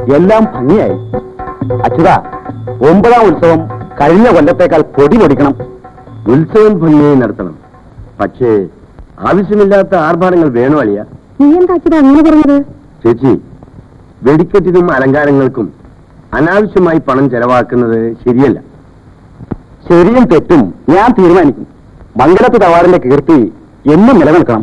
എല്ലാം ഭംഗിയായി അച്യുത ഒമ്പതാം ഉത്സവം കഴിഞ്ഞ കൊല്ലത്തേക്കാൾ പൊടി പൊടിക്കണം ഉത്സവം ഭംഗിയായി നടത്തണം പക്ഷേ ആവശ്യമില്ലാത്ത ആർഭാടങ്ങൾ വേണോ അളിയ നീ എന്താ അച്ഛൻ അങ്ങനെ പറഞ്ഞത് ചേച്ചി വെടിക്കെട്ടിനും അലങ്കാരങ്ങൾക്കും അനാവശ്യമായി പണം ചെലവാക്കുന്നത് ശരിയല്ല ശരിയും തെറ്റും ഞാൻ തീരുമാനിക്കും മംഗലത്ത് തവാറിന്റെ കീർത്തി എന്നും നിലനിൽക്കണം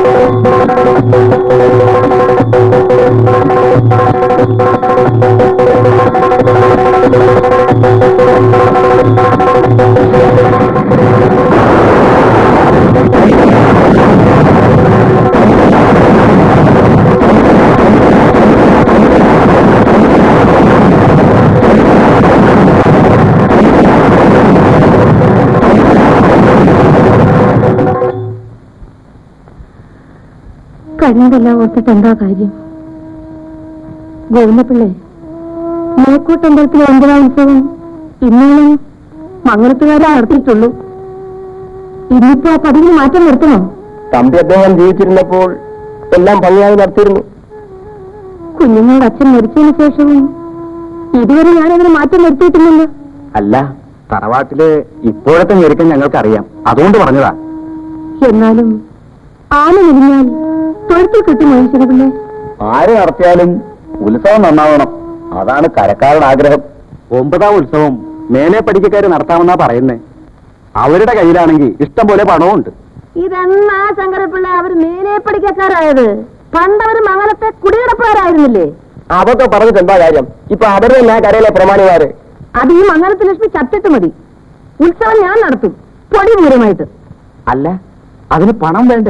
കഴിഞ്ഞതെല്ലാം ഓർത്തിട്ട് എന്താ കാര്യം ഗോവിന്ദപിള്ളേ മേക്കോട്ടമ്പലത്തിലെ ഒമ്പതാം ഉത്സവം ഇന്നോളം മംഗളത്തുകാരെ നടത്തിയിട്ടുള്ളൂ ഇന്നിപ്പോ ആ പതിവിന് മാറ്റം വരുത്തണോ തമ്പി അദ്ദേഹം ജീവിച്ചിരുന്നപ്പോൾ എല്ലാം ഭംഗിയായി നടത്തിയിരുന്നു കുഞ്ഞുങ്ങളുടെ അച്ഛൻ മരിച്ചതിന് ശേഷവും ഇതുവരെ ഞാനതിന് മാറ്റം വരുത്തിയിട്ടില്ലല്ലോ അല്ല തറവാട്ടില് ഇപ്പോഴത്തെ ഞെരുക്കം ഞങ്ങൾക്കറിയാം അതുകൊണ്ട് പറഞ്ഞതാ എന്നാലും ആന നിരിഞ്ഞാൽ തൊഴുത്തിൽ കിട്ടി മനുഷ്യനെ പിള്ളേ ആര് നടത്തിയാലും ഉത്സവം നന്നാവണം അതാണ് കരക്കാരുടെ ആഗ്രഹം ഒമ്പതാം ഉത്സവം മേലെ പഠിക്കക്കാര് നടത്താമെന്നാ പറയുന്നേ അവരുടെ കയ്യിലാണെങ്കിൽ ഇഷ്ടം പോലെ പണവുമുണ്ട് ഇതെന്നാ ശങ്കരപ്പിള്ള അവർ മേലെ പഠിക്കക്കാരായത് പണ്ടവർ മംഗലത്തെ കുടികിടപ്പുകാരായിരുന്നില്ലേ അതൊക്കെ പറഞ്ഞിട്ട് എന്താ കാര്യം ഇപ്പൊ അവര് തന്നെ കരയിലെ പ്രമാണിമാര് അത് ഈ മംഗലത്ത് ലക്ഷ്മി ചത്തിട്ട് മതി ഉത്സവം ഞാൻ നടത്തും പൊടി പൂരമായിട്ട് അല്ല അതിന് പണം വേണ്ടേ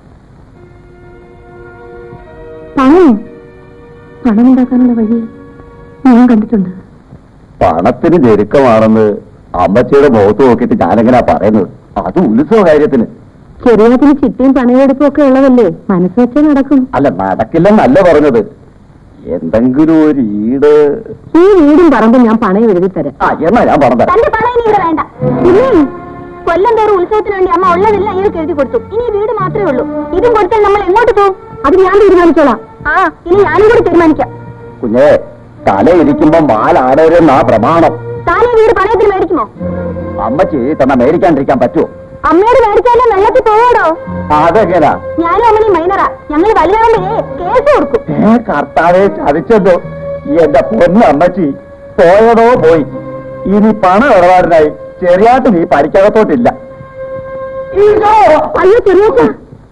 പണം പണം ഉണ്ടാക്കാനുള്ള വഴി ഞാൻ കണ്ടിട്ടുണ്ട് പണത്തിന് ഞെരുക്കമാണെന്ന് അമ്മച്ചിയുടെ മുഖത്ത് നോക്കിയിട്ട് ഞാനെങ്ങനെയാ പറയുന്നത് അത് ഉത്സവ കാര്യത്തിന് ചെറിയതിന് ചിട്ടിയും പണയെടുപ്പും ഒക്കെ ഉള്ളതല്ലേ മനസ്സ് വെച്ചാൽ നടക്കും അല്ല നടക്കില്ലെന്നല്ല പറഞ്ഞത് എന്തെങ്കിലും ഒരു ഈട് ഈ വീടും പറമ്പും ഞാൻ പണയം എഴുതി തരാം ആ എന്നാ ഞാൻ പറഞ്ഞത് തന്റെ പണം ഇനി ഇവിടെ വേണ്ട പിന്നെ കൊല്ലം തോറും ഉത്സവത്തിന് വേണ്ടി അമ്മ ഉള്ളതെല്ലാം ഇയാൾക്ക് എഴുതി കൊടുത്തു ഇനി ഈ വീട് മാത്രമേ ഉള്ളൂ ഇതും കൊടുത്താൽ നമ്മൾ എങ്ങോട്ട് പോകും അത് ഞാൻ തീരുമാനിച്ചോളാം ആ ഇനി ഞാനും കൂടി തീരുമാനിക്കാം കുഞ്ഞേ തലയിരിക്കുമ്പോ മാലാടരുന്ന ആ പ്രമാണം താൻ ഈ വീട് പണയത്തിന് മേടിക്കുമോ അമ്മച്ചി തന്ന മേടിക്കാണ്ടിരിക്കാൻ പറ്റുമോ അമ്മയോട് മേടിച്ചാലേ വെള്ളത്തിൽ പോവാടോ അതെങ്ങനാ ഞാനും അമ്മനി മൈനറാ ഞങ്ങൾ വലുതാവുമ്പോഴേ കേസ് കൊടുക്കും ഏ കർത്താവെ ചതിച്ചല്ലോ എന്റെ പൊന്ന അമ്മച്ചി പോയതോ പോയി ഇനി പണം ഇടപാടിനായി ചെറിയാട്ട് നീ പരിക്കകത്തോട്ടില്ല അയ്യോ ചെറിയ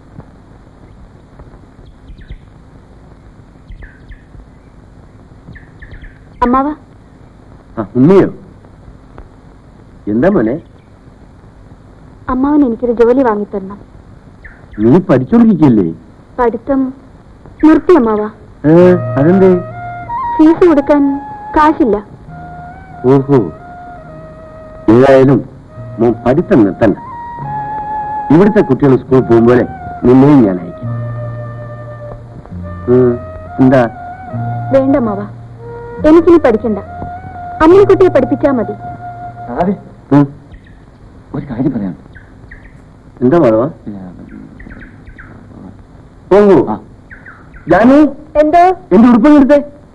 അമ്മാവ ഉണ്ണിയോ എന്താ മോനെ അമ്മാവൻ എനിക്കൊരു ജോലി വാങ്ങിത്തരണം നീ പഠിച്ചോണ്ടിരിക്കല്ലേ പഠിത്തം നിർത്തി അമ്മാവ ഏ, അതെന്തേ ഫീസ് കൊടുക്കാൻ കാശില്ല ഓഹോ ഏതായാലും മോൻ പഠിത്തം നിർത്തണ്ട ഇവിടുത്തെ കുട്ടികൾ സ്കൂളിൽ പോകുമ്പോലെ നിന്നെയും ഞാൻ അയക്കാം ഉം, എന്താ വേണ്ട അമ്മാവ എനിക്കിനി പഠിക്കണ്ട അമ്മിനിക്കുട്ടിയെ പഠിപ്പിച്ചാ മതി ഉം, ഒരു കാര്യം പറയാം എന്താ മാധവ പോകൂ ജാനു എന്തോ എന്റെ ഉടുപ്പം എടുത്തേ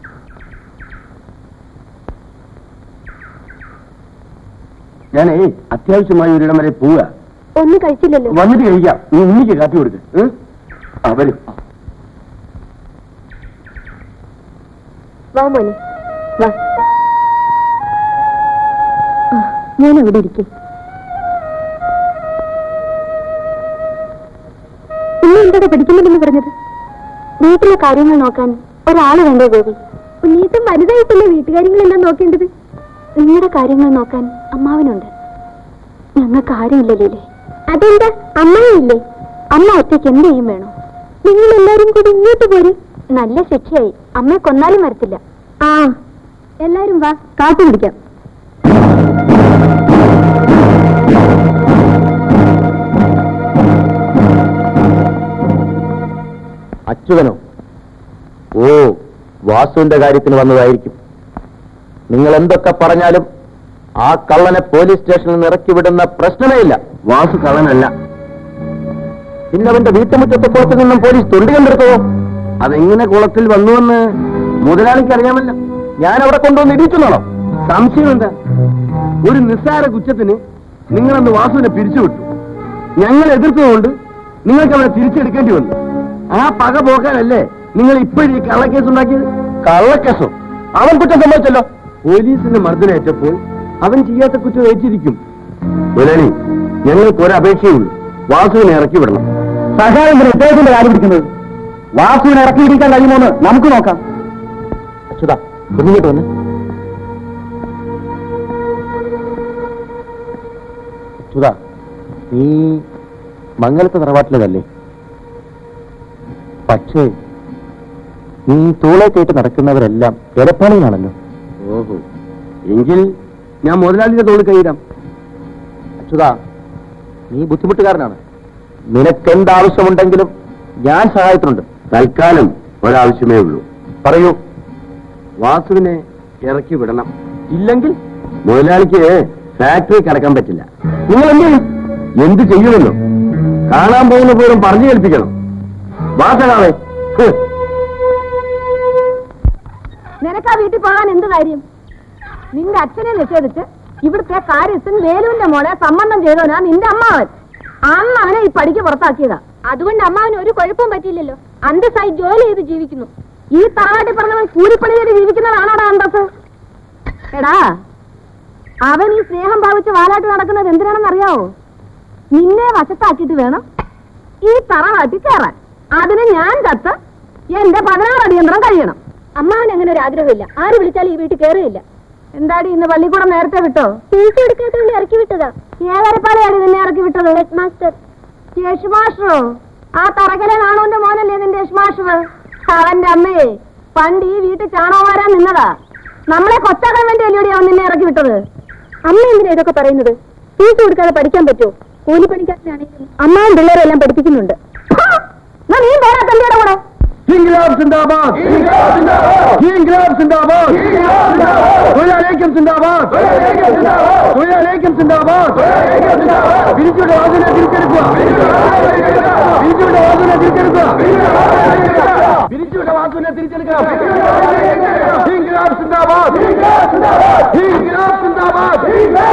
ഞാനേ അത്യാവശ്യമായി ഒരിടം വരെ പോവുക ഒന്നും കഴിച്ചില്ലല്ലോ വന്നിട്ട് കഴിക്കാം നീ ഉണ്ണിക്ക് കാപ്പി കൊടുക്ക് ഏ? ആ വരും വാ മോനെ വാ ആ, ഞാൻ അവിടെ ഇരിക്കും ഉണ്ണി എന്താണ് പഠിക്കുന്നില്ലെന്ന് പറഞ്ഞത് വീട്ടിലെ കാര്യങ്ങൾ നോക്കാൻ ഒരാള് വേണ്ടേ ഗോപി ഉണ്ണീട്ടും വലുതായിട്ടല്ലേ വീട്ടുകാര്യങ്ങളെല്ലാം നോക്കേണ്ടത് നിങ്ങളുടെ കാര്യങ്ങൾ നോക്കാൻ അമ്മാവനുണ്ട് ഞങ്ങൾക്ക് ആരുമില്ലല്ലേ അതെന്താ അമ്മയില്ലേ അമ്മ ഒറ്റയ്ക്ക് എന്ത് ചെയ്യും വേണോ നിങ്ങൾ എല്ലാരും കൂടി ഇങ്ങോട്ട് പോരും നല്ല ശിക്ഷയായി അമ്മയെ കൊന്നാലും വരത്തില്ല ആ എല്ലാരും വാ കാത്തു പിടിക്കാം അച്യുതനോ ഓ വാസുവിന്റെ കാര്യത്തിന് വന്നതായിരിക്കും നിങ്ങൾ എന്തൊക്കെ പറഞ്ഞാലും ആ കള്ളനെ പോലീസ് സ്റ്റേഷനിൽ നിന്ന് ഇറക്കി വിടുന്ന പ്രശ്നമേ ഇല്ല വാസു കള്ളനല്ല പിന്നെ അവന്റെ വീട്ടുമുറ്റത്തെ പുറത്തു നിന്നും പോലീസ് തൊണ്ടി കണ്ടെടുത്തോ അതെങ്ങനെ കുളത്തിൽ വന്നുവെന്ന് മുതലാളിക്ക് അറിയാമല്ലോ ഞാൻ അവിടെ കൊണ്ടുവന്ന് ഇടിച്ചെന്നാണോ സംശയം എന്താ ഒരു നിസ്സാര കുറ്റത്തിന് നിങ്ങളന്ന് വാസുവിനെ പിരിച്ചുവിട്ടു ഞങ്ങൾ എതിർത്തതുകൊണ്ട് നിങ്ങൾക്ക് അവനെ തിരിച്ചെടുക്കേണ്ടി വന്നു ആ പക പോക്കാനല്ലേ നിങ്ങൾ ഇപ്പോഴും ഈ കള്ളക്കേസ് ഉണ്ടാക്കിയത് കള്ളക്കേസോ അവൻ കുറ്റം സമ്മതിച്ചല്ലോ പോലീസിന്റെ മർദ്ദനേറ്റപ്പോൾ അവൻ ചെയ്യാത്ത കുറ്റം ഏറ്റിരിക്കും മുതലാളി ഞങ്ങൾക്ക് ഒരു അപേക്ഷയുള്ളൂ വാസുവിനെ ഇറക്കി വിടണം സഹായം ഇദ്ദേഹത്തിന്റെ കാര്യം പിടിക്കുന്നത് വാസുവിനെ ഇറക്കിയിരിക്കാൻ കഴിയുമോന്ന് നമുക്ക് നോക്കാം അച്യുത ഒന്നിങ്ങോട്ട് വന്ന് അച്യുത നീ മംഗലത്തെ തറവാട്ടിലേതല്ലേ പക്ഷേ നീ തോളെ കയറ്റി നടക്കുന്നവരെല്ലാം എലപ്പാളികളാണല്ലോ ഓഹോ എങ്കിൽ ഞാൻ മുതലാളിയുടെ തോളിൽ കൈയിടാം അച്യുത നീ ബുദ്ധിമുട്ടുകാരനാണ് നിനക്കെന്താവശ്യമുണ്ടെങ്കിലും ഞാൻ സഹായത്തിനുണ്ട് തൽക്കാലം ഒരാവശ്യമേ ഉള്ളൂ പറയൂ വാസുവിനെ ഇറക്കി വിടണം ഇല്ലെങ്കിൽ മുതലാളിക്ക് ഫാക്ടറി കടക്കാൻ പറ്റില്ല നിങ്ങൾ എന്ത് ചെയ്യും എന്ത് ചെയ്യുമല്ലോ കാണാൻ പോകുന്ന പോലും പറഞ്ഞു കേൾപ്പിക്കണം വാസകാവേ നിനക്ക് ആ വീട്ടിൽ പോകാൻ എന്ത് കാര്യം നിന്റെ അച്ഛനെ നിഷേധിച്ച് ഇവിടുത്തെ കാര്യസ്ഥൻ വേലുവിന്റെ മോളെ സംബന്ധം ചെയ്തവനാ നിന്റെ അമ്മാവൻ അന്ന് അവനെ ഈ പടിക്ക് പുറത്താക്കിയതാ അതുകൊണ്ട് അമ്മാവന് ഒരു കുഴപ്പവും പറ്റിയില്ലല്ലോ അന്തസ്സായി ജോലി ചെയ്ത് ജീവിക്കുന്നു ഈ താവാട്ടി പറഞ്ഞവൻ കൂലിപ്പണി ചെയ്ത് ജീവിക്കുന്നതാണോടാ അന്തസ് എടാ അവൻ ഈ സ്നേഹം ഭാവിച്ച് വാലാട്ട് നടക്കുന്നത് എന്തിനാണെന്ന് അറിയാവോ നിന്നെ വശത്താക്കിയിട്ട് വേണം ഈ തറവാട്ടി കയറാൻ അതിന് ഞാൻ കത്ത് എന്റെ പതിനാറ് അടിയന്തരം കഴിയണം അമ്മാവൻ അങ്ങനെ ഒരു ആഗ്രഹമില്ല ആര് വിളിച്ചാലും ഈ വീട്ടിൽ കയറിയില്ല എന്താടി ഇന്ന് പള്ളിക്കൂടം നേരത്തെ വിട്ടോ ഫീസ് എടുക്കാത്തോണ്ട് ഇറക്കി വിട്ടതാ ഏതരപ്പാളയാണ് നിന്നെ ഇറക്കി വിട്ടത് ഹെഡ് മാസ്റ്റർ യേശു മാസ്റ്ററോ ആ തറകലെ നാണോന്റെ മോനല്ലേ നിന്റെ യേശു മാസ്റ്റർ അവന്റെ അമ്മയെ പണ്ട് ഈ വീട്ടിൽ ചാണകം വരാൻ നിന്നതാ നമ്മളെ കൊച്ചാക്കാൻ വേണ്ടി അല്ലയോടി അവൻ നിന്നെ ഇറക്കി വിട്ടത് അമ്മ എന്തിനാ ഇതൊക്കെ പറയുന്നത് ഫീസ് കൊടുക്കാതെ പഠിക്കാൻ പറ്റുമോ കൂലിപ്പണിക്കാരനാണെങ്കിലും അമ്മാവും പിള്ളേരെല്ലാം പഠിപ്പിക്കുന്നുണ്ട് എന്നാ നീ പോരാ തന്റെ കൂടെ ഇൻഗ്ലാബ് സിന്ദാബാദ് ഇൻഗ്ലാബ് സിന്ദാബാദ് തൊഴിലാളിക്കും സിന്ദാബാദ് തൊഴിലാളിക്കും സിന്ദാബാദ് പിരിച്ചുവിട്ട വാതിനെ തിരിച്ചെടുക്കുക പിരിച്ചുവിട്ട വാതിനെ തിരിച്ചെടുക്കുക പിരിച്ചുവിട്ട വാതിനെ തിരിച്ചെടുക്കുക ഇൻഗ്ലാബ് സിന്ദാബാദ് ഇൻഗ്ലാബ് സിന്ദാബാദ്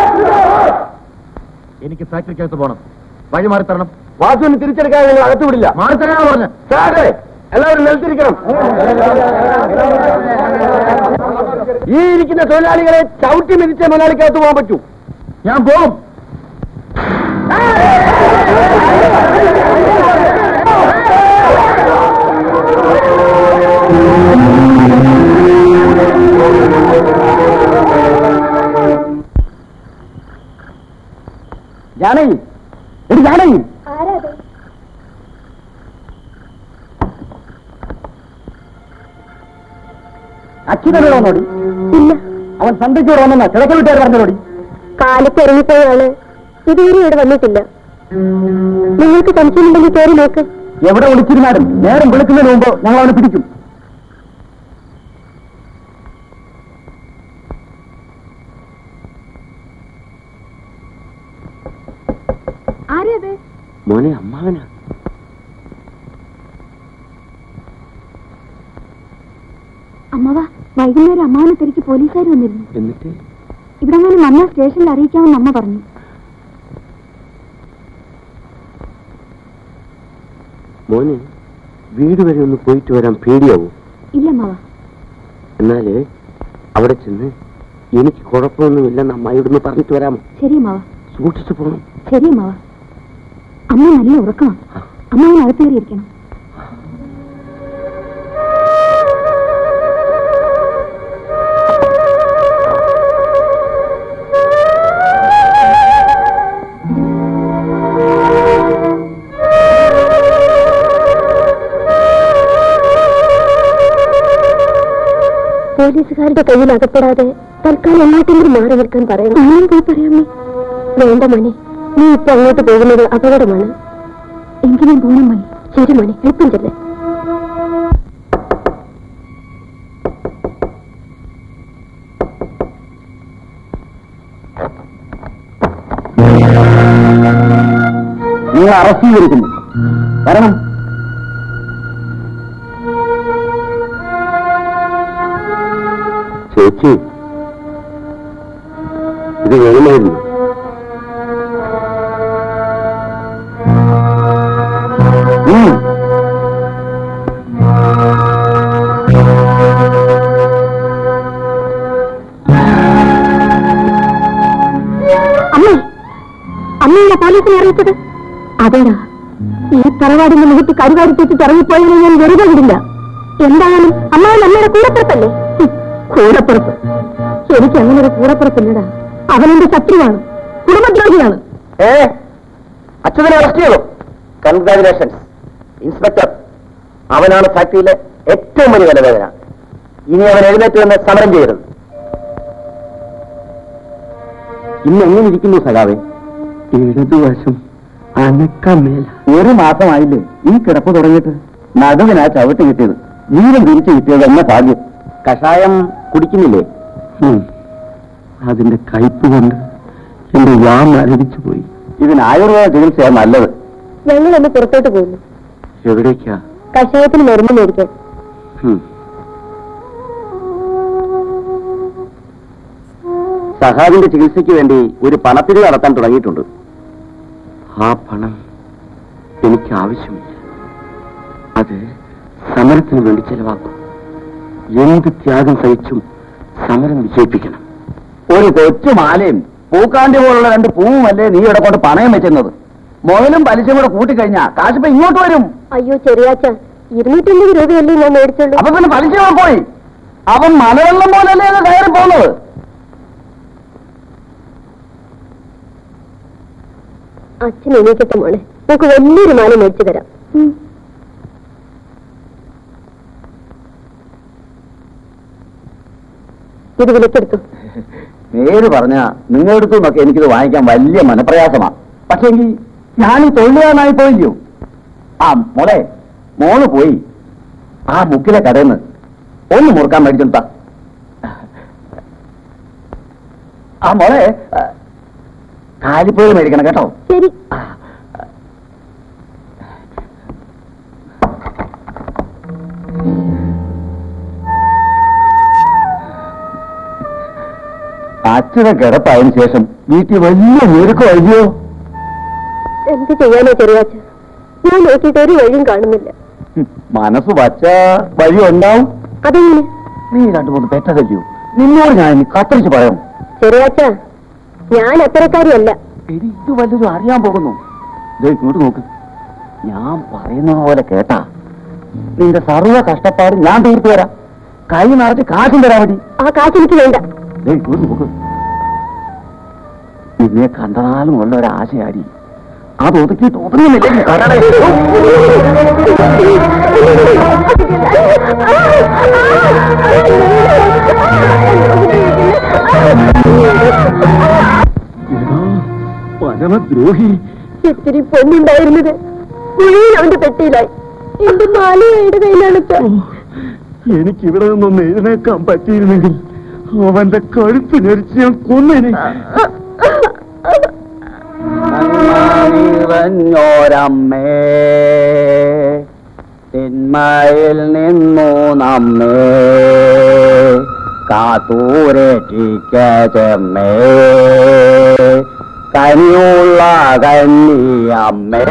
എനിക്ക് ഫാക്ടറിക്കകത്ത് പോകണം വഴി മാറി തരണം വാസുവിനെ തിരിച്ചെടുക്കാൻ നിങ്ങൾ അകത്ത് വിടില്ല മാറിത്തരാ പറഞ്ഞു സാറേ എല്ലാവരും നിലത്തിരിക്കണം ഈ ഇരിക്കുന്ന തൊഴിലാളികളെ ചവിട്ടി മിതിച്ച മുതലാളിക്കകത്ത് പോകാൻ പറ്റൂ ഞാൻ പോകും ജാനകി എടി ജാനകി അച്യുതനോടി ഇല്ല അവൻ സന്ധ്യയ്ക്ക് വന്നെന്നാ കിഴക്ക് വീട്ടുകാർ പറഞ്ഞോടി കാലത്ത് ഇറങ്ങിപ്പോയാണ് ഇതുവരെ ഇവിടെ വന്നിട്ടില്ല നിങ്ങൾക്ക് സംശയമുണ്ടെങ്കിൽ കയറി നോക്ക് എവിടെ ഒളിച്ചിരുന്നാലും നേരം വിളിക്കുന്നതിന് മുമ്പ് ഞങ്ങൾ അവനെ പിടിക്കും ആരത് മോനെ അമ്മാവനാ അമ്മവ വൈകുന്നേരം അമ്മാവനെ തിരക്ക് പോലീസുകാർ വന്നിരുന്നു എന്നിട്ട് ഇവിടെ അങ്ങനെ വന്ന സ്റ്റേഷനിൽ അറിയിക്കാമെന്ന് അമ്മ പറഞ്ഞു മോന് വീട് വരെ ഒന്ന് പോയിട്ട് വരാൻ പേടിയാവും ഇല്ല അമ്മവ എന്നാല് അവിടെ ചെന്ന് എനിക്ക് കുഴപ്പമൊന്നുമില്ലെന്ന് അമ്മായിയോടൊന്ന് പറഞ്ഞിട്ട് വരാമോ ശരി അമ്മവ സൂക്ഷിച്ചു പോകണം ശരി അമ്മവ അമ്മ നല്ല ഉറക്കമാണ് അമ്മാവൻ അകത്ത് കയറിയിരിക്കണം പോലീസുകാരുടെ കയ്യിൽ അകപ്പെടാതെ തൽക്കാലം എങ്ങോട്ടെങ്കിലും മാറി നിൽക്കാൻ പറയണം ഞാനും പോയി പറയാമേ വേണ്ട മണി നീ ഇപ്പൊ അങ്ങോട്ട് പോകുന്നത് അപകടമാണ് എങ്കിലും പോണം മണി ശരി മണി എളുപ്പം ചെല്ലേ നിങ്ങൾ അറസ്റ്റ് ചെയ്തിരിക്കുന്നു വരണം കൊച്ചി ഇത് വേണമായിരുന്നു ഉം. അമ്മേ അമ്മയുള്ള പോലീസിനെ അറിയിച്ചത് അതേടാ ഈ തറവാടിന്റെ മുഖത്ത് കരുവാടി തെറ്റിട്ട് ഇറങ്ങിപ്പോയതിനെ ഞാൻ വെറുതെ വിടില്ല എന്തായാലും അമ്മാവൻ അമ്മയുടെ കൂടപ്പുറപ്പല്ലേ ഹും, കൂടപ്പുറപ്പ് എനിക്ക് അങ്ങനെ ഒരു കൂടപ്പുറപ്പില്ലടാ അവനെന്റെ ശത്രുവാണ് കുടുംബദ്രോഹിയാണ് ഏ അച്യുതനെ അറസ്റ്റ് ചെയ്തു കൺഗ്രാചുലേഷൻസ് ഇൻസ്പെക്ടർ അവനാണ് ഫാക്ടറിയിലെ ഏറ്റവും വലിയ തലവേദന ഇനി അവൻ എഴുന്നേറ്റ് വന്ന് സമരം ചെയ്യരുത് ഇന്ന് എങ്ങനെ ഇരിക്കുന്നു സഖാവേ ഇടതുവശം അനക്കം മേല ഒരു മാസമായില്ലേ ഈ കിടപ്പ് തുടങ്ങിയിട്ട് നടുവിനാ ചവിട്ട് കിട്ടിയത് ജീവൻ തിരിച്ചു കിട്ടിയത് എന്ന ഭാഗ്യം കഷായം കുടിക്കുന്നില്ലേ അതിന്റെ കയ്പ് കൊണ്ട് എന്റെ വാ മരവിച്ചു പോയി ഇതിന് ആയുർവേദ ചികിത്സയാണ് നല്ലത് ഞങ്ങൾ ഒന്ന് പുറത്തോട്ട് പോകുന്നു എവിടേക്കാ കഷായത്തിന് മരുന്ന് മേടിക്കാൻ ഹും. സഹാബിന്റെ ചികിത്സയ്ക്ക് വേണ്ടി ഒരു പണപ്പിരിവ് നടത്താൻ തുടങ്ങിയിട്ടുണ്ട് ആ പണം എനിക്ക് ആവശ്യമില്ല അത് സമരത്തിന് വേണ്ടി ചെലവാക്കും എന്ത് ത്യാഗം സഹിച്ചും സമരം വിജയിപ്പിക്കണം ഒരു കൊച്ചു മാലയും പൂക്കാണ്ടി പോലുള്ള രണ്ട് പൂവുമല്ലേ നീ ഇവിടെ കൊണ്ട് പണയം വെച്ചിരുന്നത് മുതലും പലിശയും കൂടെ കൂട്ടിക്കഴിഞ്ഞാ കാശിപ്പോ ഇങ്ങോട്ട് വരും അയ്യോ ചെറിയാച്ച ഇരുന്നൂറ്റമ്പത് രൂപയല്ലേ ഞാൻ മേടിച്ചുള്ളൂ അപ്പൊ പിന്നെ പലിശ അവിടെ പോയി അവൻ മലവെള്ളം പോലല്ലേ ഇത് കയറി പോകുന്നത് അച്ഛൻ എണീക്കട്ടെ മോളെ നമുക്ക് വലിയൊരു മാല മേടിച്ചു തരാം ഇത് വിലക്കെടുത്തു നേര് പറഞ്ഞ നിങ്ങളുടെ അടുത്തു നിന്നൊക്കെ എനിക്കിത് വാങ്ങിക്കാൻ വലിയ മനപ്രയാസമാണ് പക്ഷേ എങ്കിൽ ഞാൻ ഈ തൊഴിലുകാരനായി പോയില്ലയോ ആ മോളെ മോള് പോയി ആ മുക്കിലെ കടയിൽ നിന്ന് ഒന്ന് മുറുക്കാൻ മേടിച്ചെടുത്ത ആ മോളെ ആ, കാലിപ്പോയി മേടിക്കണം കേട്ടോ ശരി അച്ഛനെ കിടപ്പായതിനു ശേഷം വീട്ടിൽ വലിയ ഞെരുക്കം അയ്യോ എന്ത് ചെയ്യാനോ ചെറിയാച്ച ഞാൻ നോക്കിയിട്ട് ഒരു വഴിയും കാണുന്നില്ല മനസ്സ് വച്ച വഴി ഉണ്ടാവും അതെങ്ങനെ നീ രണ്ടു മൂന്ന് പെറ്റതല്ലയോ നിന്നോട് ഞാൻ ഇനി കത്തരിച്ച് പറയാം ചെറിയാച്ച ഞാൻ അത്തരക്കാരിയല്ല എടി, ഇത് വല്ലതും അറിയാൻ പോകുന്നു ദേ ഇങ്ങോട്ട് നോക്ക് ഞാൻ പറയുന്ന പോലെ കേട്ടാ നിന്റെ സർവ്വ കഷ്ടപ്പാട് ഞാൻ തീർത്തു തരാം കൈ നിറച്ച് കാശും തരാൻ മതി ആ കാശ് എനിക്ക് വേണ്ട ദേ ഇങ്ങോട്ട് നോക്ക് നിന്നെ കണ്ടനാലും ഉള്ള ഒരാശയാടി അത് ഒതുക്കിയിട്ട് ഒതുങ്ങുന്നില്ലെങ്കിൽ കടടേ പരമദ്രോഹി ഇത്തിരി പൊന്നുണ്ടായിരുന്നത് മുഴുവൻ അവന്റെ പെട്ടിയിലായി എന്റെ മാലയുടെ കയ്യിലാണച്ച എനിക്ക് ഇവിടെ നിന്നൊന്ന് എഴുന്നേക്കാൻ പറ്റിയിരുന്നെങ്കിൽ അവന്റെ കഴുത്ത് ഞെരിച്ച് ഞാൻ കൊന്നേനെ നിറഞ്ഞോരമ്മേ തിന്മയിൽ നിന്നു നമ്മേ കാത്തൂരറ്റിക്ക ചെമ്മേ കനിയുള്ള കന്നിയമ്മേ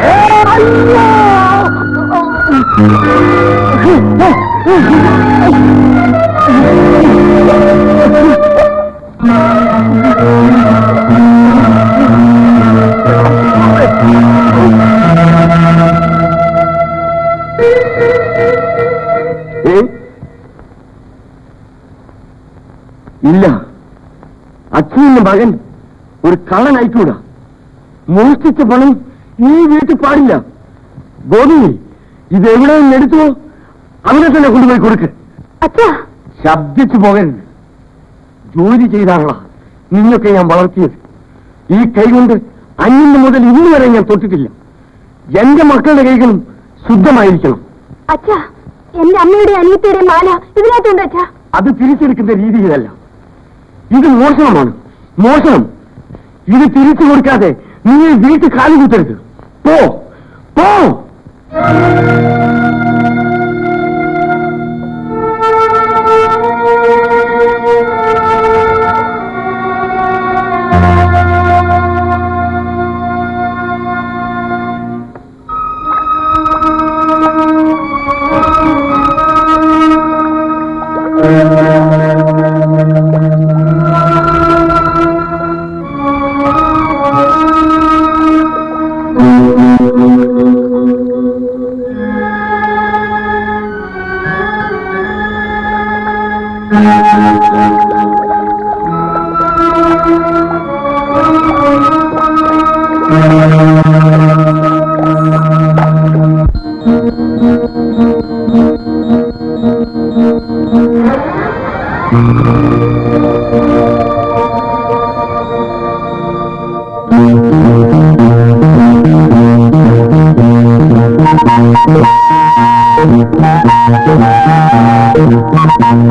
ഏയ്. ഇല്ല അച്ഛൻ്റെ മകൻ ഒരു കള്ളനായിക്കൂടാ മോഷ്ടിച്ച പണം ഈ വീട്ടിൽ പാടില്ല ഗോപി ഇത് എവിടെ നിന്ന് എടുത്തോ അവനെ തന്നെ കൊണ്ടുപോയി കൊടുക്ക് അച്ഛാ ശബ്ദിച്ചു പോകരുത് ജോലി ചെയ്താണല്ല നിന്നൊക്കെ ഞാൻ വളർത്തിയത് ഈ കൈ കൊണ്ട് അഞ്ഞിന് മുതൽ ഇന്ന് വരെ ഞാൻ തൊട്ടിട്ടില്ല എന്റെ മക്കളുടെ കൈകളും ശുദ്ധമായിരിക്കണം അച്ഛാ എന്റെ അമ്മയുടെ അനിയത്തിയുടെ മാല ഇതിനകത്തുണ്ട് അച്ഛാ അത് തിരിച്ചെടുക്കുന്ന രീതിയിലല്ല ഇത് മോഷണമാണ് മോഷണം ഇത് തിരിച്ചു കൊടുക്കാതെ നീ വീട്ടിൽ കാലു കുത്തരുത് പോ പോ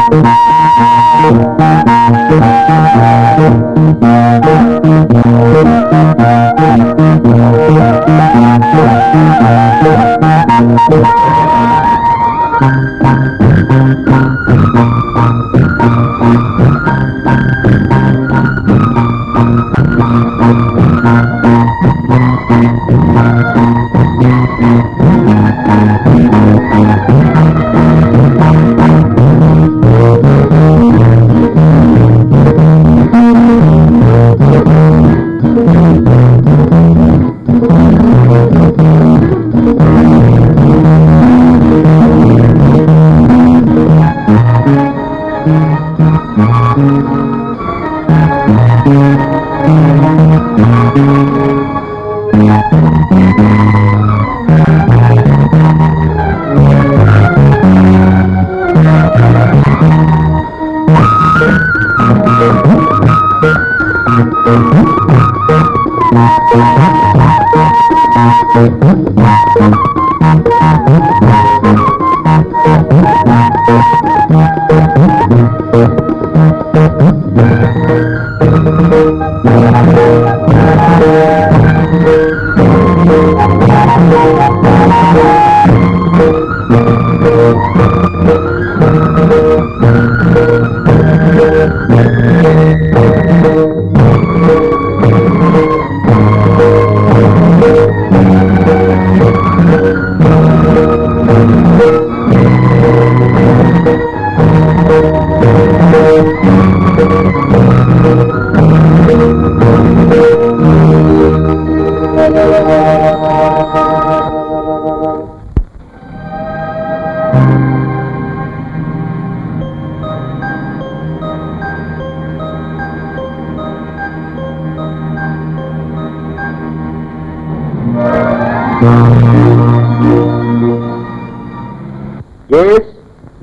yes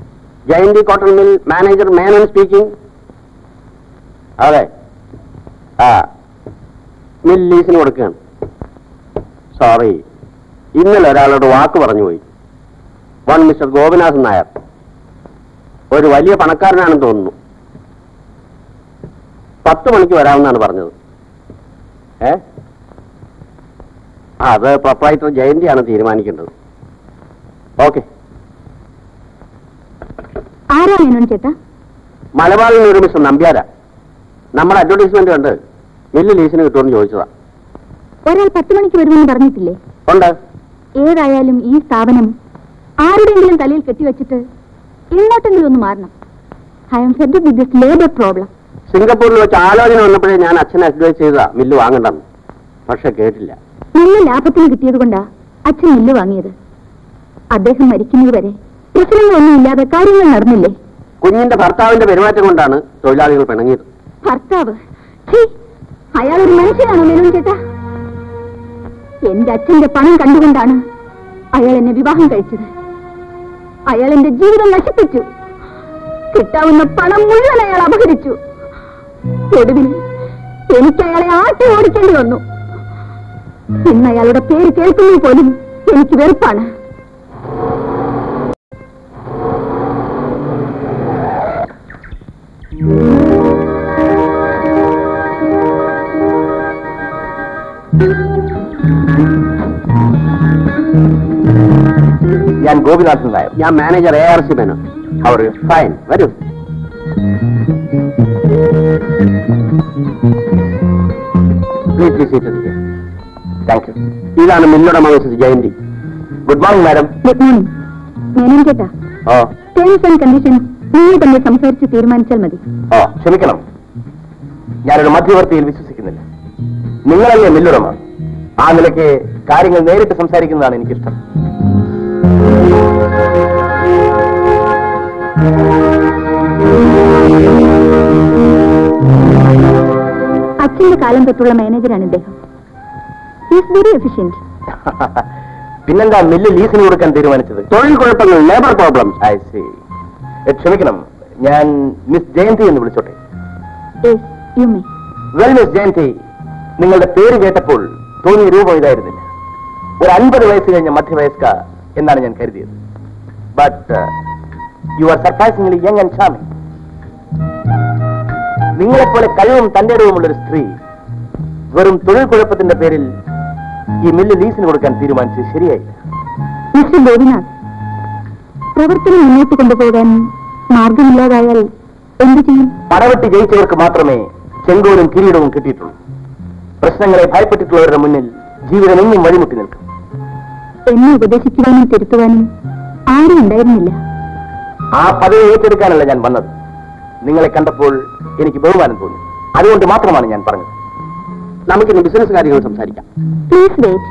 Jayanthi cotton mill manager Menon speaking അതെ ആ മിൽ ലീസിന് കൊടുക്കുകയാണ് സോറി ഇന്നലെ ഒരാളോട് വാക്ക് പറഞ്ഞു പോയി വൺ മിസ്റ്റർ ഗോപിനാഥൻ നായർ ഒരു വലിയ പണക്കാരനാണെന്ന് തോന്നുന്നു പത്ത് മണിക്ക് വരാമെന്നാണ് പറഞ്ഞത് ഏ ആ, അത് പ്രൊപ്പറൈറ്റർ ജയന്തിയാണ് തീരുമാനിക്കേണ്ടത് ഓക്കെ ആരാ മേനോൻ ചേട്ടാ മലബാറിൽ നിന്ന് ഒരു മിസ്റ്റർ നമ്പ്യാര നമ്മുടെ അഡ്വർടൈസ്മെന്റ് കണ്ട് മില്ല് ലീസിന് കിട്ടുമെന്ന് ചോദിച്ചതാ ഒരാൾ പത്ത് മണിക്ക് വരുമെന്ന് പറഞ്ഞിട്ടില്ലേ ഉണ്ട് ഏതായാലും ഈ സ്ഥാപനം ആരുടെയെങ്കിലും തലയിൽ കെട്ടിവെച്ചിട്ട് എങ്ങോട്ടെങ്കിലും ഒന്ന് മാറണം I'm fed with this labour problem സിംഗപ്പൂരിൽ വെച്ച് ആലോചന വന്നപ്പോഴേ ഞാൻ അച്ഛനെ അഡ്വൈസ് ചെയ്തതാ മില്ല് വാങ്ങണ്ടെന്ന് പക്ഷെ കേട്ടില്ല നല്ല ലാഭത്തിന് കിട്ടിയത് കൊണ്ടാ അച്ഛൻ മില്ല് വാങ്ങിയത് അദ്ദേഹം മരിക്കുന്നത് വരെ പ്രശ്നങ്ങളൊന്നും ഇല്ലാതെ കാര്യങ്ങൾ നടന്നില്ലേ കുഞ്ഞിന്റെ ഭർത്താവിന്റെ പെരുമാറ്റം കൊണ്ടാണ് തൊഴിലാളികൾ പിണങ്ങിയത് ഭർത്താവ് ഛീ, അയാൾ ഒരു മനുഷ്യനാണോ മേനോൻ ചേട്ടാ എന്റെ അച്ഛന്റെ പണം കണ്ടുകൊണ്ടാണ് അയാൾ എന്നെ വിവാഹം കഴിച്ചത് അയാൾ എന്റെ ജീവിതം നശിപ്പിച്ചു കിട്ടാവുന്ന പണം മുഴുവൻ അയാൾ അപഹരിച്ചു ഒടുവിൽ എനിക്ക് അയാളെ ആട്ടി ഓടിക്കേണ്ടി വന്നു ഇന്ന് അയാളുടെ പേര് കേൾക്കുന്നത് പോലും എനിക്ക് വെറുപ്പാണ് ഞാൻ ഗോപിനാഥൻ നായർ ഞാൻ manager A R C Menon അവർ ഫൈൻ വരൂ പ്ലീസ് സീറ്റ് താങ്ക് യു ഇതാണ് മില്ലുടമ missus Jayanthi good morning madam good morning Menon ചേട്ടാ ഓ ടേംസ് ആൻഡ് കണ്ടീഷൻസ് നിങ്ങൾ തന്നെ സംസാരിച്ച് തീരുമാനിച്ചാൽ മതി ഓ ക്ഷമിക്കണം ഞാനൊരു മധ്യവർത്തിയിൽ വിശ്വസിക്കുന്നില്ല നിങ്ങളല്ലേ മില്ലുടമ ആ നിലയ്ക്ക് കാര്യങ്ങൾ നേരിട്ട് സംസാരിക്കുന്നതാണ് എനിക്കിഷ്ടം അച്ഛന്റെ കാലം തൊട്ടുള്ള മാനേജറാണ് ഇദ്ദേഹം ഈസ് വെരി എഫിഷ്യന്റ് പിന്നെന്താ മില്ല് ലീസിന് കൊടുക്കാൻ തീരുമാനിച്ചത് തൊഴിൽ കുഴപ്പങ്ങൾ ലേബർ പ്രോബ്ലംസ് ഐ സി ക്ഷമിക്കണം ഞാൻ മിസ് ജയന്തി എന്ന് വിളിച്ചോട്ടെ you may well miss Jayanthi നിങ്ങളുടെ പേര് കേട്ടപ്പോൾ തോന്നിയ രൂപം ഇതായിരുന്നില്ല ഒരു അൻപത് വയസ്സ് കഴിഞ്ഞ മധ്യവയസ്ക എന്നാണ് ഞാൻ കരുതിയത് but you are surprisingly young and charming നിങ്ങളെപ്പോലെ കഴിവും തന്റെ ഇടവുമുള്ള ഒരു സ്ത്രീ വെറും തൊഴിൽ കുഴപ്പത്തിന്റെ പേരിൽ ഈ മില്ല് ലീസിന് കൊടുക്കാൻ തീരുമാനിച്ചത് ശരിയായില്ല മിസ്റ്റർ ഗോപിനാഥ് പ്രവർത്തനം മുന്നോട്ട് കൊണ്ടുപോകാൻ മാർഗമില്ലാതായാൽ എന്തു ചെയ്യും പടവെട്ടി ജയിച്ചവർക്ക് മാത്രമേ ചെങ്കോലും കിരീടവും കിട്ടിയിട്ടുള്ളൂ പ്രശ്നങ്ങളെ ഭയപ്പെട്ടിട്ടുള്ളവരുടെ മുന്നിൽ ജീവിതം എങ്ങും വഴിമുട്ടി നിൽക്കും എന്നെ ഉപദേശിക്കുവാനും തിരുത്തുവാനും ആരും ഉണ്ടായിരുന്നില്ല ആ പദവി ഏറ്റെടുക്കാനല്ല ഞാൻ വന്നത് നിങ്ങളെ കണ്ടപ്പോൾ എനിക്ക് ബഹുമാനം തോന്നി അതുകൊണ്ട് മാത്രമാണ് ഞാൻ പറഞ്ഞത് നമുക്കിന്ന് ബിസിനസ് കാര്യങ്ങൾ സംസാരിക്കാം പ്ലീസ് വെയിറ്റ്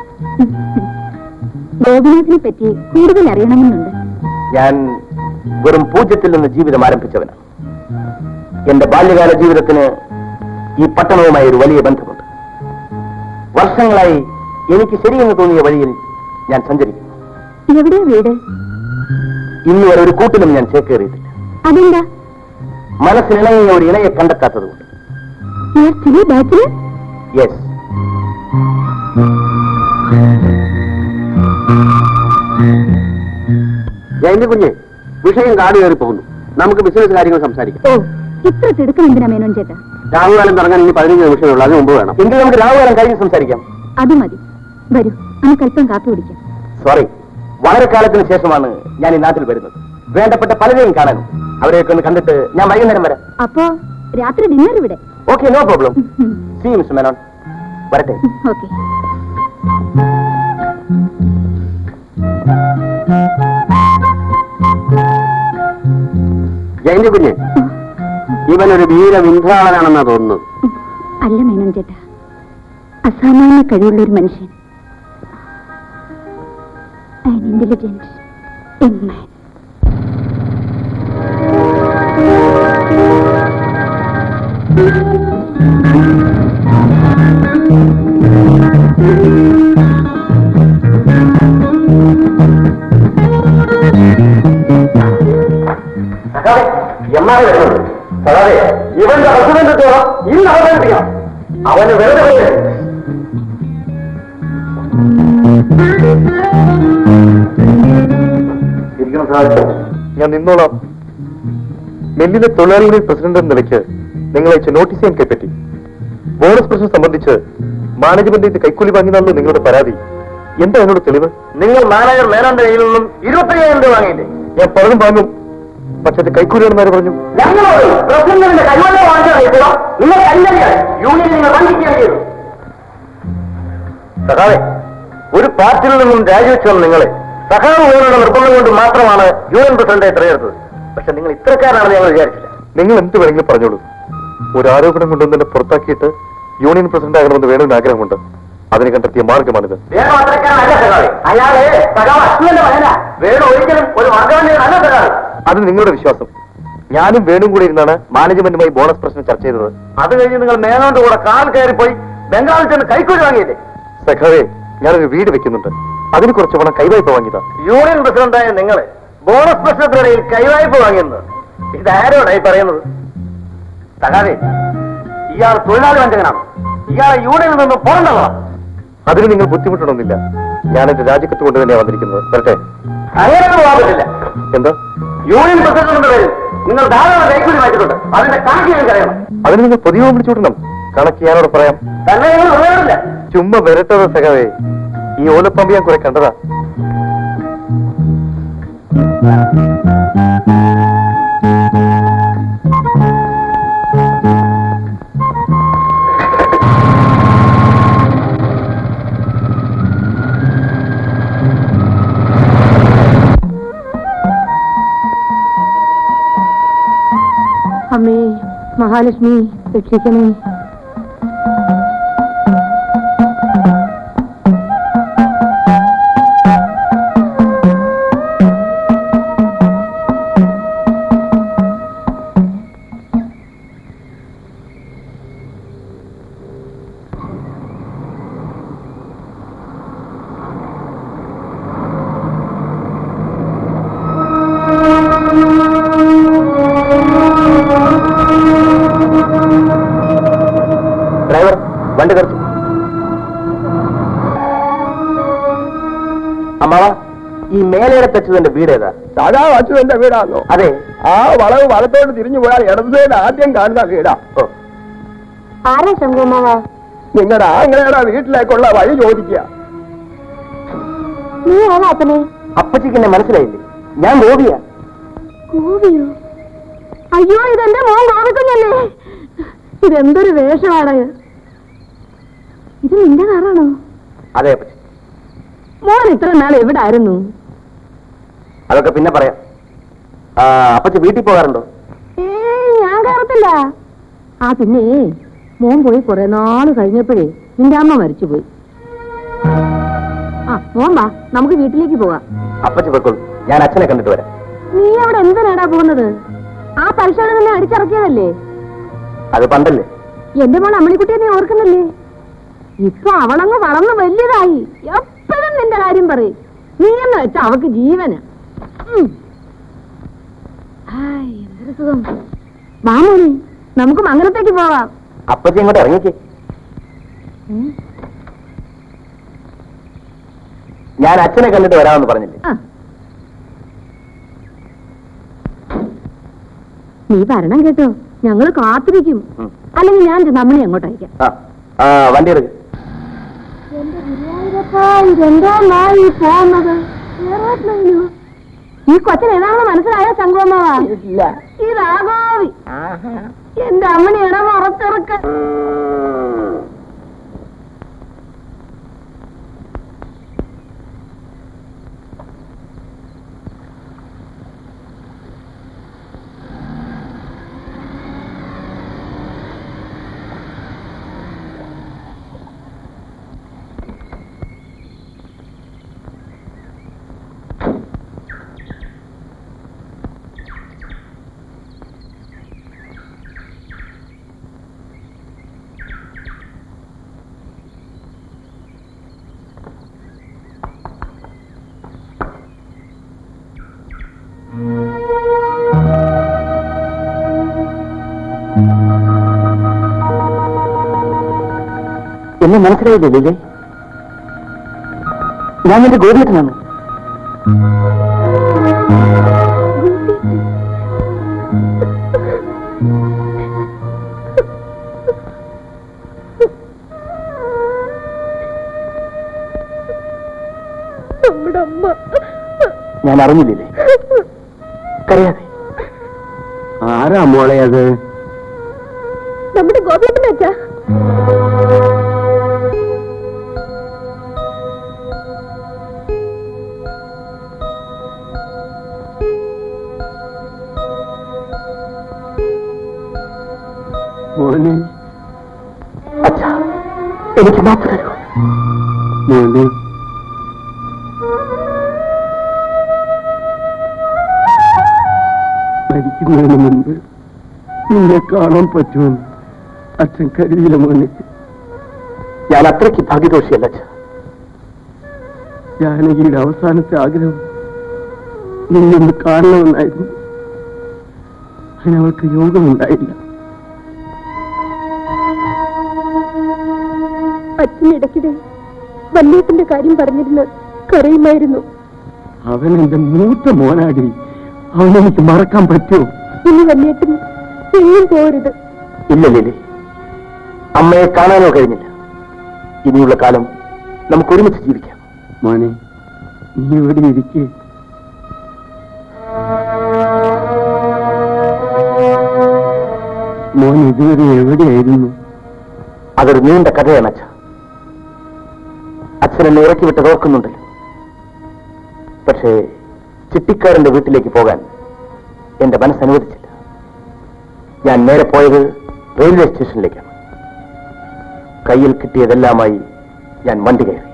ഗോപിനാഥിനെ പറ്റി കൂടുതൽ അറിയണമെന്നുണ്ട് ഞാൻ വെറും പൂജ്യത്തിൽ നിന്ന് ജീവിതം ആരംഭിച്ചവനാണ് എന്റെ ബാല്യകാല ജീവിതത്തിന് ഈ പട്ടണവുമായി ഒരു വലിയ ബന്ധമുണ്ട് വർഷങ്ങളായി എനിക്ക് ശരിയെന്ന് തോന്നിയ വഴിയിൽ ഞാൻ സഞ്ചരിക്കുന്നു എവിടെയാ വീട് ഇന്ന് വരെ ഒരു കൂട്ടിലും ഞാൻ ചേക്കേറിയിട്ടില്ല അതെന്താ മനസ്സിനിണങ്ങിയ ഒരു ഇണയെ കണ്ടെത്താത്തതുകൊണ്ട് you are still bachelor yes Jayanthi കുഞ്ഞ് വിഷയം കാട് കയറി പോകുന്നു നമുക്ക് ബിസിനസ് കാര്യങ്ങൾ സംസാരിക്കാം ഓ ഇത്ര തിടുക്കം എന്തിനാ മേനോൻ ചേട്ടാ രാഹുകാലം തുടങ്ങാൻ ഇനി പതിനഞ്ച് നിമിഷമേ ഉള്ളൂ അതിന് മുമ്പ് വേണം എങ്കിൽ നമുക്ക് രാവുകാലം കഴിഞ്ഞ് സംസാരിക്കാം അത് മതി വരൂ നമുക്ക് അല്പം കാപ്പി കുടിക്കാം സോറി വളരെ കാലത്തിന് ശേഷമാണ് ഞാൻ ഈ നാട്ടിൽ വരുന്നത് വേണ്ടപ്പെട്ട പലരെയും കാണാനും അവരെയൊക്കെ ഒന്ന് കണ്ടിട്ട് ഞാൻ വൈകുന്നേരം വരാം അപ്പോ രാത്രി ഡിന്നർ ഇവിടെ okay no problem see mister Menon വരട്ടെ ഓക്കെ ജയന്തി കുഞ്ഞ് ഇവനൊരു വീര വിന്ധ്യാളനാണെന്നാ തോന്നുന്നത് അല്ല മേനോൻ ചേട്ടാ അസാമാന്യ കഴിവുള്ള ഒരു മനുഷ്യൻ ഇന്റലിജന്റ് മാൻ എന്നാണ് വരുന്നത് സദാതെ ഇവന്റെ ഹസ്ബൻഡ് ഇന്ന് അവതരിപ്പിക്കണം അവന് വെറുതെ വിട്. ഇരിക്കണം സദാതെ. ഞാൻ നിന്നോളാം മില്ലിലെ തൊഴിലാളി യൂണിയൻ പ്രസിഡന്റ് എന്ന നിലയ്ക്ക് നിങ്ങൾ അയച്ച നോട്ടീസ് ഞാൻ കൈപ്പറ്റി ബോണസ് പ്രശ്നം സംബന്ധിച്ച് മാനേജ്മെന്റ് ഇത് കൈക്കൂലി വാങ്ങിയതാണല്ലോ നിങ്ങളുടെ പരാതി എന്താ എന്നോട് തെളിവ് നിങ്ങൾ മാനേജർ മേനോന്റെ കയ്യിൽ നിന്നും ഇരുപത്തയ്യായിരം രൂപ വാങ്ങിയില്ലേ ഞാൻ പലതും വാങ്ങും പക്ഷെ അത് കൈക്കൂലിയാണെന്ന് ആര് പറഞ്ഞു ഞങ്ങളോട് പ്രസിഡന്റിന്റെ കൈവല്ല വാങ്ങിച്ചറിയിക്കുക നിങ്ങൾ കൈവരിയാണ് യൂണിയൻ നിങ്ങൾ വഞ്ചിക്കുകയാണ് ചെയ്തു സഖാവെ ഒരു പാർട്ടിയിൽ നിന്നും രാജിവെച്ചു വന്ന നിങ്ങളെ സഖാവ് പോലുള്ള നിർബന്ധം കൊണ്ട് മാത്രമാണ് യൂണിയൻ പ്രസിഡന്റെ തിരഞ്ഞെടുത്തത് പക്ഷെ നിങ്ങൾ ഇത്രക്കാരാണെന്ന് ഞങ്ങൾ വിചാരിച്ചില്ല നിങ്ങൾ എന്ത് വേണമെങ്കിലും പറഞ്ഞോളൂ ഒരു ആരോപണം കൊണ്ടുവന്ന് എന്നെ പുറത്താക്കിയിട്ട് യൂണിയൻ പ്രസിഡന്റ് ആകണമെന്ന് വേണമെന്ന് ആഗ്രഹമുണ്ട് അതിന് കണ്ടെത്തിയ മാർഗമാണിത് വേണം അത്രക്കാരനല്ല സഖാവെ അയാളെ സഖാവ് അശ്വന്റെ മകന വേണം ഒരിക്കലും ഒരു മകവന്റെ അല്ല സഖാവ് അത് നിങ്ങളുടെ വിശ്വാസം ഞാനും വേണും കൂടി ഇരുന്നാണ് മാനേജ്മെന്റുമായി ബോണസ് പ്രശ്നം ചർച്ച ചെയ്തത് അത് കഴിഞ്ഞ് നിങ്ങൾ മേനോന്റെ കൂടെ കാൽ കയറിപ്പോയി ബംഗാളിൽ ചെന്ന് കൈക്കൂലി വാങ്ങിയില്ലേ സഖാവേ ഞാനൊരു വീട് വെക്കുന്നുണ്ട് അതിന് കുറച്ച് പണം കൈവായ്പ വാങ്ങിയതാ യൂണിയൻ പ്രസിഡന്റായ നിങ്ങൾ ബോണസ് പ്രശ്നത്തിനിടയിൽ കൈവായ്പ വാങ്ങിയെന്ന് ഇതാരോടായി പറയുന്നത് സഖാവേ ഇയാൾ തൊഴിലാളി വഞ്ചകനാണ് ഇയാളെ യൂണിയനിൽ നിന്ന് പോകേണ്ടതാണ് അതിന് നിങ്ങൾ ബുദ്ധിമുട്ടണമെന്നില്ല ഞാൻ എന്റെ രാജിക്കത്ത് കൊണ്ട് തന്നെയാണ് വന്നിരിക്കുന്നത് വരട്ടെ അങ്ങനെയൊന്നും പോകാൻ പറ്റില്ല എന്താ യൂണിയൻ പ്രസിഡന്റിന്റെ പേരിൽ നിങ്ങൾ ധാരാളം കൈക്കൂലി വാങ്ങിച്ചിട്ടുണ്ട് അതിന്റെ കണക്ക് ഞങ്ങൾക്ക് അറിയണം അതിന് നിങ്ങൾ പൊതുവെ വിളിച്ചുവിടണം കണക്ക് ഞാനോട് പറയാം തന്നെ ഞങ്ങൾ അറിയാറില്ല ചുമ്മാ വരട്ടതാ സഖാവേ ഈ ഓലപ്പമ്പ് ഞാൻ കുറെ കണ്ടതാ അമ്മേ മഹാലക്ഷ്മി രക്ഷിക്കണേ ഡ്രൈവർ വണ്ടി തെറിച്ചു അമ്മാവ ഈ മേലയുടെ തെച്ചതിന്റെ വീട് ഏതാ സാധാ അച്ഛന്റെ വീടാണോ അതെ ആ വളവ് വലത്തോട്ട് തിരിഞ്ഞു പോയാൽ ഇടതു സൈഡ് ആദ്യം കാണുന്ന വീടാ ഓ ആരാ ശങ്കുമാവ നിങ്ങളുടെ ആങ്ങളയുടെ വീട്ടിലേക്കുള്ള വഴി ചോദിക്കുക നീ ആരാ അപ്പനെ അപ്പച്ചിക്ക് എന്നെ മനസ്സിലായില്ലേ ഞാൻ ഗോപിയാ ഗോപിയോ അയ്യോ ഇതെന്റെ മോൻ ഗോപിക്കുഞ്ഞല്ലേ ഇതെന്തൊരു വേഷമാണ് ഇത് നിന്റെ കാറാണോ അതെ അപ്പച്ചി മോൻ ഇത്ര നാൾ എവിടായിരുന്നു അതൊക്കെ പിന്നെ പറയാം ആ, അപ്പച്ചി വീട്ടിൽ പോകാറുണ്ടോ ഏ ഞാൻ കയറത്തില്ല ആ പിന്നെ മോൻ പോയി കുറെ നാള് കഴിഞ്ഞപ്പോഴേ നിന്റെ അമ്മ മരിച്ചുപോയി ആ മോൻ വാ നമുക്ക് വീട്ടിലേക്ക് പോവാം അപ്പച്ചി പോയിക്കോളൂ ഞാൻ അച്ഛനെ കണ്ടിട്ട് വരാം നീ അവിടെ എന്തിനാടാ പോകുന്നത് ആ പരിശോധന നിന്നെ അടിച്ചിറക്കിയതല്ലേ അത് പണ്ടല്ലേ എന്റെ മോൾ അമ്മണിക്കുട്ടിയെ നീ ഓർക്കുന്നില്ലേ ഇപ്പൊ അവളങ്ങ് വളർന്ന് വലിയതായി എപ്പോഴും നിന്റെ കാര്യം പറയും നീ എന്ന് വെച്ചാ അവക്ക് ജീവന് ഉം. ഹായ്, എന്തൊരു സുഖം വാ മോനെ നമുക്ക് മംഗലത്തേക്ക് പോവാം അപ്പച്ചി ഇങ്ങോട്ട് ഇറങ്ങിക്കേ ഉം. ഞാൻ അച്ഛനെ കണ്ടിട്ട് വരാമെന്ന് പറഞ്ഞില്ലേ ആ. നീ വരണം കേട്ടോ ഞങ്ങൾ കാത്തിരിക്കും ഉം. അല്ലെങ്കിൽ ഞാൻ നമ്മളെ അങ്ങോട്ട് അയക്കാം ആ ആ വണ്ടി എടുക്ക് ഇതെന്താ നായി പോകുന്നത് ഈ കൊച്ചൻ ഏതാണെന്ന് മനസ്സിലായോ സംഗമമാവാ ഇല്ല ഇതാഗോവി എന്റെ അമ്മണിയുടെ മുറത്തിറക്ക എന്നെ മനസ്സിലായില്ലേ ലീലേ ഞാൻ നിന്റെ ഗോപിയേട്ടനാണ് നമ്മുടെ അമ്മ ഞാൻ അറിഞ്ഞില്ലേ കരയാതെ ആരാ മോളെ അത് നമ്മുടെ ഗോപിയേട്ടൻ വെച്ചാ മോനെ അച്ഛാ എനിക്ക് മാപ്പ് തരൂ മോനെ മരിക്കുന്നതിന് മുൻപ് നിന്നെ കാണാൻ പറ്റുമെന്ന് അച്ഛൻ കരുതിയില്ല മോനെ ഞാൻ അത്രയ്ക്ക് ഭാഗ്യദോഷിയല്ല അച്ഛാ ജാനകിയുടെ അവസാനത്തെ ആഗ്രഹം നിന്നൊന്ന് കാണണമെന്നായിരുന്നു അതിനവൾക്ക് യോഗമുണ്ടായില്ല അച്ഛൻ ഇടയ്ക്കിടെ വല്യേട്ടന്റെ കാര്യം പറഞ്ഞിരുന്ന് കരയുമായിരുന്നു അവൻ എന്റെ മൂത്ത മോനാടി അവനെനിക്ക് മറക്കാൻ പറ്റുമോ ഇനി വല്യേട്ടൻ എങ്ങും പോരുത് ഇല്ല ലീലേ അമ്മയെ കാണാനോ കഴിഞ്ഞില്ല ഇനിയുള്ള കാലം നമുക്ക് ഒരുമിച്ച് ജീവിക്കാം മോനെ നീ ഇവിടെ ഇരിക്കേ മോൻ ഇതുവരെ എവിടെയായിരുന്നു അതൊരു നീണ്ട കഥയാണ് അച്ഛ അച്ഛൻ എന്നെ ഇറക്കി വിട്ടത് ഓർക്കുന്നുണ്ടല്ലോ പക്ഷേ ചിട്ടിക്കാരന്റെ വീട്ടിലേക്ക് പോകാൻ എന്റെ മനസ്സ് അനുവദിച്ചില്ല ഞാൻ നേരെ പോയത് റെയിൽവേ സ്റ്റേഷനിലേക്കാണ് കയ്യിൽ കിട്ടിയതെല്ലാമായി ഞാൻ വണ്ടി കയറി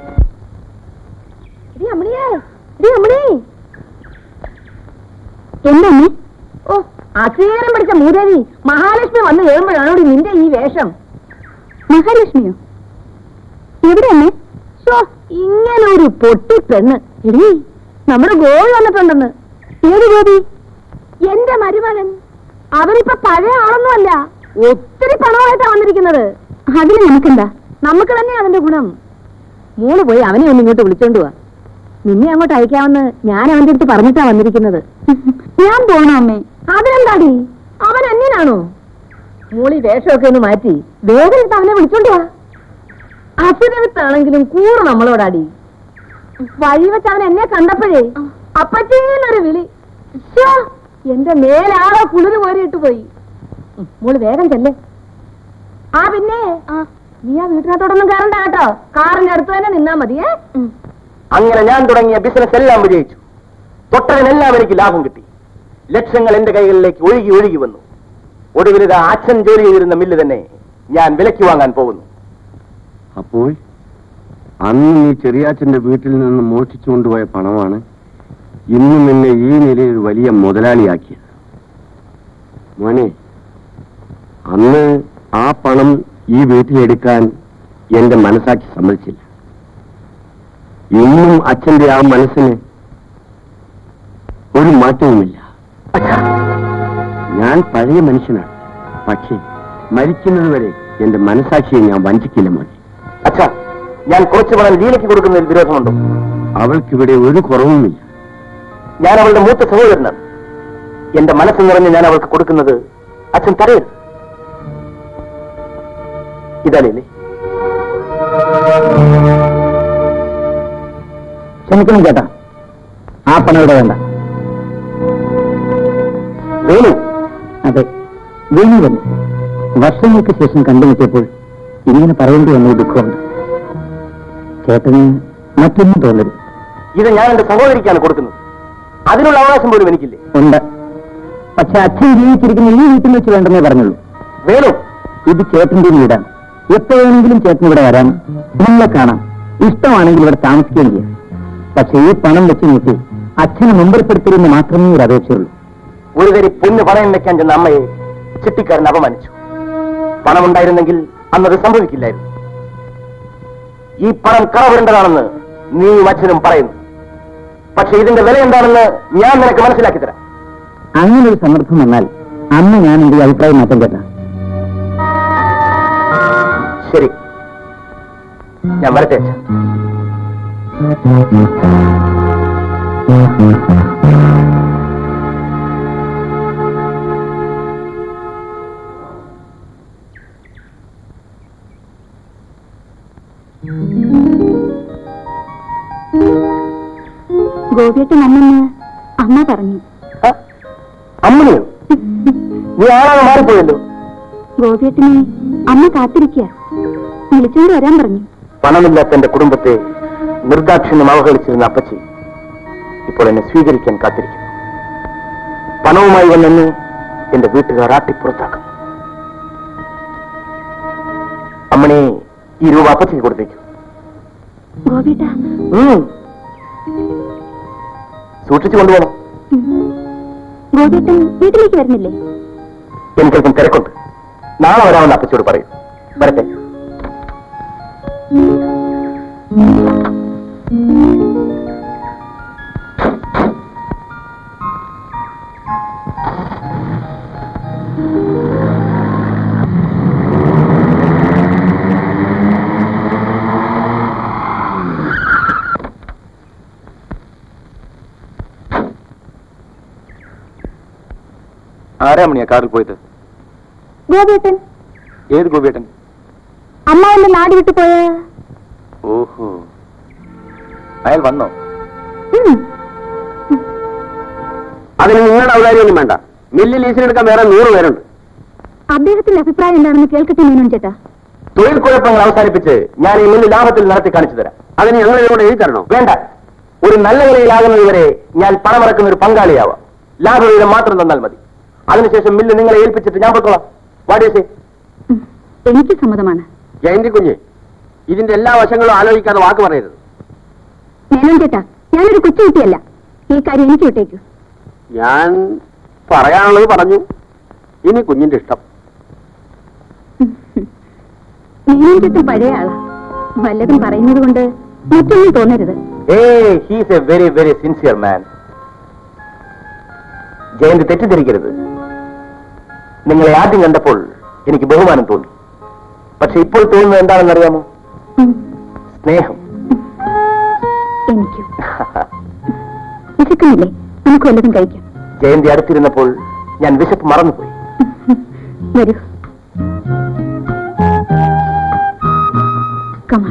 എന്താ ഓ അസീരം പിടിച്ച മൂദേവി മഹാലക്ഷ്മി വന്ന് കയറുമ്പോഴാണോ നിന്റെ ഈ വേഷം മഹാലക്ഷ്മിയോ എവിടെ അമ്മേ ഇങ്ങനെ ഒരു പൊട്ടി പെണ്ണ് എടീ നമ്മുടെ ഗോപി വന്നിട്ടുണ്ടെന്ന് ഏത് ഗോപി എന്റെ മരുമകൻ അവനിപ്പോ പഴയ ആളൊന്നുമല്ല ഒത്തിരി പണമായിട്ടാ വന്നിരിക്കുന്നത് അതിന് നമുക്കെന്താ നമുക്ക് തന്നെ അതിന്റെ ഗുണം മോള് പോയി അവനെ ഒന്ന് ഇങ്ങോട്ട് വിളിച്ചോണ്ട് പോവാ നിന്നെ അങ്ങോട്ട് അയക്കാമെന്ന് ഞാൻ അവന്റെ അടുത്ത് പറഞ്ഞിട്ടാ വന്നിരിക്കുന്നത് ഞാൻ പോണോ അമ്മേ അതിനെന്താടി അവൻ അന്യനാണോ മൂളി വേഷമൊക്കെ ഒന്ന് മാറ്റി വേഗം എടുത്ത് അവനെ വിളിച്ചോണ്ട് വാ അസുരവിത്താണെങ്കിലും കൂറ് നമ്മളോടാടി വഴി വെച്ച് അവൻ എന്നെ കണ്ടപ്പോഴേ അപ്പച്ചേന്നൊരു വിളി ശ്ശോ, എന്റെ മേലാകെ കുളിര് കോരിയിട്ട് പോയി ഉം, മോള് വേഗം ചെല്ലേ ആ പിന്നെ നീ ആ വീട്ടിനകത്തോടൊന്നും കയറണ്ട കേട്ടോ കാറിന്റെ അടുത്ത് തന്നെ നിന്നാ മതിയേ അങ്ങനെ ഞാൻ തുടങ്ങിയ ബിസിനസ് എല്ലാം വിജയിച്ചു തൊട്ടതിനെല്ലാം എനിക്ക് ലാഭം കിട്ടി ലക്ഷങ്ങൾ എന്റെ കൈകളിലേക്ക് ഒഴുകി ഒഴുകി വന്നു ഒടുവിലിത് അച്ഛൻ ജോലി ചെയ്തിരുന്ന മില്ല് തന്നെ ഞാൻ വിലയ്ക്ക് വാങ്ങാൻ പോകുന്നു അപ്പോൾ അന്ന് നീ ചെറിയാച്ചന്റെ വീട്ടിൽ നിന്ന് മോഷ്ടിച്ചു കൊണ്ടുപോയ പണമാണ് ഇന്നും എന്നെ ഈ നിലയിൽ ഒരു വലിയ മുതലാളിയാക്കിയത് മോനെ അന്ന് ആ പണം ഈ വീട്ടിലെടുക്കാൻ എന്റെ മനസാക്ഷി സമ്മതിച്ചില്ല ഇന്നും അച്ഛന്റെ ആ മനസ്സിന് ഒരു മാറ്റവുമില്ല ഞാൻ പഴയ മനുഷ്യനാണ് പക്ഷേ മരിക്കുന്നത് വരെ എന്റെ മനസാക്ഷിയെ ഞാൻ വഞ്ചിക്കില്ല മോനെ അച്ഛാ ഞാൻ കുറച്ച് പണം ലീലയ്ക്ക് കൊടുക്കുന്നതിൽ വിരോധമുണ്ടോ അവൾക്കിവിടെ ഒരു കുറവുമില്ല ഞാൻ അവളുടെ മൂത്ത സഹോദരനാണ് എന്റെ മനസ്സ് നിറഞ്ഞ് ഞാൻ അവൾക്ക് കൊടുക്കുന്നത് അച്ഛൻ തടയരുത് ഇതല്ലേ ക്ഷമിക്കണം ചേട്ടാ ആ പണം ഇവിടെ വേണ്ട വേണു അതെ വേണു തന്നെ വർഷങ്ങൾക്ക് ശേഷം കണ്ടുമുട്ടിയപ്പോൾ ഇങ്ങനെ പറയേണ്ടി വന്ന ദുഃഖമുണ്ട് ചേട്ടന് മറ്റൊന്നും തോന്നരുത് ഇത് ഞാൻ എന്റെ സഹോദരിക്കാണ് കൊടുക്കുന്നത് അതിനുള്ള അവകാശം പോലും എനിക്കില്ലേ ഉണ്ട് പക്ഷെ അച്ഛൻ ജീവിച്ചിരിക്കുന്ന ഈ വീട്ടിൽ വെച്ച് വേണ്ടെന്നേ പറഞ്ഞുള്ളൂ വേണു ഇത് ചേട്ടന്റെ വീടാണ് എപ്പോ വേണമെങ്കിലും ചേട്ടൻ ഇവിടെ വരാം നിങ്ങളെ കാണാം ഇഷ്ടമാണെങ്കിൽ ഇവിടെ താമസിക്കുകയും ചെയ്യാം പക്ഷെ ഈ പണം വെച്ച് നോക്കി അച്ഛനെ മുമ്പർപ്പെടുത്തരുന്ന് മാത്രമേ ഒരു അപേക്ഷയുള്ളൂ ഒരു തരി പൊന്ന് പണയം വെക്കാൻ ചെന്ന അമ്മയെ ചിട്ടിക്കാരൻ അപമാനിച്ചു പണമുണ്ടായിരുന്നെങ്കിൽ അന്നത് സംഭവിക്കില്ലായിരുന്നു ഈ പണം കളവരേണ്ടതാണെന്ന് നീയും അച്ഛനും പറയുന്നു പക്ഷെ ഇതിന്റെ വില എന്താണെന്ന് ഞാൻ നിനക്ക് മനസ്സിലാക്കി തരാം അങ്ങനെ ഒരു സന്ദർഭം വന്നാൽ അന്ന് ഞാൻ എന്റെ അഭിപ്രായം മാറ്റം കേട്ട ശരി ഞാൻ വരട്ടെ അച്ഛാ ഗോപിയേട്ടൻ അന്നെന്ന് അമ്മ പറഞ്ഞു ആ, അമ്മനെയോ നീ ആളാണ് മാറിപ്പോയല്ലോ ഗോപിയേട്ടനെ അമ്മ കാത്തിരിക്കുക വിളിച്ചുകൊണ്ട് വരാൻ പറഞ്ഞു പണമില്ലാത്ത എന്റെ കുടുംബത്തെ നിർദാക്ഷിണ്യം അവഹേളിച്ചിരുന്ന അപ്പച്ചി ഇപ്പോൾ എന്നെ സ്വീകരിക്കാൻ കാത്തിരിക്കുന്നു പണവുമായി വന്നെന്നെ എന്റെ വീട്ടുകാർ ആട്ടിപ്പുറത്താക്കും അമ്മണി ഈ രൂപ അപ്പച്ചിക്ക് കൊടുത്തേക്കു ഗോപിയേട്ട ഉം. സൂക്ഷിച്ചു കൊണ്ടുപോകണം ഗോപിയേട്ടൻ വീട്ടിലേക്ക് വരുന്നില്ലേ എനിക്കല്പം തിരക്കുണ്ട് നാളെ വരാമെന്ന് അപ്പച്ചിയോട് പറയും വരട്ടെ ആരാ മണിയാ കാറിൽ പോയത് ഗോപിയേട്ടൻ ഏത് ഗോപിയേട്ടൻ അമ്മ എന്നെ നാട് വിട്ടു പോയ ഓഹോ അയാൾ വന്നോ അതിന് നിങ്ങളുടെ ഔദാര്യമൊന്നും വേണ്ട മില്ല് ലീസിനെടുക്കാൻ വേറെ നൂറ് പേരുണ്ട് അദ്ദേഹത്തിന്റെ അഭിപ്രായം എന്താണെന്ന് കേൾക്കട്ടെ മേനോൻ ചേട്ടാ തൊഴിൽ കുഴപ്പങ്ങൾ അവസാനിപ്പിച്ച് ഞാൻ ഈ മില്ല് ലാഭത്തിൽ നടത്തി കാണിച്ചു തരാം അതിന് ഞങ്ങൾ ഇതിനോട് എഴുതി തരണോ വേണ്ട ഒരു നല്ല നിലയിലാകുന്നത് വരെ ഞാൻ പണമിറക്കുന്ന ഒരു പങ്കാളിയാവാം ലാഭവിഹിതം മാത്രം തന്നാൽ മതി അതിനുശേഷം മില്ല് നിങ്ങളെ ഏൽപ്പിച്ചിട്ട് ഞാൻ പൊക്കോളാം വാടേസേ ഉം. എനിക്ക് സമ്മതമാണ് ജയന്തി കുഞ്ഞ് ഇതിന്റെ എല്ലാ വശങ്ങളും ആലോചിക്കാതെ വാക്ക് പറയരുത് മേനോൻ ചേട്ടാ ഞാനൊരു കൊച്ചുകുട്ടിയല്ല ഈ കാര്യം എനിക്ക് വിട്ടേക്കൂ ഞാൻ പറയാനുള്ളത് പറഞ്ഞു ഇനി കുഞ്ഞിന്റെ ഇഷ്ടം മേനോൻ ചേട്ടൻ പഴയ ആളാ വല്ലതും പറയുന്നത് കൊണ്ട് മറ്റൊന്നും തോന്നരുത് ഏ he's a very very sincere man Jayanthi തെറ്റിദ്ധരിക്കരുത് നിങ്ങളെ ആദ്യം കണ്ടപ്പോൾ എനിക്ക് ബഹുമാനം തോന്നി പക്ഷെ ഇപ്പോൾ തോന്നുന്നത് എന്താണെന്ന് അറിയാമോ ഉം. സ്നേഹം എനിക്കും വിശക്കുന്നില്ലേ നമുക്ക് വല്ലതും കഴിക്കാം ജയന്തി അടുത്തിരുന്നപ്പോൾ ഞാൻ വിശപ്പ് മറന്നുപോയി വരൂ കമാൺ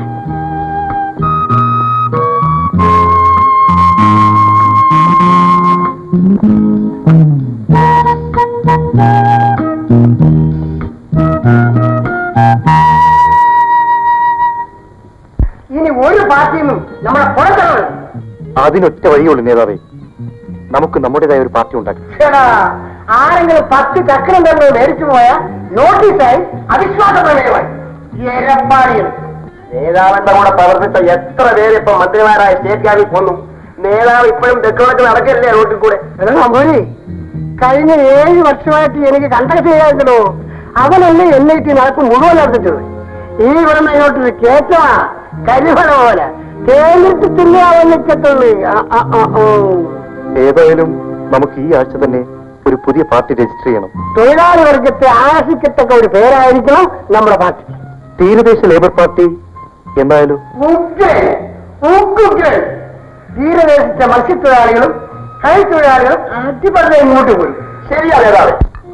ഇനി ഒരു പാർട്ടിയിൽ നിന്നും നമ്മളെ പുറത്തിറങ്ങണം അതിനൊറ്റ വഴിയുള്ളൂ നേതാവേ നമുക്ക് നമ്മുടേതായ ഒരു പാർട്ടി ഉണ്ടാക്കാം ചേടാ ആരെങ്കിലും പത്ത് ചക്രം തന്നെ മേടിച്ചു പോയ നോട്ടീസായി അവിശ്വാസ പ്രമേയമായി എരപ്പാടികൾ നേതാവിന്റെ കൂടെ പ്രവർത്തിച്ച എത്ര പേര് ഇപ്പൊ മന്ത്രിമാരായ സ്റ്റേറ്റ് ക്യാബിൽ പോന്നു നേതാവ് ഇപ്പോഴും തെക്കുവടക്ക് നടക്കല്ലേ റോട്ടിൽ കൂടെ എടാ നമ്പൂരി കഴിഞ്ഞ ഏഴ് വർഷമായിട്ട് എനിക്ക് കണ്ടക്ട് ചെയ്യാറുണ്ടോ അവനല്ലേ എൻ ഐ ടി നടക്കും മുഴുവൻ നടത്തിച്ചത് ഈ ഇവിടുന്ന് ഇങ്ങോട്ടൊരു കേറ്റമാ കരിമണ പോലെ കേന്ദ്രത്തിൽ തിന്നാവാൻ നിൽക്കത്തുള്ളൂ ആ, ആ, ആ, ഓ. ഏതായാലും നമുക്ക് ഈ ആഴ്ച തന്നെ ഒരു പുതിയ പാർട്ടി രജിസ്റ്റർ ചെയ്യണം തൊഴിലാളി വർഗത്തെ ആകർഷിക്കത്തക്ക ഒരു പേരായിരിക്കണം നമ്മുടെ പാർട്ടി തീരദേശ ലേബർ പാർട്ടി എന്തായാലും ഉഗ്രൻ ഉഗ്രൻ തീരദേശത്തെ മത്സ്യത്തൊഴിലാളികളും കൈത്തൊഴിലാളികളും അടിപൊളി ഇങ്ങോട്ട് പോയി ശരിയാ നേതാവ്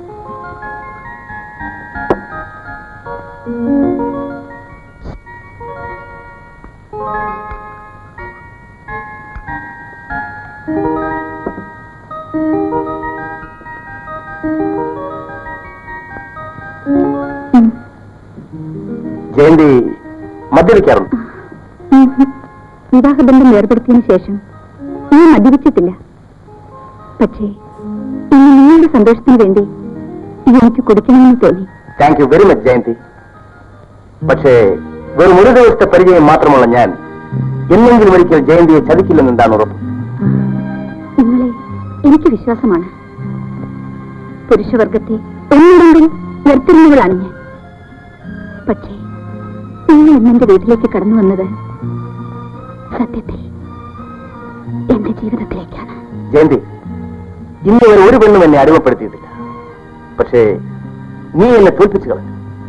ജയന്തി മദ്യപിക്കാറുണ്ട് വിവാഹബന്ധം ഏർപ്പെടുത്തിയതിനു ശേഷം ഞാൻ മദ്യപിച്ചിട്ടില്ല പക്ഷേ ഇന്ന് നിങ്ങളുടെ സന്തോഷത്തിന് വേണ്ടി എനിക്ക് കുടിക്കണമെന്ന് തോന്നി thank you very much Jayanthi പക്ഷേ വെറും ഒരു ദിവസത്തെ പരിചയം മാത്രമുള്ള ഞാൻ എന്നെങ്കിലും ഒരിക്കൽ ജയന്തിയെ ചതിക്കില്ലെന്നെന്താണ് ഉറപ്പ് നിങ്ങളെ എനിക്ക് വിശ്വാസമാണ് പുരുഷവർഗത്തെ ഒന്നില്ലെങ്കിൽ നിർത്തുന്നവളാണ് ഞാൻ പക്ഷേ നിങ്ങൾ ഇന്നെന്റെ വീട്ടിലേക്ക് കടന്നു വന്നത് സത്യത്തിൽ എന്റെ ജീവിതത്തിലേക്കാണ് ജയന്തി ഇന്ന് വരെ ഒരു പെണ്ണും എന്നെ അടിമപ്പെടുത്തിയിട്ടില്ല പക്ഷേ നീ എന്നെ തോൽപ്പിച്ചു കളഞ്ഞു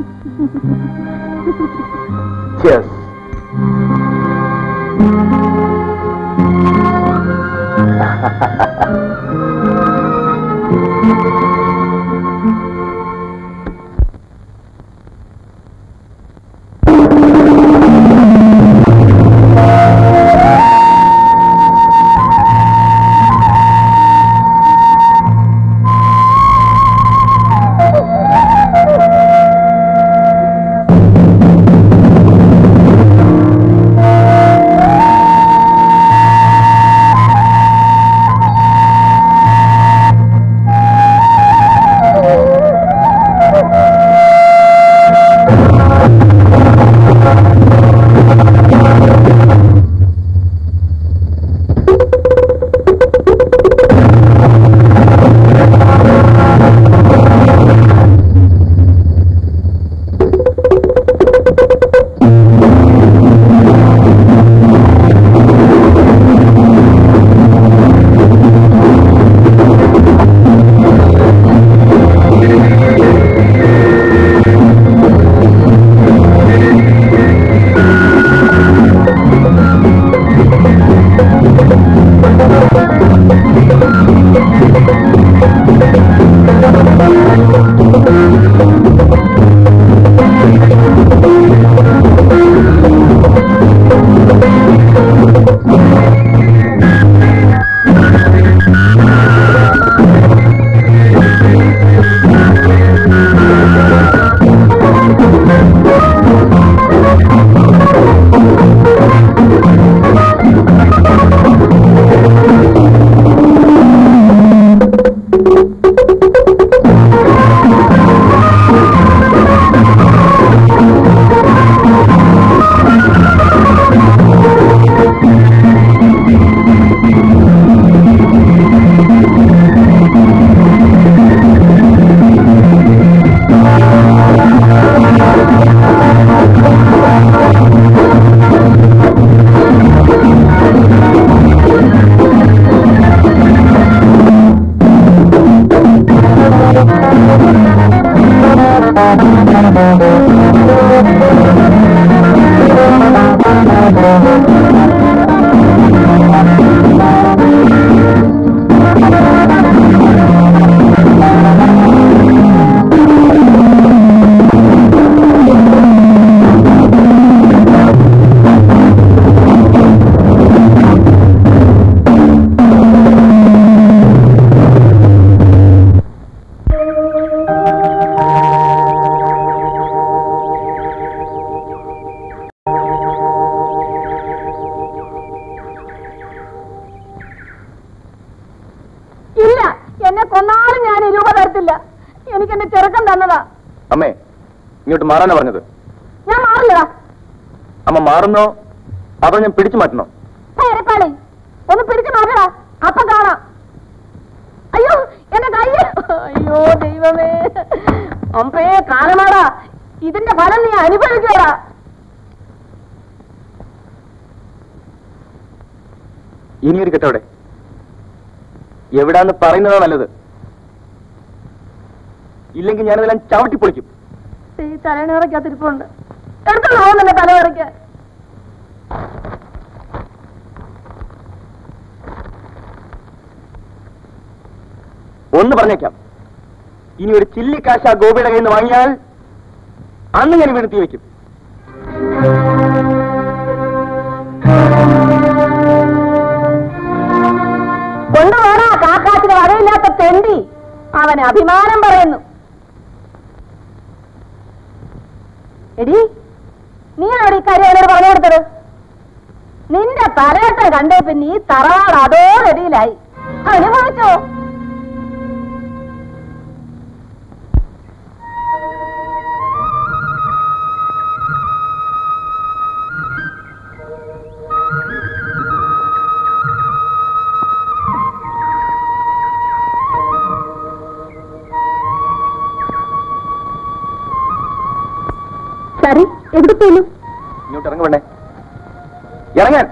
Cheers. ഒന്നുമില്ല എനിക്ക് എന്റെ ചെറുക്കൻ തന്നതാ അമ്മേ ഇങ്ങോട്ട് മാറാനാ പറഞ്ഞത് ഞാൻ മാറില്ലടാ അമ്മ മാറുന്നോ അതോ ഞാൻ പിടിച്ചു മാറ്റണോ എരപ്പാളി ഒന്ന് പിടിച്ചു നോക്കടാ അപ്പൊ കാണാം അയ്യോ എന്റെ കൈ അയ്യോ ദൈവമേ അമ്പേ കാലമാടാ ഇതിന്റെ ഫലം നീ അനുഭവിക്കടാ ഇനിയൊരു കെട്ടവിടെ എവിടാന്ന് പറയുന്നതാ നല്ലത് ഇല്ലെങ്കിൽ ഞാനിതെല്ലാം ചവിട്ടി പൊളിക്കും ഈ തലണിറക്കകത്തിരിപ്പുണ്ട് എടുത്തോളാം നിന്റെ തലവറയ്ക്ക് ഒന്ന് പറഞ്ഞേക്കാം ഇനി ഒരു ചില്ലി കാശ് ആ ഗോപിയുടെ കയ്യിൽ നിന്ന് വാങ്ങിയാൽ അന്ന് ഞാൻ വീഴ്ത്തി വെക്കും കൊണ്ടുപോടാ കാക്കാത്തിന് വകയില്ലാത്ത തെണ്ടി അവന് അഭിമാനം പറയുന്നു എടി നീ അവിടെ ഇക്കാര്യം അവനോട് പറഞ്ഞു കൊടുത്തത് നിന്റെ തലയട്ടം കണ്ടേ പിന്നെ ഈ തറവാട് അതോരടിയിലായി അനുഭവിച്ചോ സരി എവിടെ പോന്നു ഇങ്ങോട്ട് ഇറങ്ങ വേണ്ടേ ഇറങ്ങാൻ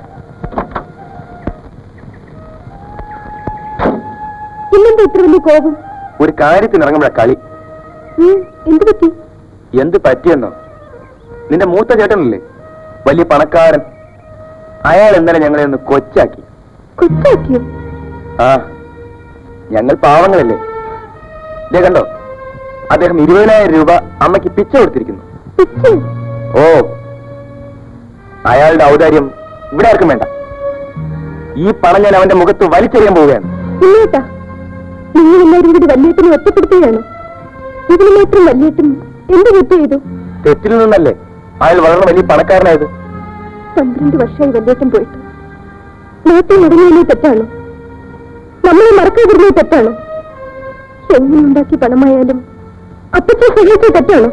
ഇന്നെന്താ ഇത്ര വലിയ കോപം ഒരു കാര്യത്തിന് ഇറങ്ങുമ്പോഴാ കളി ഉം, എന്ത് പറ്റി എന്ത് പറ്റിയെന്നോ നിന്റെ മൂത്ത ചേട്ടനല്ലേ വലിയ പണക്കാരൻ അയാൾ ഇന്നലെ ഞങ്ങളെ ഒന്ന് കൊച്ചാക്കി കൊച്ചാക്കിയോ ആ ഞങ്ങൾ പാവങ്ങളല്ലേ ഇതേ കണ്ടോ അദ്ദേഹം ഇരുപതിനായിരം രൂപ അമ്മയ്ക്ക് പിച്ച കൊടുത്തിരിക്കുന്നു പിച്ച് ഓ അയാളുടെ ഔദാര്യം ഇവിടെ ആർക്കും വേണ്ട ഈ പണം ഞാൻ അവന്റെ മുഖത്ത് വലിച്ചെറിയാൻ പോവുകയാണ് ഇല്ലേട്ടാ നിങ്ങൾ എല്ലാവരും കൂടി വല്യേട്ടനെ ഒറ്റപ്പെടുത്തുകയാണ് ഇതിന് മാത്രം വല്യേട്ടൻ എന്ത് കുറ്റം ചെയ്തു തെറ്റിൽ നിന്നല്ലേ അയാൾ വളർന്ന വലിയ പണക്കാരനായത് പന്ത്രണ്ട് വർഷമായി വല്യേട്ടൻ പോയിട്ട് നാട്ടിൽ മുടങ്ങിയതിനെ തെറ്റാണോ നമ്മളെ മറക്കാതിരുന്നത് തെറ്റാണോ എങ്ങനെ ഉണ്ടാക്കിയ പണമായാലും അപ്പച്ചൻ സഹിച്ച തെറ്റാണോ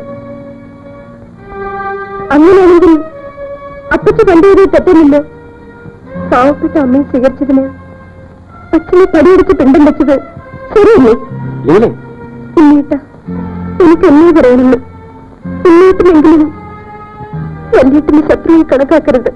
അങ്ങനെയാണെങ്കിൽ അപ്പച്ച കണ്ടുപോയത് തെറ്റമില്ലോ പാവപ്പെട്ട അമ്മയെ സ്വീകരിച്ചതിന് അച്ഛനെ പടിയെടുത്ത് പിണ്ടം വെച്ചത് ശരിയല്ലേ ഇല്ലേ ഉണ്ണീട്ട എനിക്ക് എന്നേ പറയാനുള്ളൂ ഉണ്ണീട്ടിനെങ്കിലും വല്യേട്ടിന് ശത്രുവിൽ കണക്കാക്കരുത്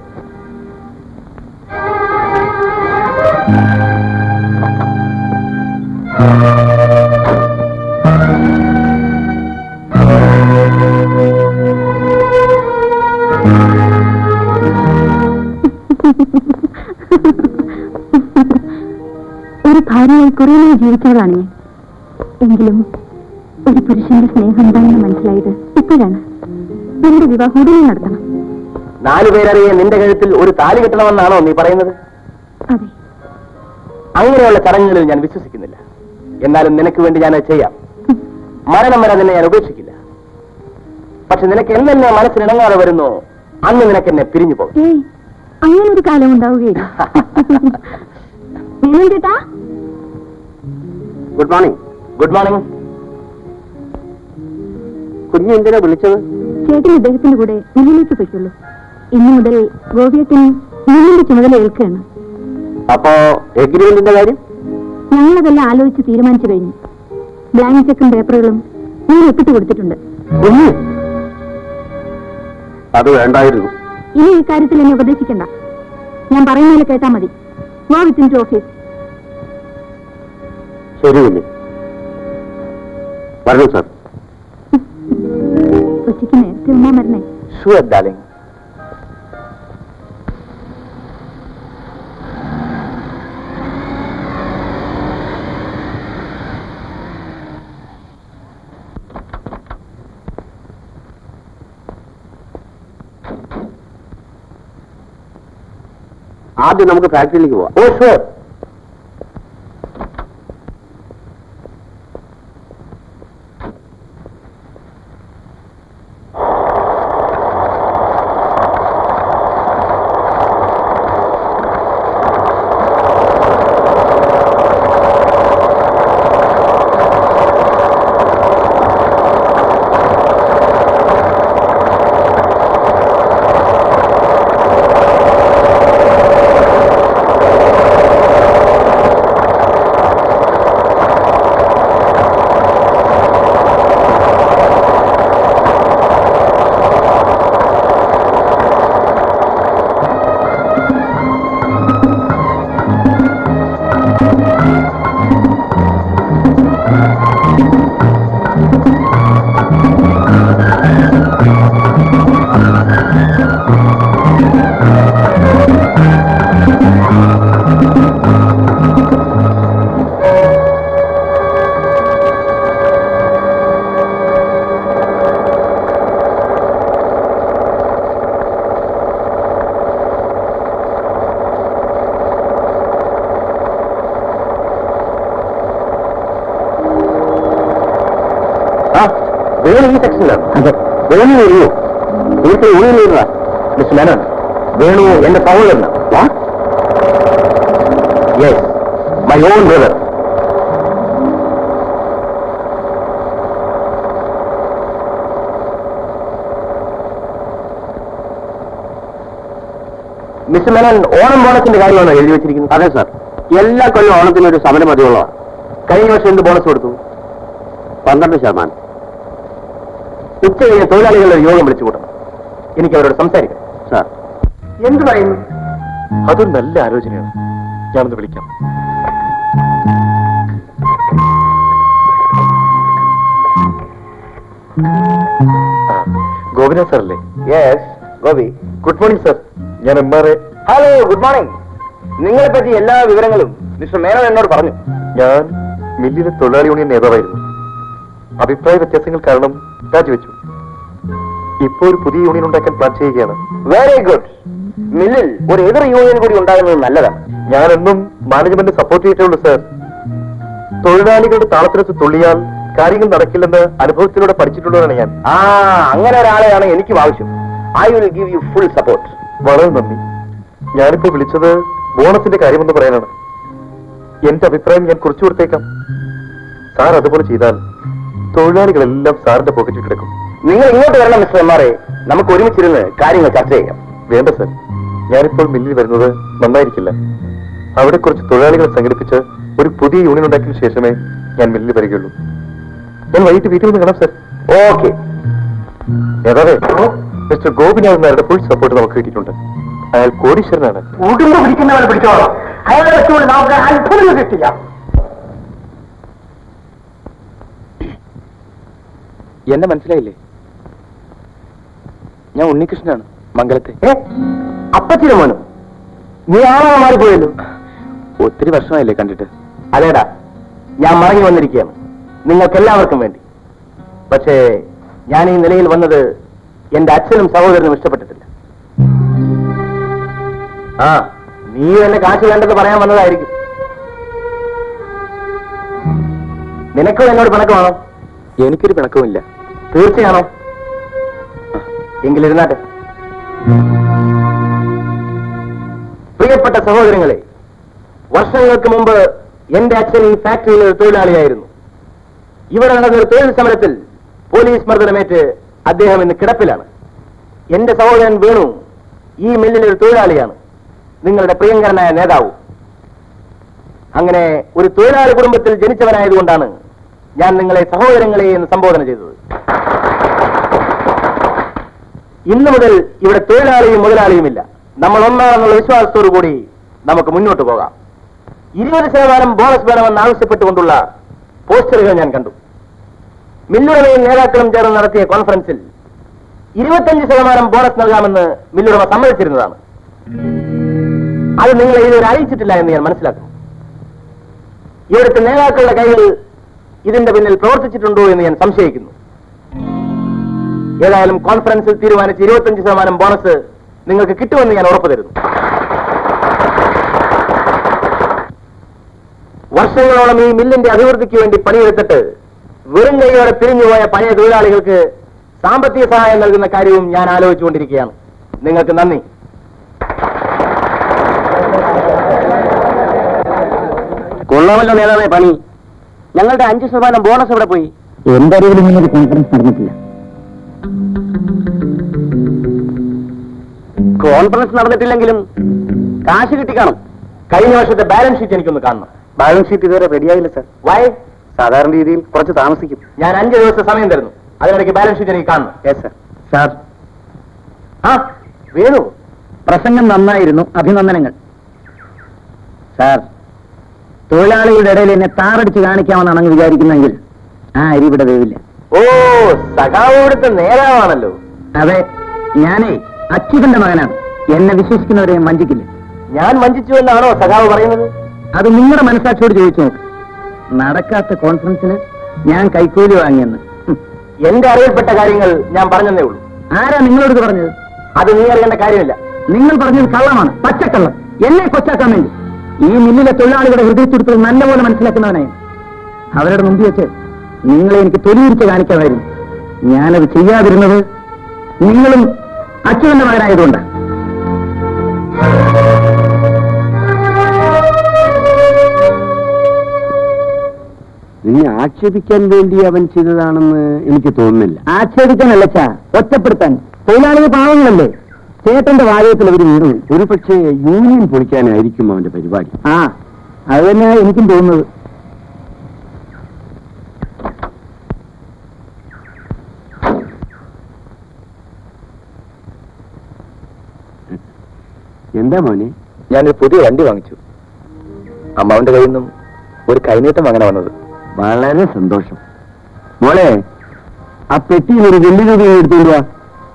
ഒരു ഭാര്യയായി കുറേ നാൾ ജീവിച്ചവളാണ് ഞാൻ എങ്കിലും ഒരു പുരുഷന്റെ സ്നേഹം എന്താണെന്ന് മനസ്സിലായത് ഇപ്പോഴാണ് എന്റെ വിവാഹം ഉടനെ നടത്തണം നാലു പേരറിയെ നിന്റെ കഴുത്തിൽ ഒരു താലി കെട്ടണമെന്നാണോ നീ പറയുന്നത് അതെ അങ്ങനെയുള്ള ചടങ്ങുകളിൽ ഞാൻ വിശ്വസിക്കുന്നില്ല എന്നാലും നിനക്ക് വേണ്ടി ഞാൻ അത് ചെയ്യാം മരണം വരെ നിന്നെ ഞാൻ ഉപേക്ഷിക്കില്ല പക്ഷെ നിനക്ക് എന്നെന്നെ മനസ്സിനിണങ്ങാതെ വരുന്നു അന്ന് നിനക്ക് എന്നെ പിരിഞ്ഞു പോകും ഏയ് അങ്ങനെ ഒരു കാലം ഉണ്ടാവുകയില്ല നിങ്ങൾ ചേട്ടാ ഗുഡ് മോർണിംഗ് ഗുഡ് മോർണിംഗ് കുഞ്ഞു എന്തിനാ വിളിച്ചത് ചേട്ടൻ ഇദ്ദേഹത്തിന്റെ കൂടെ മില്ലിലേക്ക് പൊയ്ക്കുള്ളൂ ഇന്നു മുതൽ ഗോപിയത്തിന് മില്ലിന്റെ ചുമതല ഏൽക്കുകയാണ് അപ്പോ എഗ്രിമെന്റിന്റെ കാര്യം ഞങ്ങളതെല്ലാം ആലോചിച്ച് തീരുമാനിച്ചു കഴിഞ്ഞു ബ്ലാങ്ക് ചെക്കും പേപ്പറുകളും ഞാൻ ഒപ്പിട്ട് കൊടുത്തിട്ടുണ്ട് കുഞ്ഞു അത് വേണ്ടായിരുന്നു ഇനി ഈ കാര്യത്തിൽ എന്നെ ഉപദേശിക്കണ്ട ഞാൻ പറയുന്നതിൽ കേട്ടാ മതി ഗോ വിത്തിൻ ടു ഓഫീസ് ശരി കുഞ്ഞു വരണു സാർ ഉച്ചയ്ക്ക് നേരത്തെ ഉണ്ണാൻ വരണേ ഷുവർ ഡാർലിംഗ് ആദ്യം നമുക്ക് ഫാക്ടറിയിലേക്ക് പോവാം ഓ ഷുവർ വേണു ഈ സെക്ഷനിലാണ് അതെ വേണു അറിയോ വീട്ടിൽ യൂണിയൻ ലീഡറാ മിസ് മേനോൻ വേണു എന്റെ സഹോദരനാണ് yes my own brother miss Menon Onam ബോണസിന്റെ കാര്യമാണോ എഴുതി വെച്ചിരിക്കുന്നത് അതെ സാർ എല്ലാ കൊല്ലം ഓണത്തിന് ഒരു സമരം മതിയുള്ള കഴിഞ്ഞ വർഷം എന്ത് ബോണസ് കൊടുത്തു പന്ത്രണ്ട് ശതമാനം ഉച്ച കഴിഞ്ഞ് തൊഴിലാളികളുടെ ഒരു യോഗം വിളിച്ചു കൂട്ടണം എനിക്ക് അവരോട് സംസാരിക്കണം സാർ എന്ത് പറയുന്നു അതൊരു നല്ല ആലോചനയാണ് ഞാനൊന്ന് വിളിക്കാം ആ, ഗോപിനാഥ് സാറല്ലേ yes Gopi good morning sir ഞാൻ M R A hello good morning നിങ്ങളെ പറ്റി എല്ലാ വിവരങ്ങളും മിസ്റ്റർ മേനോൻ എന്നോട് പറഞ്ഞു ഞാൻ മില്ലിലെ തൊഴിലാളി യൂണിയൻ നേതാവായിരുന്നു അഭിപ്രായ വ്യത്യാസങ്ങൾ കാരണം രാജിവെച്ചു ഇപ്പോൾ ഒരു പുതിയ യൂണിയൻ ഉണ്ടാക്കാൻ പ്ലാൻ ചെയ്യുകയാണ് വെരി ഗുഡ് മില്ലിൽ ഒരു എതിർ യൂണിയൻ കൂടി ഉണ്ടാകുന്നത് നല്ലതാണ് ഞാനെന്നും മാനേജ്മെന്റ് സപ്പോർട്ട് ചെയ്തിട്ടുള്ളൂ സാർ തൊഴിലാളികളുടെ താളത്തിനൊത്ത് തുള്ളിയാൽ കാര്യങ്ങൾ നടക്കില്ലെന്ന് അനുഭവത്തിലൂടെ പഠിച്ചിട്ടുള്ളതാണ് ഞാൻ ആ അങ്ങനെ ഒരാളെയാണ് എനിക്കും ആവശ്യം I will give you full support വളരെ നന്ദി ഞാനിപ്പോ വിളിച്ചത് ബോണസിന്റെ കാര്യമെന്ന് പറയാനാണ് എന്റെ അഭിപ്രായം ഞാൻ കുറിച്ചു കൊടുത്തേക്കാം സാർ അതുപോലെ ചെയ്താൽ തൊഴിലാളികളെല്ലാം സാറിന്റെ പോക്കറ്റിൽ കിടക്കും നിങ്ങൾ ഇങ്ങോട്ട് വരണം മിസ്റ്റർ എം ആർ എ നമുക്ക് ഒരുമിച്ചിരുന്ന് കാര്യങ്ങൾ ചർച്ച ചെയ്യാം വേണ്ട സർ ഞാനിപ്പോൾ മില്ലിൽ വരുന്നത് നന്നായിരിക്കില്ല അവിടെ കുറച്ച് തൊഴിലാളികളെ സംഘടിപ്പിച്ച് ഒരു പുതിയ യൂണിയൻ ഉണ്ടാക്കിയ ശേഷമേ ഞാൻ മില്ലിൽ വരികയുള്ളൂ ഞാൻ വൈകിട്ട് വീട്ടിൽ നിന്ന് കാണാം സർ ഓക്കെ നേതാവേ മിസ്റ്റർ ഗോപിനാഥ് നായരുടെ ഫുൾ സപ്പോർട്ട് നമുക്ക് കിട്ടിയിട്ടുണ്ട് അയാൾ കോടീശ്വരനാണ് ഉടുമ്പ് പിടിക്കുന്നവരെ പിടിച്ചോളാം അയാളെ വെച്ചുകൊണ്ട് നമുക്ക് അത്ഭുതം കിട്ടില്ല എന്നെ മനസ്സിലായില്ലേ ഞാൻ ഉണ്ണികൃഷ്ണനാണ് മംഗലത്തെ അപ്പച്ചിന് മോനും നീ ആളാ മാറിപ്പോയല്ലോ ഒത്തിരി വർഷമായില്ലേ കണ്ടിട്ട് അതേടാ ഞാൻ മടങ്ങി വന്നിരിക്കുകയാണ് നിങ്ങൾക്ക് എല്ലാവർക്കും വേണ്ടി പക്ഷേ ഞാൻ ഈ നിലയിൽ വന്നത് എന്റെ അച്ഛനും സഹോദരനും ഇഷ്ടപ്പെട്ടിട്ടില്ല ആ നീ എന്നെ കാശ് വേണ്ടെന്ന് പറയാൻ വന്നതായിരിക്കും നിനക്കും എന്നോട് പിണക്കമാണോ എനിക്കൊരു പിണക്കവുമില്ല തീർച്ചയാണോ എങ്കിലിരുന്നാട്ടെ പ്രിയപ്പെട്ട സഹോദരങ്ങളെ വർഷങ്ങൾക്ക് മുമ്പ് എന്റെ അച്ഛൻ ഈ ഫാക്ടറിയിൽ ഒരു തൊഴിലാളിയായിരുന്നു ഇവിടെ നടന്ന ഒരു തൊഴിൽ സമരത്തിൽ പോലീസ് മർദ്ദനമേറ്റ് അദ്ദേഹം ഇന്ന് കിടപ്പിലാണ് എന്റെ സഹോദരൻ വേണു ഈ മില്ലിലെ ഒരു തൊഴിലാളിയാണ് നിങ്ങളുടെ പ്രിയങ്കരനായ നേതാവ് അങ്ങനെ ഒരു തൊഴിലാളി കുടുംബത്തിൽ ജനിച്ചവനായതുകൊണ്ടാണ് ഞാൻ നിങ്ങളെ സഹോദരങ്ങളെ എന്ന് സംബോധന ചെയ്തത് ഇന്നു മുതൽ ഇവിടെ തൊഴിലാളിയും മുതലാളിയുമില്ല നമ്മൾ ഒന്നാണെന്നുള്ള വിശ്വാസത്തോടു കൂടി നമുക്ക് മുന്നോട്ട് പോകാം ഇരുപത് ശതമാനം ബോണസ് വേണമെന്ന് ആവശ്യപ്പെട്ടുകൊണ്ടുള്ള പോസ്റ്ററുകൾ ഞാൻ കണ്ടു മില്ലുടമയും നേതാക്കളും ചേർന്ന് നടത്തിയ കോൺഫറൻസിൽ ഇരുപത്തഞ്ച് ശതമാനം ബോണസ് നൽകാമെന്ന് മില്ലുടമ സമ്മതിച്ചിരുന്നതാണ് അത് നിങ്ങളെ ഇതുവരെ അറിയിച്ചിട്ടില്ല എന്ന് ഞാൻ മനസ്സിലാക്കുന്നു ഇവിടുത്തെ നേതാക്കളുടെ കൈകൾ ഇതിന്റെ പിന്നിൽ പ്രവർത്തിച്ചിട്ടുണ്ടോ എന്ന് ഞാൻ സംശയിക്കുന്നു ഏതായാലും കോൺഫറൻസിൽ തീരുമാനിച്ച ഇരുപത്തഞ്ച് ശതമാനം ബോണസ് നിങ്ങൾക്ക് കിട്ടുമെന്ന് ഞാൻ ഉറപ്പു തരുന്നു വർഷങ്ങളോളം ഈ മില്ലിന്റെ അഭിവൃദ്ധിക്ക് വേണ്ടി പണിയെടുത്തിട്ട് വെറും കൈയോടെ പിരിഞ്ഞുപോയ പഴയ തൊഴിലാളികൾക്ക് സാമ്പത്തിക സഹായം നൽകുന്ന കാര്യവും ഞാൻ ആലോചിച്ചുകൊണ്ടിരിക്കുകയാണ് നിങ്ങൾക്ക് നന്ദി കൊള്ളാമല്ലോ നേതാവേ പണി ഞങ്ങളുടെ അഞ്ച് ശതമാനം ബോണസ് എവിടെ പോയി എന്റെ അറിവിൽ ഇങ്ങനെ ഒരു കോൺഫറൻസ് നടന്നിട്ടില്ല കോൺഫറൻസ് നടന്നിട്ടില്ലെങ്കിലും കാശ് കിട്ടിക്കാണും കഴിഞ്ഞ വർഷത്തെ ബാലൻസ് ഷീറ്റ് എനിക്കൊന്ന് കാണണം ബാലൻസ് ഷീറ്റ് ഇതുവരെ റെഡിയായില്ല സാർ വൈ സാധാരണ രീതിയിൽ കുറച്ച് താമസിക്കും ഞാൻ അഞ്ച് ദിവസത്തെ സമയം തരുന്നു അതിനിടയ്ക്ക് ബാലൻസ് ഷീറ്റ് എനിക്ക് കാണണം യെസ് സാർ സാർ ആ വേണു പ്രസംഗം നന്നായിരുന്നു അഭിനന്ദനങ്ങൾ സാർ തൊഴിലാളികളുടെ ഇടയിൽ എന്നെ താറടിച്ച് കാണിക്കാമെന്നാണ് അങ്ങ് വിചാരിക്കുന്നതെങ്കിൽ ആ അരി ഇവിടെ വേവില്ല ഓ സഖാവ് ഇവിടുത്തെ നേതാവാണല്ലോ അതെ ഞാനേ അച്യുതന്റെ മകനാണ് എന്നെ വിശ്വസിക്കുന്നവരെ ഞാൻ വഞ്ചിക്കില്ല ഞാൻ വഞ്ചിച്ചു എന്നാണോ സഖാവ് പറയുന്നത് അത് നിങ്ങളുടെ മനസാക്ഷിയോട് ചോദിച്ചു നോക്ക് നടക്കാത്ത കോൺഫറൻസിന് ഞാൻ കൈക്കൂലി വാങ്ങിയെന്ന് ഹും. എന്റെ അറിവിൽപ്പെട്ട കാര്യങ്ങൾ ഞാൻ പറഞ്ഞതേ ഉള്ളൂ ആരാ നിങ്ങളോട് ഇത് പറഞ്ഞത് അത് നീ അറിയേണ്ട കാര്യമില്ല നിങ്ങൾ പറഞ്ഞത് കള്ളമാണ് പച്ചക്കള്ളം എന്നെ കൊച്ചാക്കാൻ വേണ്ടി ഈ മില്ലിലെ തൊഴിലാളികളുടെ ഹൃദയത്തുടുപ്പ് നല്ലപോലെ മനസ്സിലാക്കുന്നവനായി അവരുടെ മുമ്പിൽ വെച്ച് നിങ്ങളെ എനിക്ക് തൊലിയിരിച്ച് കാണിക്കാമായിരുന്നു ഞാനത് ചെയ്യാതിരുന്നത് നിങ്ങളും അച്യുതന്റെ മകനായതുകൊണ്ട് നിന്നെ ആക്ഷേപിക്കാൻ വേണ്ടി അവൻ ചെയ്തതാണെന്ന് എനിക്ക് തോന്നുന്നില്ല ആക്ഷേപിക്കാനല്ല ഒറ്റപ്പെടുത്താൻ തൊഴിലാളികൾ പാവങ്ങളല്ലേ ചേട്ടന്റെ വാചകത്തിൽ അവർ വീണു ഒരു പക്ഷേ യൂണിയൻ പൊളിക്കാനായിരിക്കും അവന്റെ പരിപാടി ആ അത് തന്നെയാണ് എനിക്കും തോന്നുന്നത് എന്താ മോനെ ഞാനൊരു പുതിയ വണ്ടി വാങ്ങിച്ചു അമ്മാവന്റെ കയ്യിൽ നിന്നും ഒരു കൈനീട്ടം വാങ്ങാൻ വന്നത് വളരെ സന്തോഷം മോളെ ആ പെട്ടിയിൽ ഒരു വെള്ളി രൂപ എടുത്തോണ്ട് വാ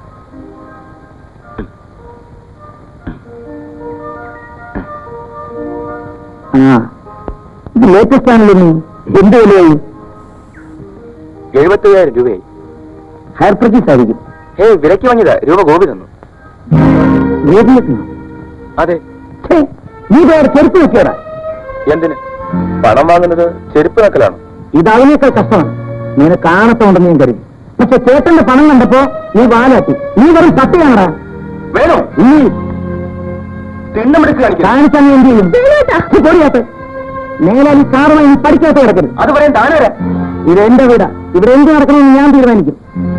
ആ ഇത് ലേറ്റസ്റ്റ് ആണല്ലോ നീ എന്ത് വിലയായി എഴുപത്തയ്യായിരം രൂപയായി ഹയർ പർച്ചേസ് ആയിരിക്കും ഏയ് വിലയ്ക്ക് വാങ്ങിയതാ രൂപ ഗോപി തന്നു വേദിയെത്തുന്നു അതെ നീ വേറെ ചെരുപ്പ് വെക്കടാ എന്തിന് പണം വാങ്ങുന്നത് ചെരുപ്പ് നക്കലാണ് ഇത് അതിനേക്കാൾ കഷ്ടമാണ് നിന്നെ കാണത്തുണ്ടെന്ന് ഞാൻ കരുതി പക്ഷെ ചേട്ടന്റെ പണം കണ്ടപ്പോ നീ വാലാട്ടി നീ വെറും പട്ടിയാണടാ വേണോ നീ തിണ്ണമെടുക്ക് കാണിക്കണം കാണിച്ചാൽ നീ എന്ത് ചെയ്യും പൊടിയാത്ത മേലാൽ ഈ കാറുമായി നീ പഠിക്കാത്ത കിടക്കരുത് അത് പറയാൻ താനാരാ ഇത് എന്റെ വീടാ ഇവിടെ എന്ത് നടക്കണമെന്ന് ഞാൻ തീരുമാനിക്കും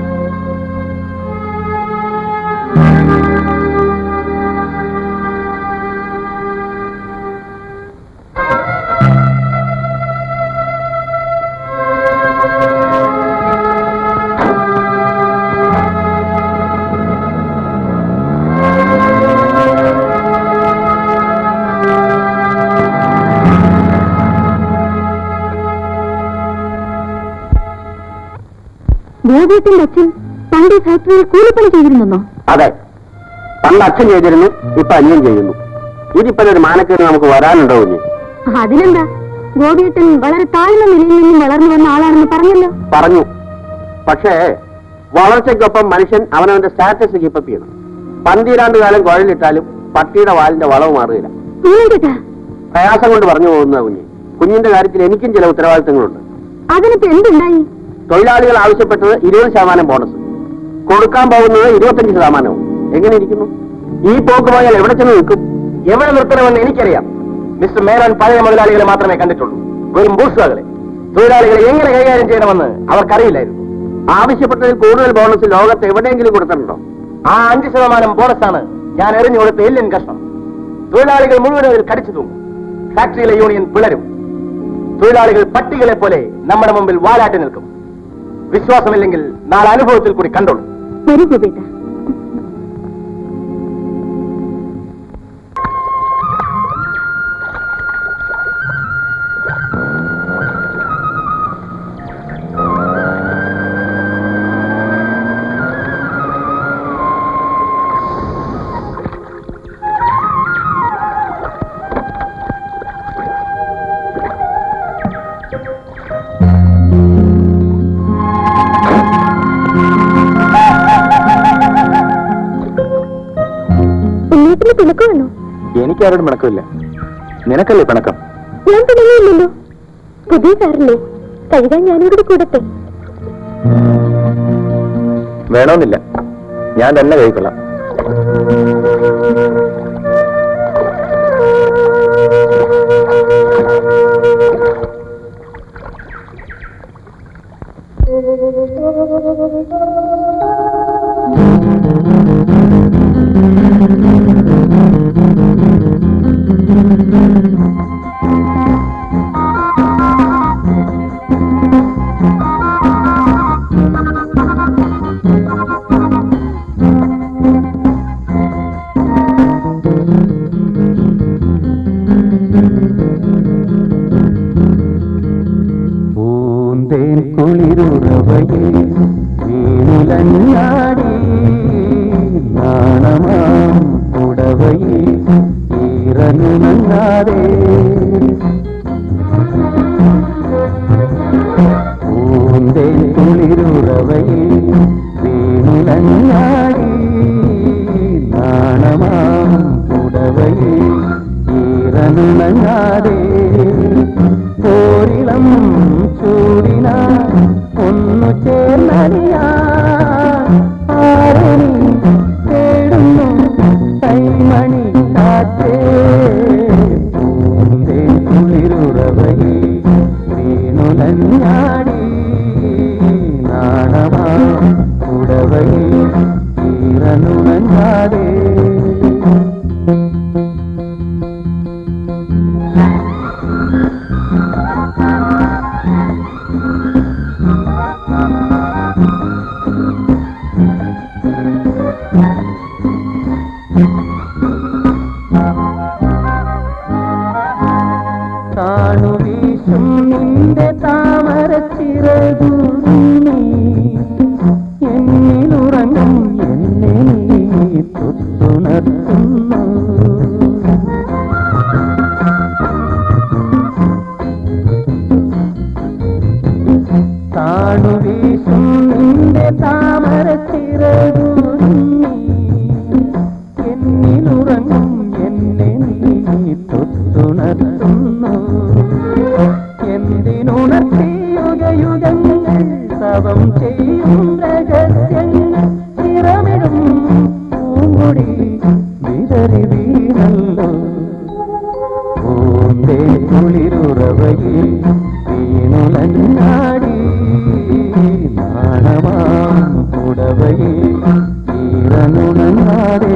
ഗോപിയത്തിന്റെ അച്ഛൻ പണ്ട് ഈ ഫാക്ടറിയിൽ കൂലിപ്പണി ചെയ്തിരുന്നോ അതെ പണ്ട് അച്ഛൻ ചെയ്തിരുന്നു ഇപ്പൊ അനിയൻ ചെയ്യുന്നു ഇതിപ്പോഴൊരു മാനക്കേട് നമുക്ക് വരാനുണ്ടോ കുഞ്ഞ് അതിനെന്താ ഗോപിയട്ടൻ വളരെ താഴ്ന്ന നിലയിൽ നിന്നും വളർന്നു വന്ന ആളാണെന്ന് പറഞ്ഞല്ലോ പറഞ്ഞു പക്ഷേ വളർച്ചയ്ക്കൊപ്പം മനുഷ്യൻ അവനവന്റെ സ്റ്റാറ്റസ് കീപ്പപ്പ് ചെയ്യണം പന്തിരാണ്ട് കാലം കുഴലിട്ടാലും പട്ടിയുടെ വാലിന്റെ വളവ് മാറുകയില്ല നീണ്ടേട്ടാ പ്രയാസം കൊണ്ട് പറഞ്ഞു പോകുന്ന കുഞ്ഞ് കുഞ്ഞിന്റെ കാര്യത്തിൽ എനിക്കും ചില ഉത്തരവാദിത്തങ്ങളുണ്ട് അതിനിപ്പോ എന്തുണ്ടായി തൊഴിലാളികൾ ആവശ്യപ്പെട്ടത് ഇരുപത് ശതമാനം ബോണസ് കൊടുക്കാൻ പോകുന്നത് ഇരുപത്തഞ്ച് ശതമാനവും എങ്ങനെ ഇരിക്കുന്നു ഈ പോക്ക് പോയാൽ എവിടെ ചെന്ന് നിൽക്കും എവിടെ നിർത്തണമെന്ന് എനിക്കറിയാം മിസ്റ്റർ മേനോൻ പഴയ മുതലാളികളെ മാത്രമേ കണ്ടിട്ടുള്ളൂ വെറും ബൂർഷകളെ തൊഴിലാളികളെ എങ്ങനെ കൈകാര്യം ചെയ്യണമെന്ന് അവർക്കറിയില്ലായിരുന്നു ആവശ്യപ്പെട്ടതിൽ കൂടുതൽ ബോണസ് ലോകത്ത് എവിടെയെങ്കിലും കൊടുത്തിട്ടുണ്ടോ ആ അഞ്ച് ശതമാനം ബോണസാണ് ഞാൻ എറിഞ്ഞു കൊടുത്ത എല്ലിൻ കഷ്ണം തൊഴിലാളികൾ മുഴുവൻ അതിൽ കടിച്ചു തൂങ്ങും ഫാക്ടറിയിലെ യൂണിയൻ പിളരും തൊഴിലാളികൾ പട്ടികളെ പോലെ നമ്മുടെ മുമ്പിൽ വാലാട്ടി നിൽക്കും വിശ്വാസമില്ലെങ്കിൽ നാളെ അനുഭവത്തിൽ കൂടി കണ്ടോളൂ വരൂ ഗോപിയേട്ട ഉണ്ണീട്ടിന് പിണക്കമാണോ എനിക്കാരോടും പിണക്കമില്ല നിനക്കല്ലേ പിണക്കം ഞാൻ പിണങ്ങിയില്ലല്ലോ പുതിയ കാറില്ലേ കഴുകാൻ ഞാനിവിടെ കൂടട്ടെ വേണമെന്നില്ല ഞാൻ തന്നെ കഴിക്കൊള്ളാം പൂന്തേൻ കുളിരുറവയെ വീണിലഞ്ഞാടി നാണമാം പുടവയെ ഈറനുണങ്ങാതെ പൂന്തേൻ കുളിരുറവയെ വീണിലഞ്ഞാടി നാണമാം പുടവയെ ഈറനുണങ്ങാതെ പോരിളം ചൂടിന ഒന്നു ചേർന്നറിയാ താണുവീശും നിന്റെ താമര ചിറകുണ്ണി എന്നിലുറങ്ങും എന്നെ നീ തൊട്ടുണർത്തുന്നു താണുവീശും നിന്റെ താമര ചിറകുണ്ണി എന്നിലുറങ്ങും എന്നെ നീ തൊട്ടുണർത്തുന്നു എന്തിനുണർത്തിയുഗയുഗങ്ങൾ തവം ചെയ്യും രഹസ്യങ്ങൾ ചിറമിടും പൂങ്കൊടി വിതറി വീണല്ലോ പൂന്തേ കുളിരുറവയിൽ വീണുലഞ്ഞാടി നാണമാം പുടവയിൽ ഈറനുണങ്ങാടേ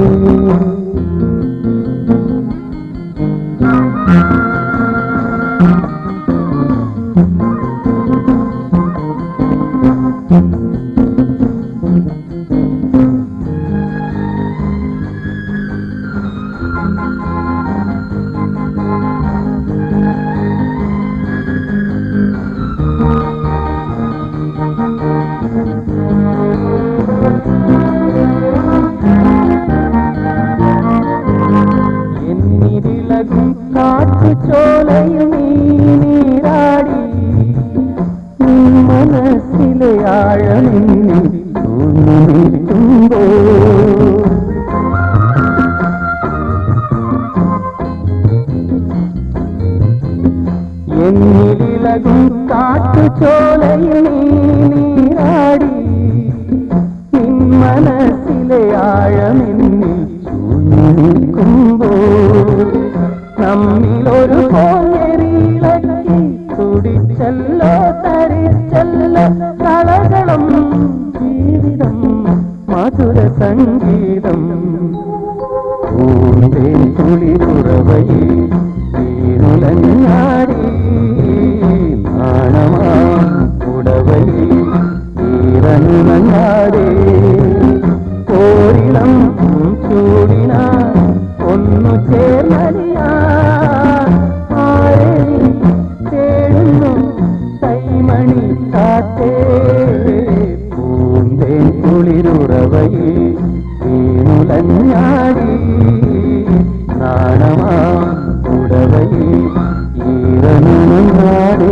എന്നിരിളകും കാറ്റുചോലയും നീ നീരാടി നീ മനസ്സിലെ ആഴമെന്നിൽ തൂങ്ങിനിൽക്കുമ്പോ എന്നിലിളകും കാറ്റുചോലയിൽ നീ നീരാടി നിൻ മനസ്സിലെ ആഴമെന്നിൽ ചൂഴ്ന്നിരിക്കുമ്പോ നമ്മിലൊരു പോലെറിയിളക്കി തുടിച്ചല്ലോ തരിച്ചല്ലോ കളകളം ജീവിതം മധുര സംഗീതം പൂന്തേ കുളിരുറവയിൽ വീരുലഞ്ഞാടി നാണമാ പുടവയിൽ ഈറനുലഞ്ഞാടേ കോരിളം ചൂടിന ഒന്നു ചേർന്നലിയാ ആരെ തേടുന്നു കൈമണി കാറ്റേ പൂന്തേ കുളിരുറവയിൽ വീണുലഞ്ഞാടി നാണമാ പുടവയിൽ ഈറനുലഞ്ഞാടേ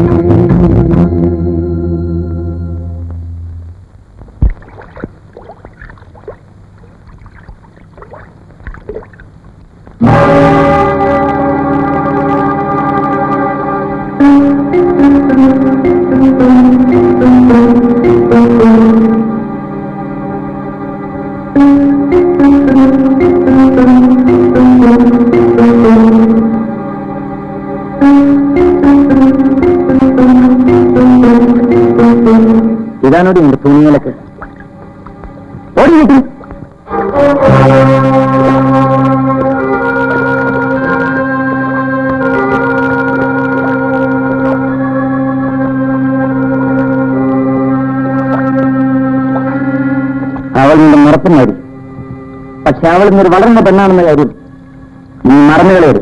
ഇതാണോടി നിന്റെ തുണികളൊക്കെ ഓടി വീട്ടിൽ അവൾ നിന്റെ മറപ്പുമായിരിക്കും പക്ഷെ അവൾ ഇന്നൊരു വളർന്ന പെണ്ണാണെന്ന കാര്യം നീ മറന്നു കളയരുത്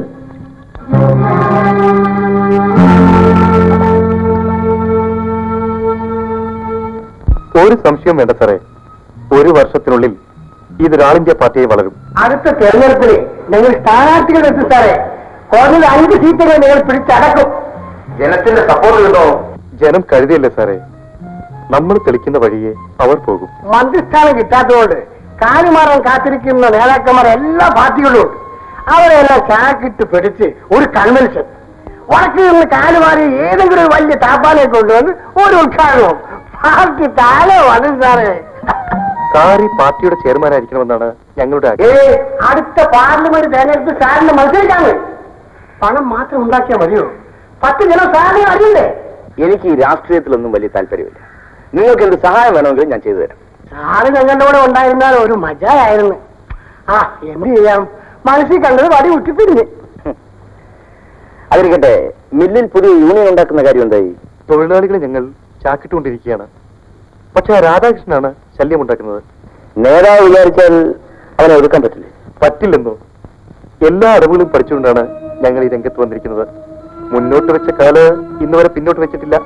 ഒരു സംശയം വേണ്ട സാറേ ഒരു വർഷത്തിനുള്ളിൽ ഇത് ആൾ ഇന്ത്യ പാർട്ടിയായി വളരും അടുത്ത തെരഞ്ഞെടുപ്പിൽ നിങ്ങൾ സ്ഥാനാർത്ഥികൾ എത്തിച്ചാറേ കുറഞ്ഞത് അഞ്ച് സീറ്റുകൾ നിങ്ങൾ പിടിച്ചടക്കും ജനത്തിന്റെ സപ്പോർട്ട് ഉണ്ടോ ജനം കരുതിയല്ലേ സാറേ നമ്മൾ തെളിക്കുന്ന വഴിയെ അവർ പോകും മന്ത്രിസ്ഥാനം കിട്ടാത്തതുകൊണ്ട് കാലുമാറാൻ കാത്തിരിക്കുന്ന നേതാക്കന്മാർ എല്ലാ പാർട്ടികളും ഉണ്ട് അവരെല്ലാം ചാക്കിട്ട് പിടിച്ച് ഒരു കൺവെൻഷൻ വടക്ക് നിന്ന് കാലുമാറി ഏതെങ്കിലും ഒരു വലിയ താപ്പാനെ കൊണ്ടുവന്ന് ഒരു ഉദ്ഘാടനവും പാർട്ടി താഴെ വന്നു സാറേ സാർ ഈ പാർട്ടിയുടെ ചെയർമാനായിരിക്കണമെന്നാണ് ഞങ്ങളുടെ ഏ ആഗ്രഹം അടുത്ത പാർലമെന്റ് തെരഞ്ഞെടുപ്പ് സാറിന് മത്സരിക്കാണ് പണം മാത്രം ഉണ്ടാക്കിയാൽ മതിയോ പത്ത് ജനം സാറിനെ അറിയണ്ടേ എനിക്ക് ഈ രാഷ്ട്രീയത്തിലൊന്നും വലിയ താല്പര്യമില്ല നിങ്ങൾക്ക് എന്ത് സഹായം വേണമെങ്കിലും ഞാൻ ചെയ്തു തരാം സാറ് ഞങ്ങളുടെ കൂടെ ഉണ്ടായിരുന്നാൽ ഒരു മജായായിരുന്നു ആ എന്ത് ചെയ്യാം മനസ്സിൽ കണ്ടത് വടി ഉറ്റിപ്പിരിഞ്ഞ് അതിരിക്കട്ടെ മില്ലിൽ പുതിയ യൂണിയൻ ഉണ്ടാക്കുന്ന കാര്യം എന്തായി തൊഴിലാളികളെ ഞങ്ങൾ ചാക്കിട്ടുകൊണ്ടിരിക്കുകയാണ് പക്ഷെ ആ രാധാകൃഷ്ണനാണ് ശല്യമുണ്ടാക്കുന്നത് നേതാവ് വിചാരിച്ചാൽ അവനെ ഒതുക്കാൻ പറ്റില്ലേ പറ്റില്ലെന്നോ എല്ലാ അറിവുകളും പഠിച്ചുകൊണ്ടാണ് ഞങ്ങൾ ഈ രംഗത്ത് വന്നിരിക്കുന്നത് മുന്നോട്ട് വെച്ച കാല് ഇന്ന് വരെ പിന്നോട്ട് വെച്ചിട്ടില്ല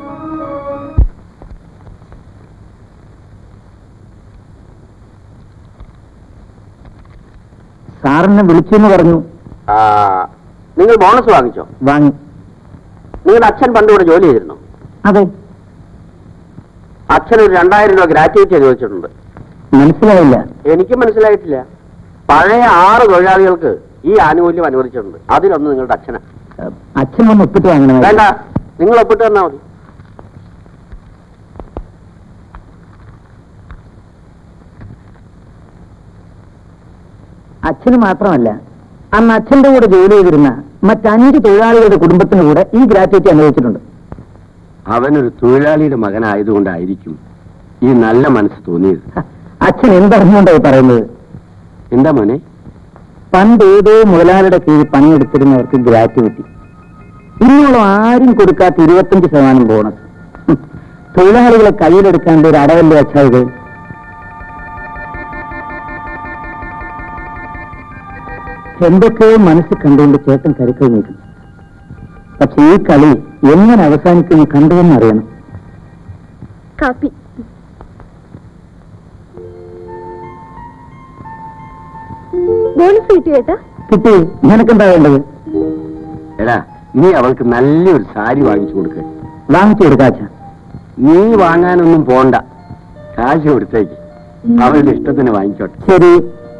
സാറിനെ വിളിച്ചെന്ന് പറഞ്ഞു നിങ്ങൾ ബോണസ് വാങ്ങിച്ചോ വാങ്ങി നിങ്ങളുടെ അച്ഛൻ പണ്ട് ഇവിടെ ജോലി ചെയ്തിരുന്നു അതെ അച്ഛൻ ഒരു രണ്ടായിരം രൂപ ഗ്രാറ്റുവിറ്റി അനുവദിച്ചിട്ടുണ്ട് മനസ്സിലായില്ല എനിക്ക് മനസ്സിലായിട്ടില്ല പഴയ ആറ് തൊഴിലാളികൾക്ക് ഈ ആനുകൂല്യം അനുവദിച്ചിട്ടുണ്ട് അതിലൊന്ന് നിങ്ങളുടെ അച്ഛനാ അച്ഛൻ വന്ന് ഒപ്പിട്ട് വാങ്ങണം വേണ്ട നിങ്ങൾ ഒപ്പിട്ട് തന്നാ മതി അച്ഛന് മാത്രമല്ല അന്ന് അച്ഛന്റെ കൂടെ ജോലി ചെയ്തിരുന്ന മറ്റഞ്ച് തൊഴിലാളികളുടെ കുടുംബത്തിന് കൂടെ ഈ ഗ്രാറ്റുവിറ്റി അനുവദിച്ചിട്ടുണ്ട് അവനൊരു തൊഴിലാളിയുടെ മകനായതുകൊണ്ടായിരിക്കും ഈ നല്ല മനസ്സ് തോന്നിയത് ഹ, അച്ഛൻ എന്തറിഞ്ഞുകൊണ്ടായി പറയുന്നത് എന്താ മോനെ പണ്ട് ഏതോ മുതലാളിയുടെ കീഴിൽ പണിയെടുത്തിരുന്നവർക്ക് ഗ്രാറ്റുവിറ്റി ഇന്നോളം ആരും കൊടുക്കാത്ത ഇരുപത്തഞ്ച് ശതമാനം ബോണസ് ഹും, തൊഴിലാളികളെ കയ്യിലെടുക്കാനുള്ള ഒരു അടവല്ലേ അച്ഛാ ഇത് എന്തൊക്കെയോ മനസ്സിൽ കണ്ടുകൊണ്ട് ചേട്ടൻ കരുക്കൾ നീക്കും പക്ഷെ ഈ കളി എങ്ങനെ അവസാനിക്കുമെന്ന് കണ്ടുവെന്നറിയണം കാപ്പി ബോണസ് കിട്ടി ചേട്ടാ കിട്ടി നിനക്കെന്താ വേണ്ടത് എടാ നീ അവൾക്ക് നല്ലൊരു സാരി വാങ്ങിച്ചു കൊടുക്ക വാങ്ങിച്ചു കൊടുക്കാം അച്ഛാ നീ വാങ്ങാനൊന്നും പോണ്ട കാശ് കൊടുത്തേക്ക് അവളുടെ ഇഷ്ടത്തിന് വാങ്ങിച്ചോട്ടെ ശരി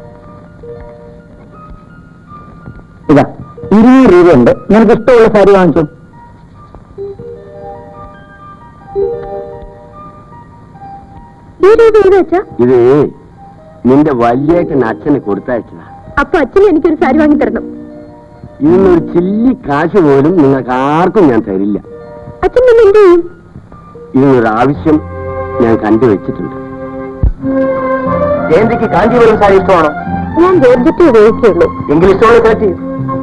ഇതാ ഇരുന്നൂറ് രൂപയുണ്ട് നിനക്ക് ഇഷ്ടമുള്ള സാരി വാങ്ങിച്ചു ഈ രൂപ ഏത് വെച്ചാ ഇത് നിന്റെ വലിയേട്ടൻ അച്ഛന് കൊടുത്തയച്ചതാ അപ്പൊ അച്ഛന് എനിക്കൊരു സാരി വാങ്ങി തരണം ഇതിനൊരു ചില്ലി കാശ് പോലും നിങ്ങൾക്ക് ആർക്കും ഞാൻ തരില്ല അച്ഛൻ പിന്നെ എന്ത് ചെയ്യും ഇതിനൊരു ആവശ്യം ഞാൻ കണ്ടുവച്ചിട്ടുണ്ട് ജയന്തിക്ക് കാഞ്ചീപുരം സാരി ഇഷ്ടമാണോ ഞാൻ ജോർജറ്റ് ഉപയോഗിക്കുള്ളൂ എങ്കിൽ ഇഷ്ടമുള്ള സെലക്ട് ചെയ്യും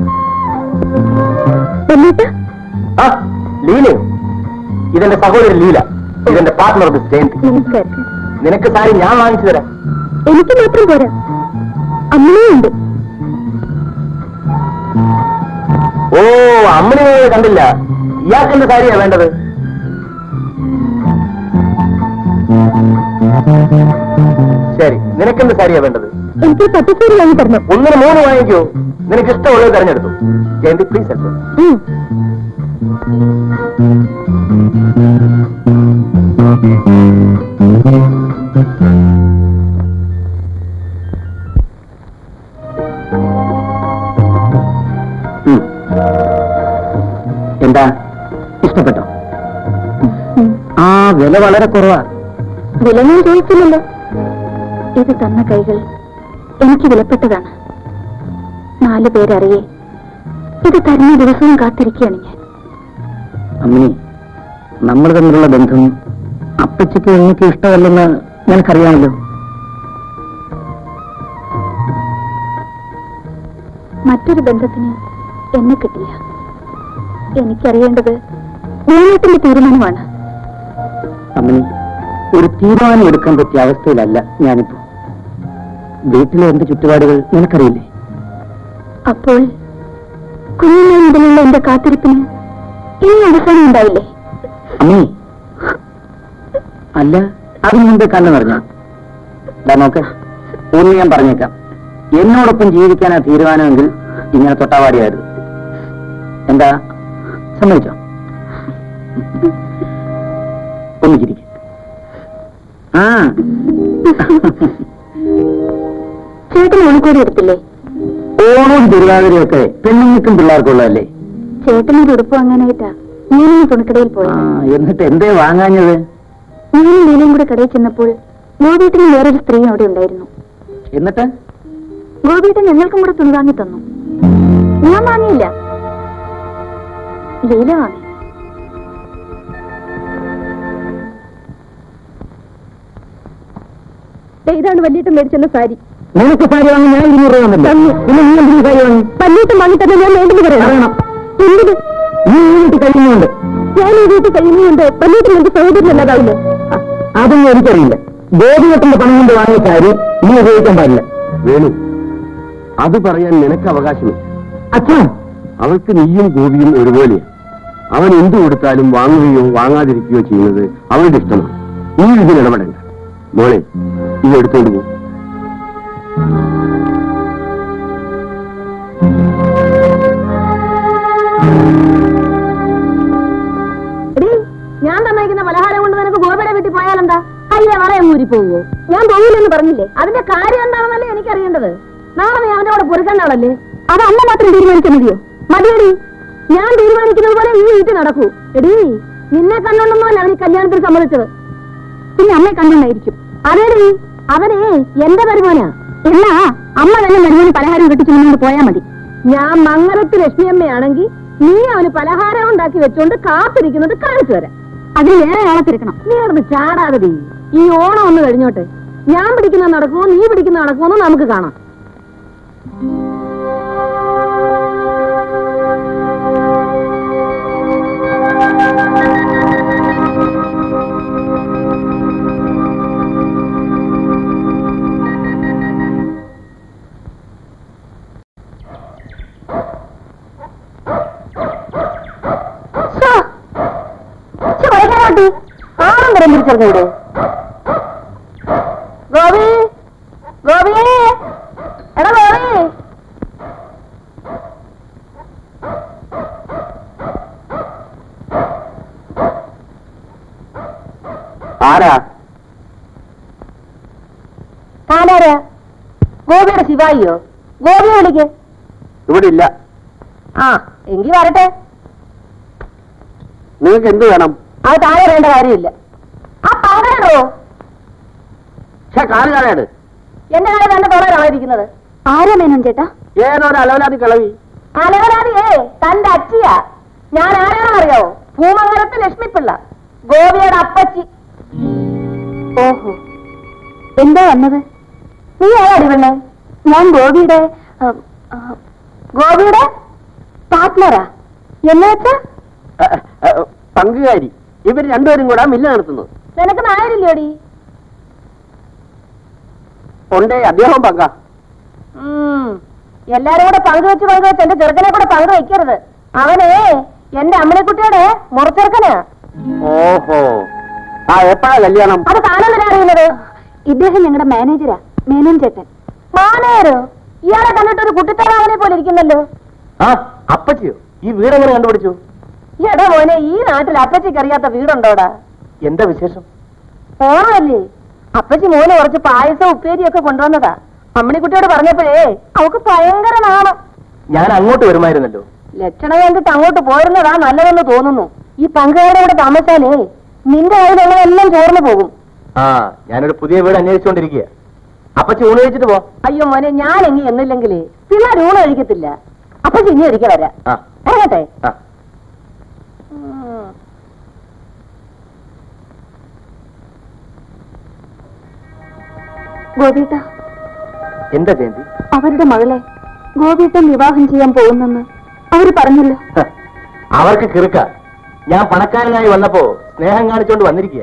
എന്നിട്ട് ആ ലീലയോ ഇതെന്റെ സഹോദരൻ ലീല ഇതെന്റെ പാർട്ട്ണർ മിസ് ജയന്തി നമസ്കാരം നിനക്ക് സാരി ഞാൻ വാങ്ങിച്ചു തരാം എനിക്ക് മാത്രം പോരാ അമ്മയും ഉണ്ട് ഓ അമ്മനെ കണ്ടില്ല ഇയാൾക്കെന്ത് സാരിയാ വേണ്ടത് ശരി നിനക്കെന്ത് സാരിയാ വേണ്ടത് എനിക്ക് പട്ടുസാരി വാങ്ങി തരണം ഒന്നിന് മൂന്ന് വാങ്ങിക്കോ നിനക്ക് ഇഷ്ടമുള്ളത് തെരഞ്ഞെടുത്തു ജയന്തി പ്ലീസ് ഹെൽപ്പ് ഉം. എന്താ ഇഷ്ടപ്പെട്ടോ ആ വില വളരെ കുറവാ വില ഞാൻ ചോദിച്ചില്ലല്ലോ ഇത് തന്ന കൈകൾ എനിക്ക് വിലപ്പെട്ടതാണ് നാലു പേരറിയേ ഇത് തരുന്ന ദിവസവും കാത്തിരിക്കുകയാണ് ഞാൻ അമ്മിനി നമ്മൾ തമ്മിലുള്ള ബന്ധം അപ്പച്ചയ്ക്ക് എനിക്ക് ഇഷ്ടമല്ലെന്ന് നിനക്കറിയാമല്ലോ മറ്റൊരു ബന്ധത്തിന് എന്നെ കിട്ടില്ല എനിക്കറിയേണ്ടത് നീളത്തിന്റെ തീരുമാനമാണ് അമ്മിനി ഒരു തീരുമാനം എടുക്കാൻ പറ്റിയ അവസ്ഥയിലല്ല ഞാനിപ്പോ വീട്ടിലെ എന്റെ ചുറ്റുപാടുകൾ നിനക്കറിയില്ലേ അപ്പോൾ കുഞ്ഞിനെ മുതലുള്ള എന്റെ കാത്തിരിപ്പിന് ഇനി അവസാനം ഉണ്ടാവില്ലേ അമ്മി അല്ല അതിന് മുമ്പ് കണ്ണു നിറഞ്ഞോ ദാ നോക്ക് ഒന്ന് ഞാൻ പറഞ്ഞേക്കാം എന്നോടൊപ്പം ജീവിക്കാനാ തീരുമാനമെങ്കിൽ ഇങ്ങനെ തൊട്ടാവാടിയായിരുന്നു എന്താ സമ്മതിച്ചോ ഒന്ന് ചിരിക്ക ആ ചേട്ടൻ ഓണക്കോടി എടുത്തില്ലേ ഓണവും തിരുവാതിരയൊക്കെ പെണ്ണുങ്ങൾക്കും പിള്ളേർക്കുള്ളതല്ലേ ചേട്ടനൊരു ഉടുപ്പ് വാങ്ങാനായിട്ടാ ഞാനൊന്ന് തുണിക്കടയിൽ പോയി ആ എന്നിട്ട് എന്തേ വാങ്ങാഞ്ഞത് ഞാനും നീലയും കൂടെ കടയിൽ ചെന്നപ്പോൾ ഗോപീട്ടിന് വേറൊരു സ്ത്രീ അവിടെ ഉണ്ടായിരുന്നു എന്നിട്ട് ഗോപീട്ടൻ ഞങ്ങൾക്കും കൂടെ തുണി വാങ്ങി തന്നു ഞാൻ വാങ്ങിയില്ല ലീല വാങ്ങി ദേ ഇതാണ് വല്യേട്ടൻ മേടിച്ചെന്ന സാരി നിനക്ക് സാരി വാങ്ങി ഞാൻ ഇരുന്നൂറ് രൂപ തന്നില്ല തന്നു. പിന്നെ നീ എന്തിനു സാരി വാങ്ങി വല്യേട്ടൻ വാങ്ങി തന്നെ ഞാൻ വേണ്ടെന്ന് പറയണം പറയണം. എന്തിന് നീ ഈ വീട്ടിൽ കഴിയുന്നുണ്ട് ഞാൻ ഈ വീട്ടിൽ കഴിയുന്നുണ്ട് വല്യേട്ടൻ എന്റെ സഹോദരൻ അല്ലാതാവില്ല അതൊന്നും എനിക്കറിയില്ല ഗോപികെട്ടിന്റെ പണം കൊണ്ട് വാങ്ങിയ സാരി നീ ഉപയോഗിക്കാൻ പാടില്ല വേണു അത് പറയാൻ നിനക്ക് അവകാശമില്ല അച്ഛാ അവൾക്ക് നീയും ഗോപിയും ഒരുപോലെയാണ് അവൻ എന്തു കൊടുത്താലും വാങ്ങുകയോ വാങ്ങാതിരിക്കുകയോ ചെയ്യുന്നത് അവളുടെ ഇഷ്ടമാണ് നീ ഇതിൽ ഇടപെടണ്ട മോളെ ഇത് എടുത്തോണ്ട് പോ എടീ, ഞാൻ തന്നേക്കുന്ന പലഹാരം കൊണ്ട് നിനക്ക് ഗോപിയുടെ വീട്ടിൽ പോയാലെന്താ അയ്യ പറയാൻ ഊരി പോവോ ഞാൻ പോകില്ലെന്ന് പറഞ്ഞില്ലേ അതിന്റെ കാര്യം എന്താണെന്നല്ലേ എനിക്കറിയേണ്ടത് നാളെ നീ അവന്റെ കൂടെ പൊറുക്കണ്ടാളല്ലേ അത് അമ്മ മാത്രം തീരുമാനിച്ചാൽ മതിയോ മതിയടി ഞാൻ തീരുമാനിക്കുന്നത് പോലെ ഈ വീട്ടിൽ നടക്കൂ എടീ നിന്നെ കണ്ടോണ്ടൊന്നുമല്ല അവന് ഈ കല്യാണത്തിന് സമ്മതിച്ചത് പിന്നെ അമ്മയെ കണ്ടുണ്ടായിരിക്കും അതേടി അവനെ എന്റെ വരുമാനാ എന്നാ അമ്മ തന്നെ വരുമാനം പലഹാരം കെട്ടിച്ചു മുന്നോട്ട് പോയാൽ മതി ഞാൻ മംഗലത്ത് ലക്ഷ്മിയമ്മയാണെങ്കിൽ നീ അവന് പലഹാരം ഉണ്ടാക്കി വെച്ചോണ്ട് കാത്തിരിക്കുന്നത് കാണിച്ചു തരാം അതിന് വേറെ ആളെ തിരക്കണം നീ അവിടെ ചാടാതെ ഈ ഓണം ഒന്ന് കഴിഞ്ഞോട്ടെ ഞാൻ പിടിക്കുന്ന നടക്കുമോ നീ പിടിക്കുന്ന നടക്കുമോ എന്ന് നമുക്ക് കാണാം ആറും തരം പിടിച്ചെറിഞ്ഞു ഇവിടെ ഗോപി ഗോപി എടാ ഗോപി ആരാ ആരാരാ ഗോപിയുടെ ശിവായിയോ ഗോപിയെ വിളിക്ക് ഇവിടെ ഇല്ല ആ എങ്കി വരട്ടെ നിങ്ങൾക്ക് എന്ത് വേണം അത് താഴെ വേണ്ട കാര്യമില്ല ആ പങ്കടോ പക്ഷെ കാല് കാണാട് എന്റെ കാര്യം വേണ്ട തോളാണോ ഇരിക്കുന്നത് ആരാ മേനോൻ ചേട്ടാ ഏതൊരു അലവലാതി കിളവി അലവരാതിയേ തന്റെ അച്ചിയാ ഞാൻ ആരാണെന്നറിയോ ഭൂമംഗലത്ത് ലക്ഷ്മിപ്പിള്ള ഗോപിയുടെ അപ്പച്ചി ഓഹോ എന്താ വന്നത് നീ ആരാടി പെണ്ണെ ഞാൻ ഗോപിയുടെ ആ, ആ, ഗോപിയുടെ പാർട്ട്ണറാ എന്ന് വെച്ചാ പങ്കുകാരി ഇവർ രണ്ടുപേരും കൂടെ മില്ല് നടത്തുന്നത് നിനക്ക് നായരില്ലോടി ഉണ്ടേ അദ്ദേഹം പങ്ക എല്ലാരും കൂടെ പങ്കുവെച്ച് പങ്കുവെച്ച് എന്റെ ചെറുക്കനെ കൂടെ പങ്കുവെക്കരുത് അവനെ എന്റെ അമ്മനെക്കുട്ടിയുടെ മുറച്ചെറുക്കനാ ഓഹോ ആ എപ്പോഴാ കല്യാണം അത് കാണുന്നില്ല അറിയുന്നത് ഇദ്ദേഹം ഞങ്ങളുടെ മാനേജരാ മേനോൻ ചേട്ടൻ മാനേജരോ ഇയാളെ കണ്ടിട്ട് ഒരു കുട്ടിത്തറാവനെ പോലെ ഇരിക്കുന്നല്ലോ ആ അപ്പച്ചിയോ ഈ വീടെങ്ങനെ കണ്ടുപിടിച്ചു എടാ മോനെ ഈ നാട്ടിൽ അപ്പച്ചിക്ക് അറിയാത്ത വീടുണ്ടോടാ എന്താ വിശേഷം ഓണമല്ലേ അപ്പച്ചി മോന് കുറച്ച് പായസം ഉപ്പേരിയൊക്കെ കൊണ്ടുവന്നതാ അമ്മണിക്കുട്ടിയോട് പറഞ്ഞപ്പോഴേ അവക്ക് ഭയങ്കര നാണം ഞാൻ അങ്ങോട്ട് വരുമായിരുന്നല്ലോ ലക്ഷണം കണ്ടിട്ട് അങ്ങോട്ട് പോരുന്നതാ നല്ലതെന്ന് തോന്നുന്നു ഈ പങ്കുകാരുടെ കൂടെ താമസിച്ചാലേ നിന്റെ കയ്യിലുള്ളതെല്ലാം ചോർന്നു പോകും ആ ഞാനൊരു പുതിയ വീട് അന്വേഷിച്ചുകൊണ്ടിരിക്കുക അപ്പച്ചി ഊണ് കഴിച്ചിട്ട് പോ അയ്യോ മോനെ ഞാൻ ഇനി എന്നില്ലെങ്കിലേ പിള്ളേർ ഊണ് കഴിക്കത്തില്ല അപ്പൊ ഇനി ഒരിക്കൽ വരാം ആ ഇറങ്ങട്ടെ ആ ഗോപിട്ട എന്താ ജയന്തി അവരുടെ മകളെ ഗോപിട്ടൻ വിവാഹം ചെയ്യാൻ പോകുന്നെന്ന് അവര് പറഞ്ഞല്ലോ ഹ, അവർക്ക് കിറുക്ക ഞാൻ പണക്കാരനായി വന്നപ്പോ സ്നേഹം കാണിച്ചോണ്ട് വന്നിരിക്കുക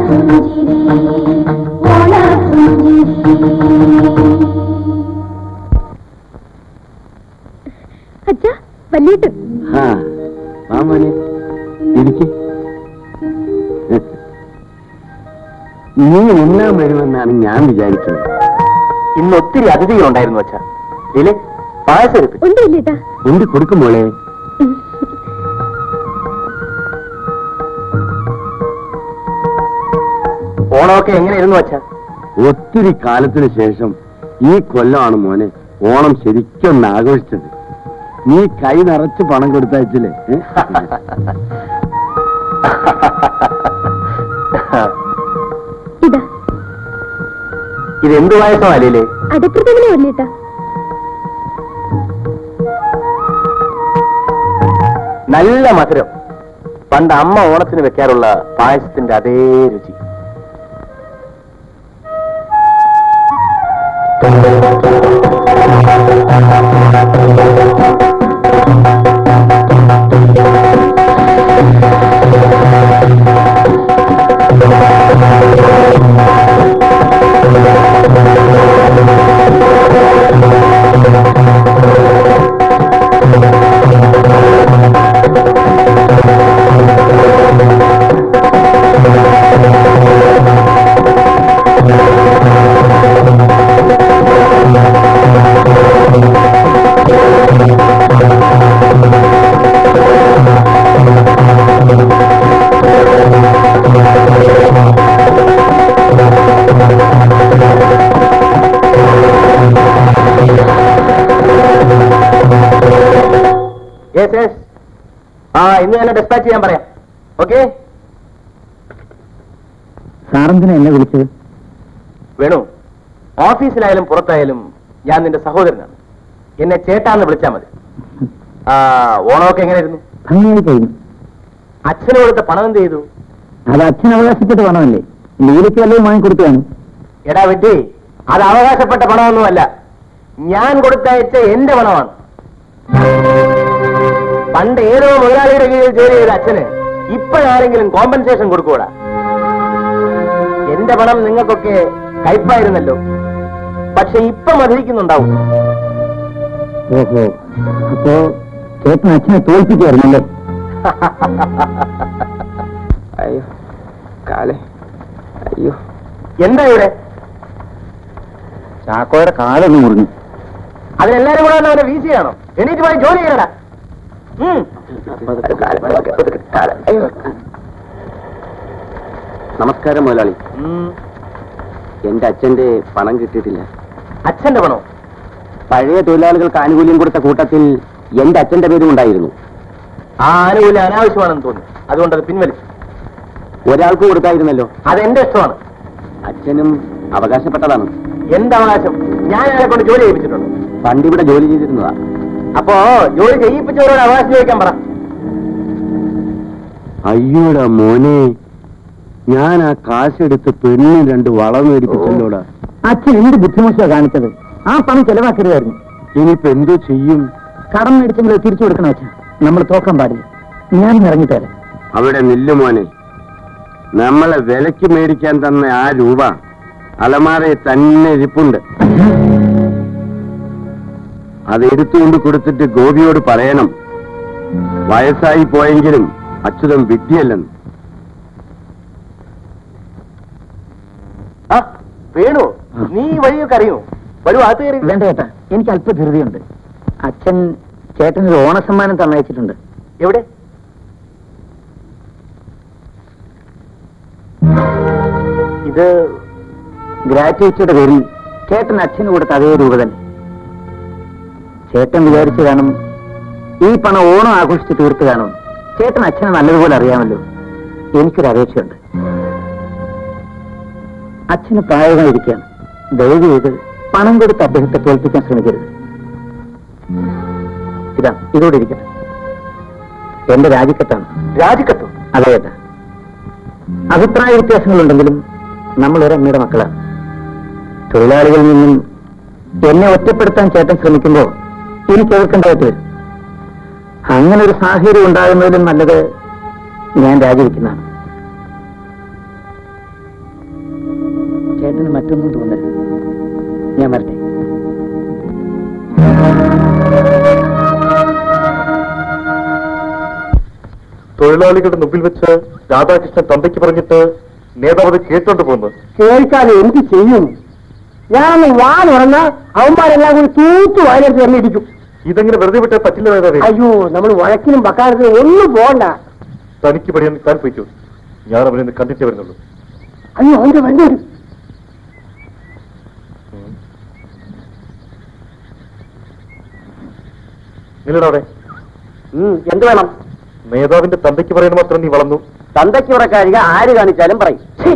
ഓണപ്പുഞ്ചിരി ഓണപ്പുഞ്ചിരി അച്ഛാ വല്യേട്ടൻ ആ വാ മോനെ ഇരിക്ക് നീ ഉണ്ണാൻ വരുമെന്നാണ് ഞാൻ വിചാരിച്ചത് ഇന്ന് ഒത്തിരി അതിഥികളുണ്ടായിരുന്നു അച്ഛാ ഇതിലെ പായസം എടുത്ത് ഉണ്ട് വല്യേട്ടാ ഉണ്ട് കൊടുക്കും മോളെ ഓണമൊക്കെ എങ്ങനെയായിരുന്നു അച്ഛാ ഒത്തിരി കാലത്തിന് ശേഷം ഈ കൊല്ലമാണ് മോനെ ഓണം ശരിക്കും ഒന്ന് ആഘോഷിച്ചത് നീ കൈ നിറച്ച് പണം കൊടുത്തയച്ചില്ലേ ഏ? ഇതാ ഇത് എന്ത് പായസമാ അല്ലേ അടപ്രഥമനെ വല്യേട്ടാ നല്ല മധുരം പണ്ട് അമ്മ ഓണത്തിന് വെക്കാറുള്ള പായസത്തിന്റെ അതേ രുചി യെസ് യെസ് ആ ഇന്ന് തന്നെ ഡെസ്പാച്ച് ചെയ്യാൻ പറയാം ഓക്കെ സാറെന്തിനാ എന്നെ വിളിച്ചത് വേണു ഓഫീസിലായാലും പുറത്തായാലും ഞാൻ നിന്റെ സഹോദരനാണ് എന്നെ ചേട്ടാന്ന് വിളിച്ചാൽ മതി ആ ഓണമൊക്കെ എങ്ങനെയായിരുന്നു ഭംഗിയായി കഴിഞ്ഞു അച്ഛന് കൊടുത്ത പണം എന്ത് ചെയ്തു അത് അച്ഛൻ അവകാശപ്പെട്ട് പണമല്ലേ ലീലയ്ക്ക് വല്ലതും വാങ്ങിക്കൊടുത്തതാണ് എടാ വെട്ടി അത് അവകാശപ്പെട്ട പണമൊന്നുമല്ല ഞാൻ കൊടുത്തയച്ച എന്റെ പണമാണ് പണ്ട് ഏതോ മുതലാളിയുടെ കീഴിൽ ജോലി ചെയ്ത അച്ഛന് ഇപ്പോഴാരെങ്കിലും കോമ്പൻസേഷൻ കൊടുക്കൂടാ എന്റെ പണം നിങ്ങൾക്കൊക്കെ കയ്പായിരുന്നല്ലോ പക്ഷെ ഇപ്പൊ മധുരിക്കുന്നുണ്ടാവും ഓഹോ അപ്പോ ചേട്ടൻ അച്ഛനെ തോൽപ്പിക്കായിരുന്നല്ലേ അയ്യോ കാലേ അയ്യോ എന്താ ഇവിടെ ചാക്കോയുടെ കാലൊന്ന് മുറിഞ്ഞു അതിനെല്ലാരും കൂടെ വന്ന് അവനെ വീശിയാണോ എണീറ്റ് പോയി ജോലി ചെയ്യണടാ ഉം. നമസ്കാരം മുതലാളി ഉം. എന്റെ അച്ഛന്റെ പണം കിട്ടിയിട്ടില്ല അച്ഛന്റെ പണോ പഴയ തൊഴിലാളികൾക്ക് ആനുകൂല്യം കൊടുത്ത കൂട്ടത്തിൽ എന്റെ അച്ഛന്റെ പേരും ഉണ്ടായിരുന്നു ആ ആനുകൂല്യം അനാവശ്യമാണെന്ന് തോന്നുന്നു അതുകൊണ്ട് അത് പിൻവലിച്ചു ഒരാൾക്ക് കൊടുത്തായിരുന്നല്ലോ അതെന്റെ ഇഷ്ടമാണ് അച്ഛനും അവകാശപ്പെട്ടതാണ് എന്റെ അവകാശം ഞാൻ അയാളെ കൊണ്ട് ജോലി ചെയ്യിപ്പിച്ചിട്ടുണ്ട് പണ്ടിവിടെ ജോലി ചെയ്തിരുന്നതാ അപ്പോ ജോലി ചെയ്യിപ്പിച്ചവരോട് അവകാശം ചോദിക്കാൻ പറ അയ്യോടാ മോനെ ഞാൻ ആ കാശെടുത്ത് പെണ്ണിന് രണ്ട് വളം മേടിപ്പിച്ചല്ലോടാ അച്ഛൻ എന്ത് ബുദ്ധിമുട്ടാ കാണിച്ചത് ആ പണം ചെലവാക്കരുതായിരുന്നു ഇനിയിപ്പോ എന്തോ ചെയ്യും കടം മേടിച്ചെങ്കിലും തിരിച്ചു കൊടുക്കണം അച്ഛൻ നമ്മൾ തോക്കാൻ പാടില്ല ഞാൻ ഇറങ്ങിത്തരാം അവിടെ നില്ല് മോനെ നമ്മളെ വിലക്ക് മേടിക്കാൻ തന്ന ആ രൂപ അലമാരയിൽ തന്നെ ഇരിപ്പുണ്ട് അത് എടുത്തുകൊണ്ട് കൊടുത്തിട്ട് ഗോപിയോട് പറയണം വയസ്സായി പോയെങ്കിലും അച്യുതം വിദ്യയല്ലെന്ന് ആ വേണു നീ ഈ വഴിയൊക്കെ അറിയോ വരൂ അകത്ത് കയറി വേണ്ട ചേട്ടാ എനിക്ക് അല്പ ധൃതിയുണ്ട് അച്ഛൻ ചേട്ടനൊരു ഓണസമ്മാനം തന്നയച്ചിട്ടുണ്ട് എവിടെ ഇത് ഗ്രാറ്റുവിറ്റിയുടെ പേരിൽ ചേട്ടൻ അച്ഛന് കൊടുത്ത അതേ രൂപ തന്നെ ചേട്ടൻ വിചാരിച്ചു കാണും ഈ പണം ഓണം ആഘോഷിച്ച് തീർത്ത് കാണും ചേട്ടൻ അച്ഛനെ നല്ലതുപോലെ അറിയാമല്ലോ എനിക്കൊരു അപേക്ഷയുണ്ട് അച്ഛന് പ്രായമായിരിക്കുകയാണ് ദയവ് ചെയ്ത് പണം കൊടുത്ത് അദ്ദേഹത്തെ തോൽപ്പിക്കാൻ ശ്രമിക്കരുത് ഇതാ ഇതോടെ ഇരിക്കട്ടെ എന്റെ രാജിക്കത്താണ് രാജിക്കത്തോ അതെ ചേട്ടാ അഭിപ്രായ വ്യത്യാസങ്ങളുണ്ടെങ്കിലും നമ്മൾ ഒരമ്മയുടെ മക്കളാണ് തൊഴിലാളികളിൽ നിന്നും എന്നെ ഒറ്റപ്പെടുത്താൻ ചേട്ടൻ ശ്രമിക്കുമ്പോൾ എനിക്ക് എതിർക്കേണ്ടതായിട്ട് വരും അങ്ങനെ ഒരു സാഹചര്യം ഉണ്ടാകുന്നതിലും നല്ലത് ഞാൻ രാജിവെക്കുന്നതാണ് മറ്റൊന്നും തോന്നരുത് ഞാൻ വരട്ടെ തൊഴിലാളികളുടെ മുമ്പിൽ വെച്ച് രാധാകൃഷ്ണൻ തന്തയ്ക്ക് പറഞ്ഞിട്ട് നേതാവ് അത് കേട്ടോണ്ട് പോകുന്നു കേൾക്കാൻ എന്ത് ചെയ്യും ഞാനൊന്ന് വാ തുറന്ന അവന്മാരെല്ലാം കൂടി തൂത്തു വയലെടുത്ത് തന്നെ ഇടിക്കും ഇതെങ്ങനെ വെറുതെ വിട്ടാൽ പറ്റില്ല നേതാവേ അയ്യോ നമ്മൾ വഴക്കിനും പക്കാരത്തിനും ഒന്നും പോകണ്ട തനിക്ക് പടിയാൻ താൻ പോയിക്കോ ഞാൻ അവനെ ഇന്ന് കണ്ടിട്ടേ വരുന്നുള്ളൂ അയ്യോ അവന്റെ വണ്ടി നിങ്ങളുടെ അവിടെ എന്ത് വേണം നേതാവിന്റെ തന്തയ്ക്ക് പറയുന്ന മാത്രം നീ വളർന്നു തന്തയ്ക്ക് ഉറക്കാരിക ആര് കാണിച്ചാലും പറയും ഛീ.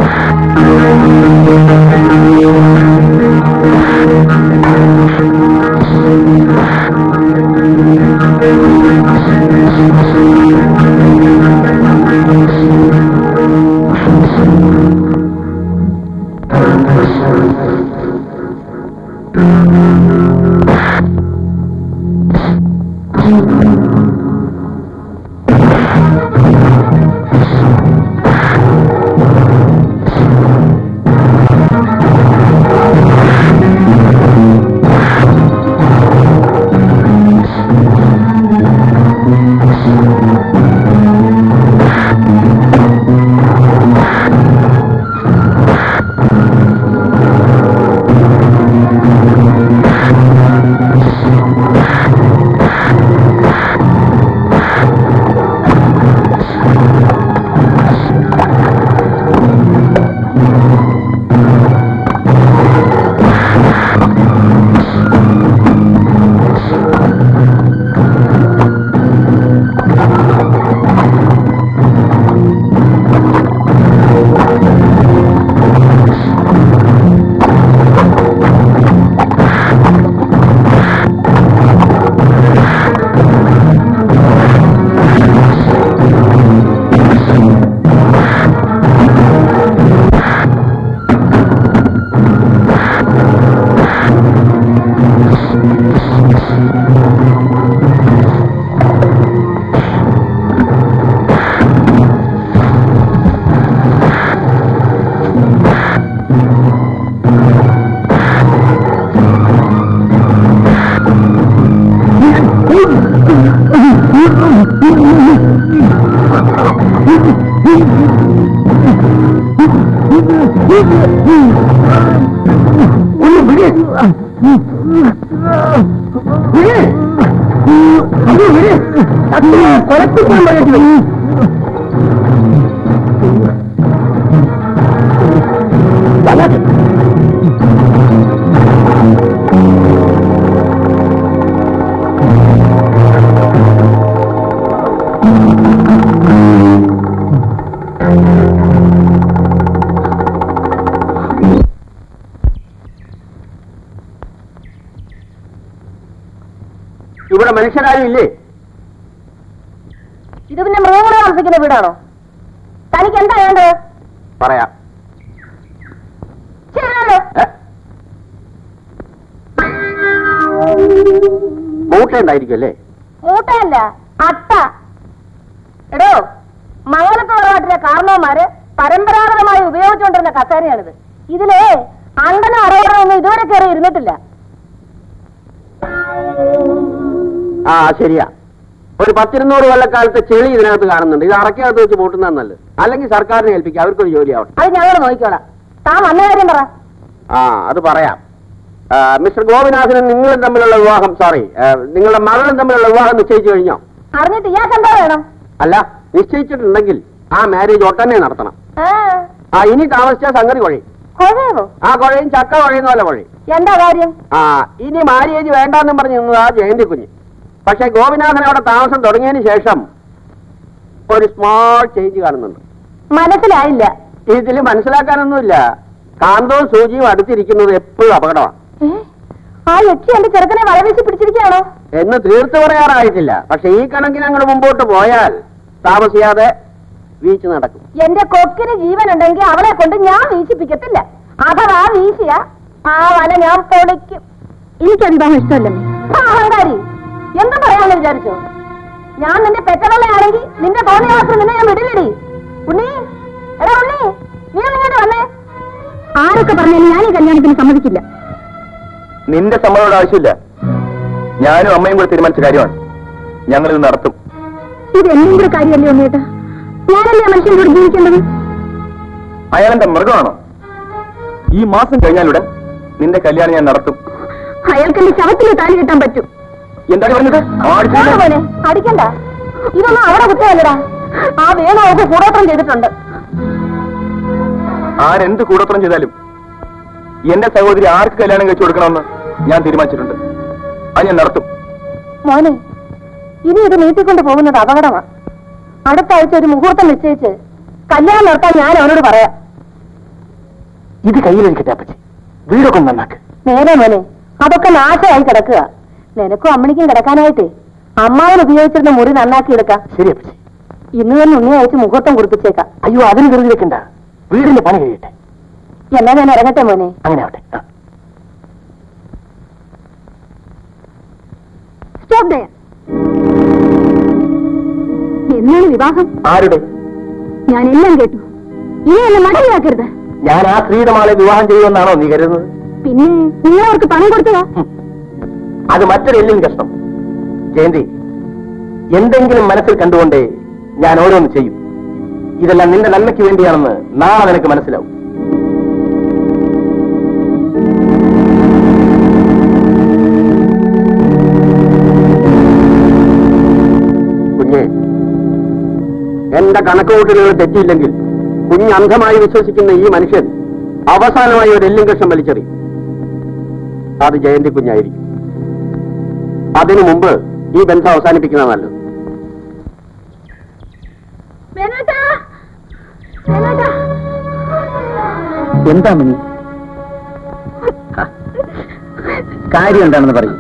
ഇവിടെ മനുഷ്യരാരും ഇല്ലേ ഇത് പിന്നെ മൃഗങ്ങൾ താമസിക്കുന്ന വീടാണോ തനിക്ക് എന്താ വേണ്ടത് പറയാം ശരിയാണല്ലോ ഏ? മൂട്ട ഉണ്ടായിരിക്കും അല്ലേ മൂട്ടയല്ല അട്ട എടോ മംഗലത്ത് തറവാട്ടിലെ കാരണവന്മാര് പരമ്പരാഗതമായി ഉപയോഗിച്ചുകൊണ്ടിരുന്ന കസേരയാണിത് ഇതില് അണ്ടനോ അറവറോ ഒന്നും ഇതുവരെ കയറി ഇരുന്നിട്ടില്ല ആ ശരിയാ ഒരു പത്തിരുന്നൂറ് കൊല്ലക്കാലത്തെ ചെളി ഇതിനകത്ത് കാണുന്നുണ്ട് ഇത് അറക്കകത്ത് വെച്ച് പൂട്ടുന്നതാണ് നല്ലത് അല്ലെങ്കിൽ സർക്കാരിനെ ഏൽപ്പിക്കുക അവർക്കൊരു ജോലി ആവട്ടെ അത് ഞങ്ങൾ നോക്കിക്കോളാം താൻ വന്ന കാര്യം പറ ആ അത് പറയാം ആ, മിസ്റ്റർ ഗോപിനാഥനും നിങ്ങളും തമ്മിലുള്ള വിവാഹം സോറി നിങ്ങളുടെ മകളും തമ്മിലുള്ള വിവാഹം നിശ്ചയിച്ചു കഴിഞ്ഞോ അറിഞ്ഞിട്ട് ഇയാൾക്ക് എന്താ വേണം അല്ല നിശ്ചയിച്ചിട്ടുണ്ടെങ്കിൽ ആ മാരേജ് ഒട്ടനെ നടത്തണം ആ ആ ഇനി താമസിച്ച സംഗതി കുഴയും കൊഴയോ ആ കുഴയും ചക്ക കുഴയുന്ന പോലെ കുഴയും എന്താ കാര്യം ആ ഇനി മാര്യേജ് വേണ്ടാന്നും പറഞ്ഞ് നിന്നതാ ജയന്തി കുഞ്ഞ് പക്ഷെ ഗോപിനാഥൻ അവിടെ താമസം തുടങ്ങിയതിന് ശേഷം ഒരു സ്മോൾ ചേഞ്ച് കാണുന്നുണ്ട് മനസ്സിലായില്ല ഇതിൽ മനസ്സിലാക്കാനൊന്നുമില്ല കാന്തവും സൂചിയും അടുത്തിരിക്കുന്നത് എപ്പോഴും അപകടമാണ് ഏ? ആ യക്ഷി എന്റെ ചെറുക്കനെ വലവീശി പിടിച്ചിരിക്കുകയാണോ എന്ന് തീർത്തു പറയാറായിട്ടില്ല പക്ഷെ ഈ കണക്കിന് അങ്ങോട്ട് മുമ്പോട്ട് പോയാൽ താമസിയാതെ വീഴ്ച നടക്കും എന്റെ കൊക്കിന് ജീവനുണ്ടെങ്കിൽ അവളെ കൊണ്ട് ഞാൻ വീശിപ്പിക്കത്തില്ല അഥവാ വീശിയ ആ വല ഞാൻ പൊളിക്കും എനിക്ക് വിവാഹം ഇഷ്ടമല്ലേ അഹങ്കാരി എന്തും പറയാമെന്ന് വിചാരിച്ചോ ഞാൻ നിന്റെ പെറ്റവളയാണെങ്കിൽ നിന്റെ തോന്നിയ മാത്രം നിന്നെ ഞാൻ വിടില്ലടി ഉണ്ണി എടാ ഉണ്ണി നീ ഒന്ന് ഇങ്ങോട്ട് വന്നേ ആ ആരൊക്കെ പറഞ്ഞാലും ഞാൻ ഈ കല്യാണത്തിന് സമ്മതിക്കില്ല നിന്റെ സമ്മതോട് ആവശ്യമില്ല ഞാനും അമ്മയും കൂടെ തീരുമാനിച്ച കാര്യമാണ് ഞങ്ങളിത് നടത്തും ഇത് എന്തെങ്കിലും കാര്യമല്ലേ ഒന്നേട്ടാ ഞാനല്ലേ ആ മനുഷ്യൻ്റെ കൂടെ ജീവിക്കേണ്ടത് അയാളെന്റെ മൃഗമാണോ ഈ മാസം കഴിഞ്ഞാലുടൻ നിന്റെ കല്യാണം ഞാൻ നടത്തും അയാൾക്ക് എന്റെ ശവത്തിൽ താലി കെട്ടാൻ പറ്റും എന്താണ് പറഞ്ഞത് ആടിച്ചില്ല. പോലെ അടിക്കണ്ട ഇതൊന്നും അവിടെ കുറ്റമല്ലടാ ആ വേണു അവർക്ക് കൂടോത്രം ചെയ്തിട്ടുണ്ട് ആരെന്ത് കൂടോത്രം ചെയ്താലും എന്റെ സഹോദരി ആർക്ക് കല്യാണം കഴിച്ചു കൊടുക്കണമെന്ന് ഞാൻ തീരുമാനിച്ചിട്ടുണ്ട് അത് ഞാൻ നടത്തും മോനെ ഇനി ഇത് നീട്ടിക്കൊണ്ട് പോകുന്നത് അപകടമാണ് അടുത്ത ആഴ്ച ഒരു മുഹൂർത്തം നിശ്ചയിച്ച് കല്യാണം നടത്താൻ ഞാൻ അവനോട് പറയാം ഇത് കയ്യിലെടുക്കട്ടെ അപ്പച്ചി വീടൊക്കെ ഒന്ന് നന്നാക്ക് നേരെ മോനെ അതൊക്കെ നാശമായി കിടക്കുക നിനക്കും അമ്മണിക്കും കിടക്കാനായിട്ടേ അമ്മാവൻ ഉപയോഗിച്ചിരുന്ന മുറി നന്നാക്കി എടുക്കാം ശരി അപ്പച്ചി ഇന്ന് തന്നെ ഉണ്ണി അയച്ച് മുഹൂർത്തം കുറിപ്പിച്ചേക്കാം അയ്യോ അതിന് കരുതി വെക്കണ്ട വീടിന്റെ പണി കഴിയട്ടെ എന്നാ ഞാൻ ഇറങ്ങട്ടെ മോനെ അങ്ങനെ ആവട്ടെ ആ. സ്റ്റോപ്പ് ദയർ എന്നാണ് വിവാഹം ആരുടെ ഞാൻ എല്ലാം കേട്ടു ഇനി എന്നെ മടങ്ങിയാക്കരുത് ഞാൻ ആ സ്ത്രീയുടെ മകളെ വിവാഹം ചെയ്യുമെന്നാണോ നീ കരുതുന്നത് പിന്നെ നിങ്ങൾ അവർക്ക് പണം കൊടുത്തതാ ഹും. അത് മറ്റൊരു എല്ലും കഷ്ടം ജയന്തി എന്തെങ്കിലും മനസ്സിൽ കണ്ടുകൊണ്ടേ ഞാൻ ഓരോന്ന് ചെയ്യും ഇതെല്ലാം നിന്റെ നന്മയ്ക്ക് വേണ്ടിയാണെന്ന് നാളെ നിനക്ക് മനസ്സിലാവും കുഞ്ഞെ എന്റെ കണക്കുകൂട്ടലുകൾ തെറ്റിയില്ലെങ്കിൽ കുഞ്ഞ് അന്ധമായി വിശ്വസിക്കുന്ന ഈ മനുഷ്യൻ അവസാനമായി ഒരു എല്ലും കഷ്ണം വലിച്ചെറിയും അത് ജയന്തി കുഞ്ഞായിരിക്കും അതിനു മുമ്പ് ഈ ബന്ധം അവസാനിപ്പിക്കുന്ന നല്ലത് എന്താ മിനി കാര്യം എന്താണെന്ന് പറയൂ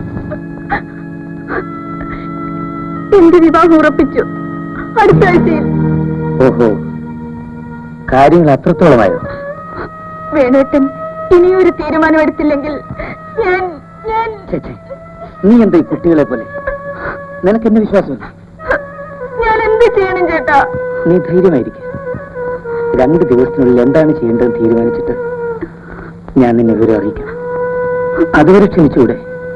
എന്റെ വിവാഹം ഉറപ്പിച്ചു അടുത്ത ആഴ്ചയിൽ ഓഹോ കാര്യങ്ങൾ അത്രത്തോളമായോ വേണേട്ടൻ ഇനിയൊരു തീരുമാനം എടുത്തില്ലെങ്കിൽ ഞാൻ ഞാൻ ഛെ, ഛെ. നീ എന്താ ഈ കുട്ടികളെ പോലെ നിനക്ക് എന്നെ വിശ്വാസമില്ല ഞാൻ എന്ത് ചെയ്യണം ചേട്ടാ നീ ധൈര്യമായിരിക്കും രണ്ട് ദിവസത്തിനുള്ളിൽ എന്താണ് ചെയ്യേണ്ടതെന്ന് തീരുമാനിച്ചിട്ട് ഞാൻ നിന്നെ വിവരം അറിയിക്കാം അതുവരെ ക്ഷമിച്ചുകൂടെ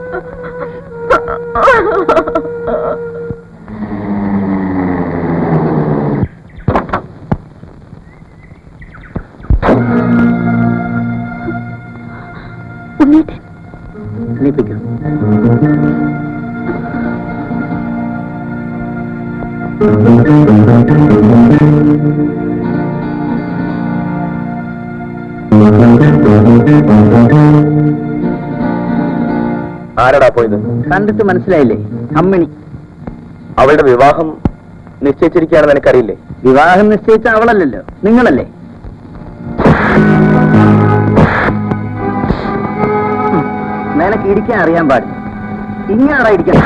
ഉണ്ണേട്ടൻ നീ പൊയ്ക്കോ ആരടാ പോയത് കണ്ടിട്ട് മനസ്സിലായില്ലേ അമ്മണി അവളുടെ വിവാഹം നിശ്ചയിച്ചിരിക്കുകയാണെന്ന് എനിക്കറിയില്ലേ വിവാഹം നിശ്ചയിച്ച അവളല്ലല്ലോ നിങ്ങളല്ലേ ഉം. നിനക്ക് ഇരിക്കാൻ അറിയാൻ പാടില്ല ഇങ്ങാടാ ഇരിക്കാൻ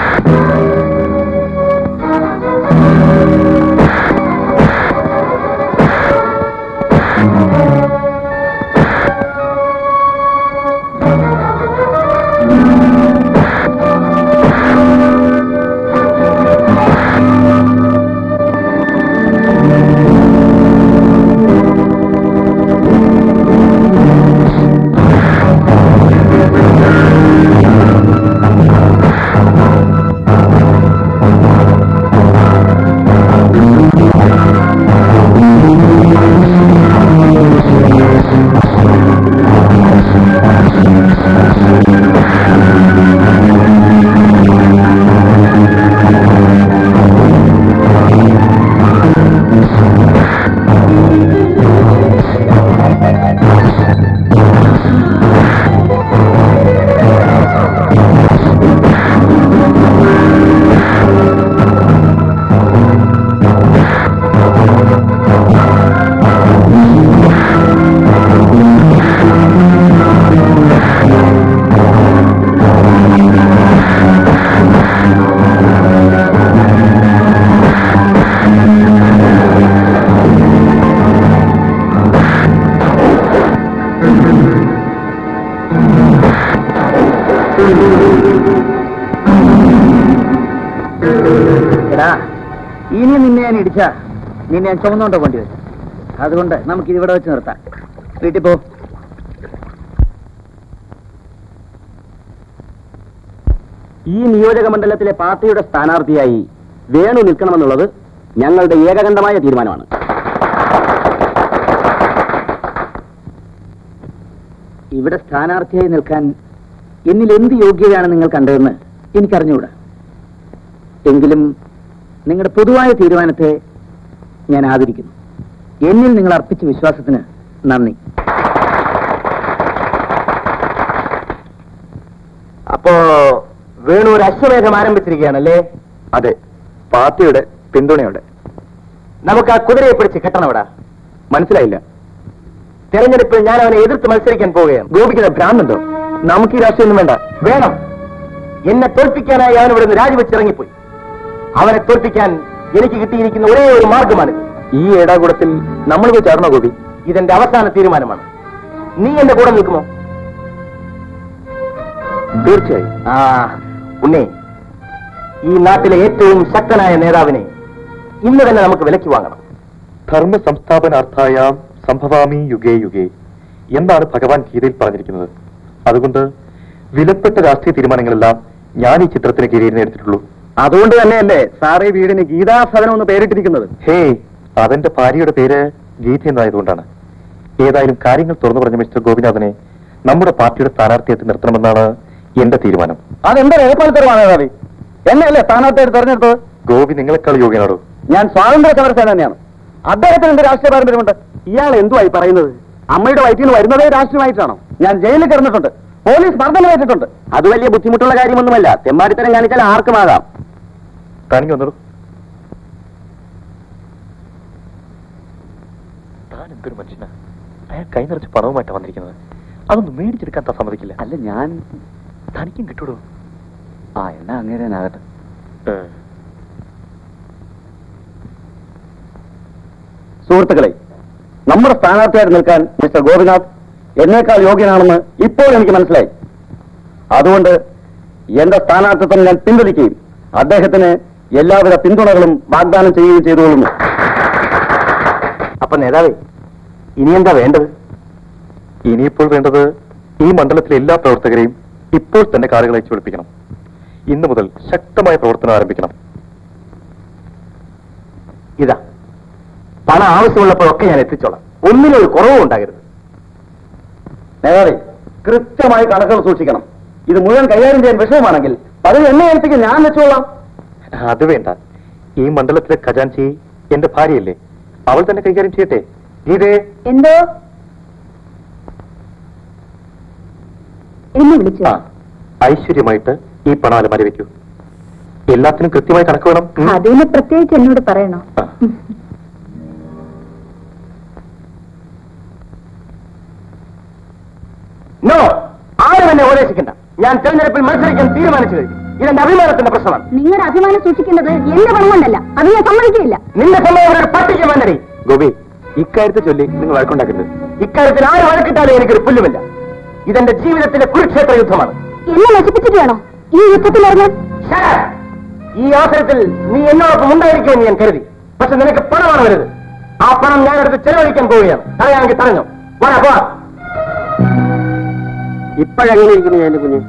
എടാ ഇനി നിന്നെ ഞാൻ ഇടിച്ച നിന്നെ ഞാൻ ചുമന്നോണ്ടോ കൊണ്ടുവരും അതുകൊണ്ട് നമുക്ക് ഇത് ഇവിടെ വെച്ച് നിർത്താം വീട്ടിൽ പോ ഈ നിയോജക മണ്ഡലത്തിലെ പാർട്ടിയുടെ സ്ഥാനാർത്ഥിയായി വേണു നിൽക്കണമെന്നുള്ളത് ഞങ്ങളുടെ ഏകകണ്ഠമായ തീരുമാനമാണ് ഇവിടെ സ്ഥാനാർത്ഥിയായി നിൽക്കാൻ എന്നിൽ എന്ത് യോഗ്യതയാണ് നിങ്ങൾ കണ്ടതെന്ന് എനിക്കറിഞ്ഞുകൂടാ എങ്കിലും നിങ്ങളുടെ പൊതുവായ തീരുമാനത്തെ ഞാൻ ആദരിക്കുന്നു എന്നിൽ നിങ്ങൾ അർപ്പിച്ച വിശ്വാസത്തിന് നന്ദി അപ്പോ വേണു ഒരു അശ്വമേധം ആരംഭിച്ചിരിക്കുകയാണല്ലേ അതെ പാർട്ടിയുടെ പിന്തുണയോടെ നമുക്ക് ആ കുതിരയെ പിടിച്ച് കെട്ടണവിടാ മനസ്സിലായില്ല തെരഞ്ഞെടുപ്പിൽ ഞാൻ അവനെ എതിർത്ത് മത്സരിക്കാൻ പോവുകയാണ് ഗോപിക്ക് ഭ്രാന്തുണ്ടോ നമുക്ക് ഈ രാഷ്ട്രീയം വേണ്ട വേണം എന്നെ തോൽപ്പിക്കാനായി അവൻ ഇവിടുന്ന് രാജിവെച്ചിറങ്ങിപ്പോയി അവനെ തോൽപ്പിക്കാൻ എനിക്ക് കിട്ടിയിരിക്കുന്ന ഒരേ ഒരു മാർഗമാണിത് ഈ ഏടാകൂടത്തിൽ നമ്മൾ പോയി ചേർന്നോ ഗോപി ഇതെന്റെ അവസാന തീരുമാനമാണ് നീ എന്റെ കൂടെ നിൽക്കുമോ തീർച്ചയായും ആ ഉണ്ണി ഈ നാട്ടിലെ ഏറ്റവും ശക്തനായ നേതാവിനെ ഇന്ന് തന്നെ നമുക്ക് വിലക്ക് വാങ്ങണം ധർമ്മ സംസ്ഥാപനാർത്ഥായ സംഭവാമി യുഗേ യുഗേ എന്നാണ് ഭഗവാൻ ഗീതയിൽ പറഞ്ഞിരിക്കുന്നത് അതുകൊണ്ട് വിലപ്പെട്ട രാഷ്ട്രീയ തീരുമാനങ്ങളെല്ലാം ഞാൻ ഈ ചിത്രത്തിന് കീഴിൽ എടുത്തിട്ടുള്ളൂ അതുകൊണ്ട് തന്നെയല്ലേ സാർ ഈ വീടിന് ഗീതാസദനം എന്ന് പേരിട്ടിരിക്കുന്നത് ഹേയ് അതെന്റെ ഭാര്യയുടെ പേര് ഗീത എന്നായതുകൊണ്ടാണ് ഏതായാലും കാര്യങ്ങൾ തുറന്നു പറഞ്ഞ മിസ്റ്റർ ഗോപിനാഥനെ നമ്മുടെ പാർട്ടിയുടെ സ്ഥാനാർത്ഥിയായിട്ട് നിർത്തണമെന്നാണ് എന്റെ തീരുമാനം അതെന്താ ഏർപ്പാടുത്തരമാണ് നേതാവി എന്നെയല്ലേ സ്ഥാനാർത്ഥിയായിട്ട് തെരഞ്ഞെടുത്തത് ഗോപി നിങ്ങളെക്കാൾ യോഗ്യനാടോ ഞാൻ സ്വാതന്ത്ര്യ സമരസേന തന്നെയാണ് അദ്ദേഹത്തിന് എന്ത് രാഷ്ട്രീയ പാരമ്പര്യമുണ്ട് ഇയാൾ എന്തുവായി പറയുന്നത് അമ്മയുടെ വയറ്റിൽ നിന്ന് വരുന്നതേ രാഷ്ട്രീയമായിട്ടാണോ ഞാൻ ജയിലിൽ കിടന്നിട്ടുണ്ട് പോലീസ് മർദ്ദനമേറ്റിട്ടുണ്ട് അത് വലിയ ബുദ്ധിമുട്ടുള്ള കാര്യമൊന്നുമല്ല തെമ്മാടിത്തരം കാണിച്ചാൽ ആർക്കുമാകാം താനിക്ക് വന്നോളൂ താൻ എന്തൊരു മനുഷ്യനാ അയാൾ കൈ നിറച്ച് പണവുമായിട്ടാണ് വന്നിരിക്കുന്നത് അതൊന്നും മേടിച്ചെടുക്കാൻ താൻ സമ്മതിക്കില്ല അല്ല ഞാൻ തനിക്കും കിട്ടൂടോ ആ എന്നാ അങ്ങേരനാകട്ടെ സുഹൃത്തുക്കളെ നമ്മുടെ സ്ഥാനാർത്ഥിയായിട്ട് നിൽക്കാൻ മിസ്റ്റർ ഗോപിനാഥ് എന്നേക്കാൾ യോഗ്യനാണെന്ന് ഇപ്പോൾ എനിക്ക് മനസ്സിലായി അതുകൊണ്ട് എന്റെ സ്ഥാനാർത്ഥിത്വം ഞാൻ പിൻവലിക്കുകയും അദ്ദേഹത്തിന് എല്ലാവിധ പിന്തുണകളും വാഗ്ദാനം ചെയ്യുകയും ചെയ്തുകൊള്ളുന്നു അപ്പൊ നേതാവേ ഇനി എന്താ വേണ്ടത് ഇനിയിപ്പോൾ വേണ്ടത് ഈ മണ്ഡലത്തിലെ എല്ലാ പ്രവർത്തകരെയും ഇപ്പോൾ തന്നെ കാറുകൾ അയച്ചു പിടിപ്പിക്കണം ഇന്നു മുതൽ ശക്തമായ പ്രവർത്തനം ആരംഭിക്കണം ഇതാ പണം ആവശ്യമുള്ളപ്പോഴൊക്കെ ഞാൻ എത്തിച്ചോളാം ഒന്നിനും ഒരു കുറവും ഉണ്ടാകരുത് നേതാവേ കൃത്യമായി കണക്കുകൾ സൂക്ഷിക്കണം ഇത് മുഴുവൻ കൈകാര്യം ചെയ്യാൻ വിഷയമാണെങ്കിൽ പതിവ് എന്നെ ഏൽപ്പിക്കാൻ ഞാൻ വെച്ചോളാം അത് വേണ്ട ഈ മണ്ഡലത്തിലെ ഖജാൻചി എന്റെ ഭാര്യയല്ലേ അവൾ തന്നെ കൈകാര്യം ചെയ്യട്ടെ ഗീതേ എന്തോ എന്നെ വിളിച്ചു ആ ഐശ്വര്യമായിട്ട് ഈ പണം അലമാരി വെക്കൂ എല്ലാത്തിനും കൃത്യമായി കണക്ക് വേണം ഉം. അതിന് പ്രത്യേകിച്ച് എന്നോട് പറയണോ ആ. നോ ആരും എന്നെ ഉപദേശിക്കണ്ട ഞാൻ തെരഞ്ഞെടുപ്പിൽ മത്സരിക്കാൻ തീരുമാനിച്ചു കഴിഞ്ഞു ഇതെന്റെ അഭിമാനത്തിന്റെ പ്രശ്നമാണ് നിങ്ങളുടെ അഭിമാനം സൂക്ഷിക്കേണ്ടത് എന്റെ പണം കൊണ്ടല്ല അത് ഞാൻ സമ്മതിക്കില്ല നിന്റെ സമയം ഒരു പട്ടിക വേണ്ടടി ഗോപി ഇക്കാര്യത്തെ ചൊല്ലി നിങ്ങൾ വഴക്കുണ്ടാക്കരുത് ഇക്കാര്യത്തിൽ ആര് വഴക്കിട്ടാലും എനിക്കൊരു പുല്ലുമില്ല ഇതെന്റെ ജീവിതത്തിലെ കുരുക്ഷേത്ര യുദ്ധമാണ് എന്നെ നശിപ്പിച്ചിട്ട് വേണോ ഈ യുദ്ധത്തിൽ ഇറങ്ങാൻ Shut up! ഈ അവസരത്തിൽ നീ എന്നോടൊപ്പം ഉണ്ടായിരിക്കുമെന്ന് ഞാൻ കരുതി പക്ഷെ നിനക്ക് പണമാണ് വരുത് ആ പണം ഞാൻ എടുത്ത് ചെലവഴിക്കാൻ പോവുകയാണ് അറിയാമെങ്കിൽ തടഞ്ഞു പോരാ പോവാ ഇപ്പോഴെങ്ങനെ ഇരിക്കുന്നു ഞാൻ കുഞ്ഞ്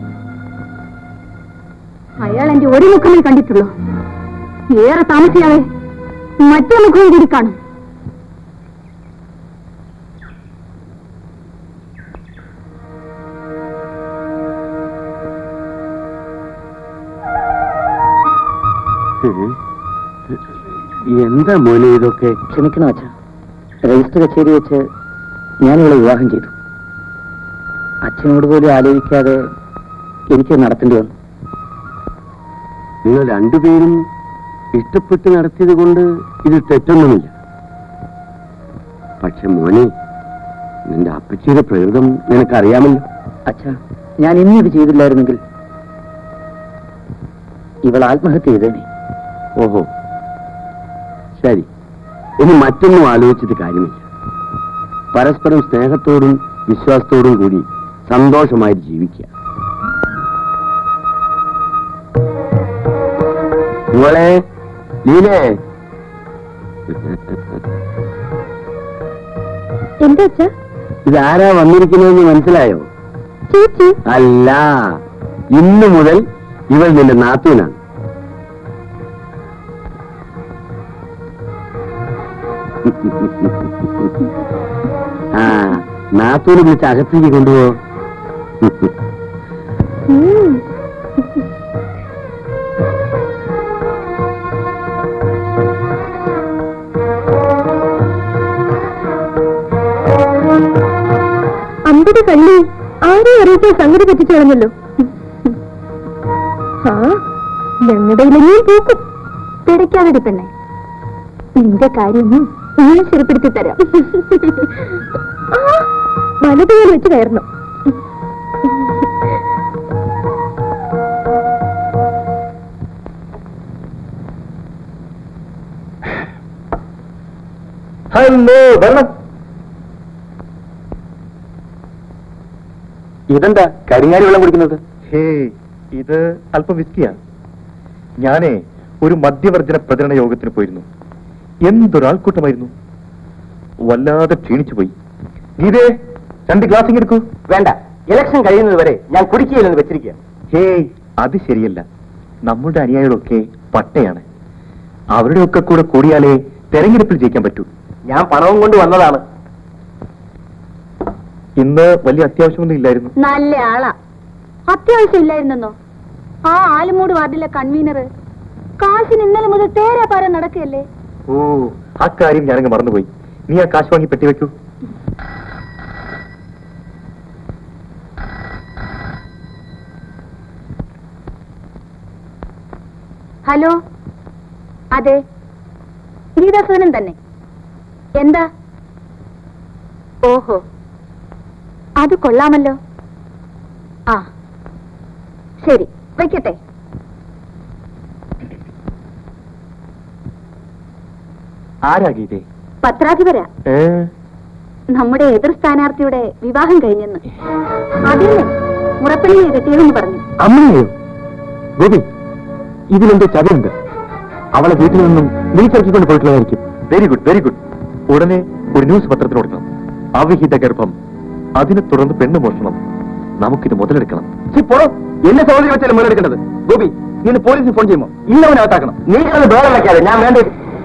അയാൾ എന്റെ ഒരു മുഖമേ കണ്ടിട്ടുള്ളൂ ഏറെ താമസിയാതെ മറ്റേ മുഖവും കൂടി കാണും എന്താ മോനെ ഇതൊക്കെ ക്ഷമിക്കണം അച്ഛ രജിസ്റ്റർ കച്ചേരി വെച്ച് ഞാൻ ഇവളെ വിവാഹം ചെയ്തു അച്ഛനോട് പോലും ആലോചിക്കാതെ എനിക്ക് നടത്തേണ്ടി വന്നു നിങ്ങൾ രണ്ടുപേരും ഇഷ്ടപ്പെട്ട് നടത്തിയത് കൊണ്ട് ഇത് തെറ്റൊന്നുമില്ല പക്ഷെ മോനെ നിന്റെ അപ്പച്ചിയുടെ പ്രകൃതം നിനക്കറിയാമല്ലോ അച്ഛ ഞാൻ ഇന്നത് ചെയ്തില്ലായിരുന്നെങ്കിൽ ഇവൾ ആത്മഹത്യ ചെയ്തേനെ ഓഹോ ശരി ഇനി മറ്റൊന്നും ആലോചിച്ചിട്ട് കാര്യമില്ല പരസ്പരം സ്നേഹത്തോടും വിശ്വാസത്തോടും കൂടി സന്തോഷമായി ജീവിക്കുക മോളെ ലീലേ എന്താ അച്ഛാ ഇതാരാ വന്നിരിക്കുന്നതെന്ന് മനസ്സിലായോ ചേച്ചി അല്ല ഇന്നു മുതൽ ഇവൾ നിന്റെ നാത്തൂനാണ് ആ നാത്തൂനെ വിളിച്ച് അകത്തേക്ക് കൊണ്ടുപോ ഉം. അമ്പത് കള്ളി ആരെയും അറിയിച്ച സംഗതി പറ്റിച്ചു കളഞ്ഞല്ലോ ആ ഞങ്ങളുടെ ഇലഞ്ഞിയും പൂക്കും തിരക്കാതെ പെണ്ണെ നിന്റെ കാര്യം ഞാൻ ശരിപ്പെടുത്തി തരാം ആ, വലതുകാൽ വെച്ച് കയറണം ഹലോ വരണം ഇതെന്താ കരിങ്ങാരി വെള്ളം കുടിക്കുന്നത് ഹേ ഇത് അല്പം വിസ്കിയാ ഞാനേ ഒരു മദ്യവർജന പ്രചരണ യോഗത്തിന് പോയിരുന്നു എന്തൊരാൾക്കൂട്ടമായിരുന്നു വല്ലാതെ ക്ഷീണിച്ചു പോയി ഗീതേ രണ്ട് ഗ്ലാസ് എടുക്കൂ വേണ്ട ഇലക്ഷൻ കഴിയുന്നത് വരെ ഞാൻ കുടിക്കുകയില്ലെന്ന് വെച്ചിരിക്കുക ഹേയ് അത് ശരിയല്ല നമ്മുടെ അനുയായികളൊക്കെ പട്ടയാണ് അവരുടെ ഒക്കെ കൂടെ കൂടിയാലേ തെരഞ്ഞെടുപ്പിൽ ജയിക്കാൻ പറ്റൂ ഞാൻ പണവും കൊണ്ട് വന്നതാണ് ഇന്ന് വലിയ അത്യാവശ്യമൊന്നും ഇല്ലായിരുന്നു നല്ല ആളാ അത്യാവശ്യം ഇല്ലായിരുന്നെന്നോ ആ ആലുമൂട് വാർഡിലെ കൺവീനർ കാശിന് ഇന്നലെ മുതൽ തേരാപാര നടക്കുകയല്ലേ ഓ ആ കാര്യം ഞാനങ്ങ് മറന്നുപോയി നീ ആ കാശ് വാങ്ങി പെട്ടി വെക്കൂ ഹലോ അതെ ഗീതാസദനം തന്നെ എന്താ ഓഹോ അത് കൊള്ളാമല്ലോ ആ ശരി വയ്ക്കട്ടെ ആരാ ഗീതേ പത്രാധിപരാ ഏ നമ്മുടെ എതിർ സ്ഥാനാർത്ഥിയുടെ വിവാഹം കഴിഞ്ഞെന്ന് അതിന് മുറപ്പള്ളിയെ കിട്ടിയതെന്ന് പറഞ്ഞു അമ്മയോ ഗോപി ഇതിലെന്തോ ചതിയുണ്ട് അവളെ വീട്ടിൽ നിന്നും വിളിച്ചിറക്കിക്കൊണ്ട് പോയിട്ടുള്ളതായിരിക്കും വെരി ഗുഡ് വെരി ഗുഡ് ഉടനെ ഒരു ന്യൂസ് പത്രത്തിന് കൊടുക്കണം അവിഹിത ഗർഭം അതിനെ തുടർന്ന് പെണ്ണ് മോഷണം നമുക്കിത് മുതലെടുക്കണം പോടോ എന്നെ സഹോദരി വെച്ചല്ലേ മുതലെടുക്കേണ്ടത് ഗോപി നീ പോലീസിന് ഫോൺ ചെയ്യുമോ ഇന്നവനകത്താക്കണം നീ അത് ബേളം വെക്കാതെ ഞാൻ വേണ്ട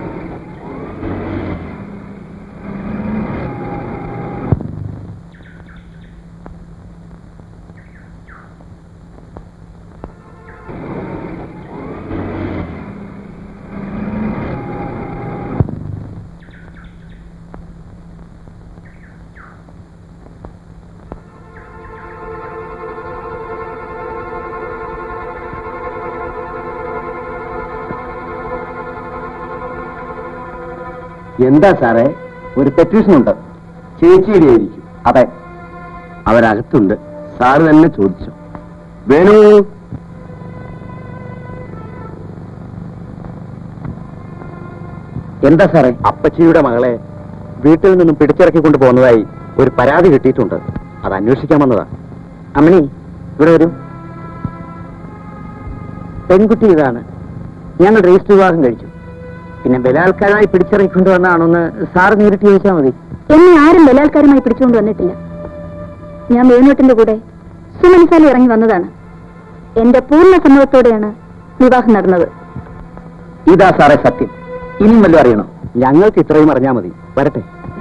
എന്താ സാറേ ഒരു പെറ്റീഷൻ ഉണ്ട് ചേച്ചിയുടെ ആയിരിക്കും അതെ അവരകത്തുണ്ട് സാറ് തന്നെ ചോദിച്ചു വേണു എന്താ സാറേ അപ്പച്ചിയുടെ മകളെ വീട്ടിൽ നിന്നും പിടിച്ചിറക്കിക്കൊണ്ട് പോകുന്നതായി ഒരു പരാതി കിട്ടിയിട്ടുണ്ട് അത് അന്വേഷിക്കാൻ വന്നതാ അമ്മണി ഇവിടെ വരൂ പെൺകുട്ടി ഇതാണ് ഞങ്ങൾ രജിസ്റ്റർ വിവാഹം കഴിച്ചു പിന്നെ ബലാത്കാരമായി പിടിച്ചിറക്കിക്കൊണ്ട് വന്നാണെന്ന് സാറ് നേരിട്ട് ചോദിച്ചാൽ മതി എന്നെ ആരും ബലാത്കാരമായി പിടിച്ചുകൊണ്ട് വന്നിട്ടില്ല ഞാൻ വേണുട്ടിന്റെ കൂടെ സുമനസാലി ഇറങ്ങി വന്നതാണ് എന്റെ പൂർണ്ണ സമ്മതത്തോടെയാണ് വിവാഹം നടന്നത് ഇതാ സാറേ സത്യം ഇനിയും വല്ലതും അറിയണം ഞങ്ങൾക്ക് ഇത്രയും അറിഞ്ഞാൽ മതി വരട്ടെ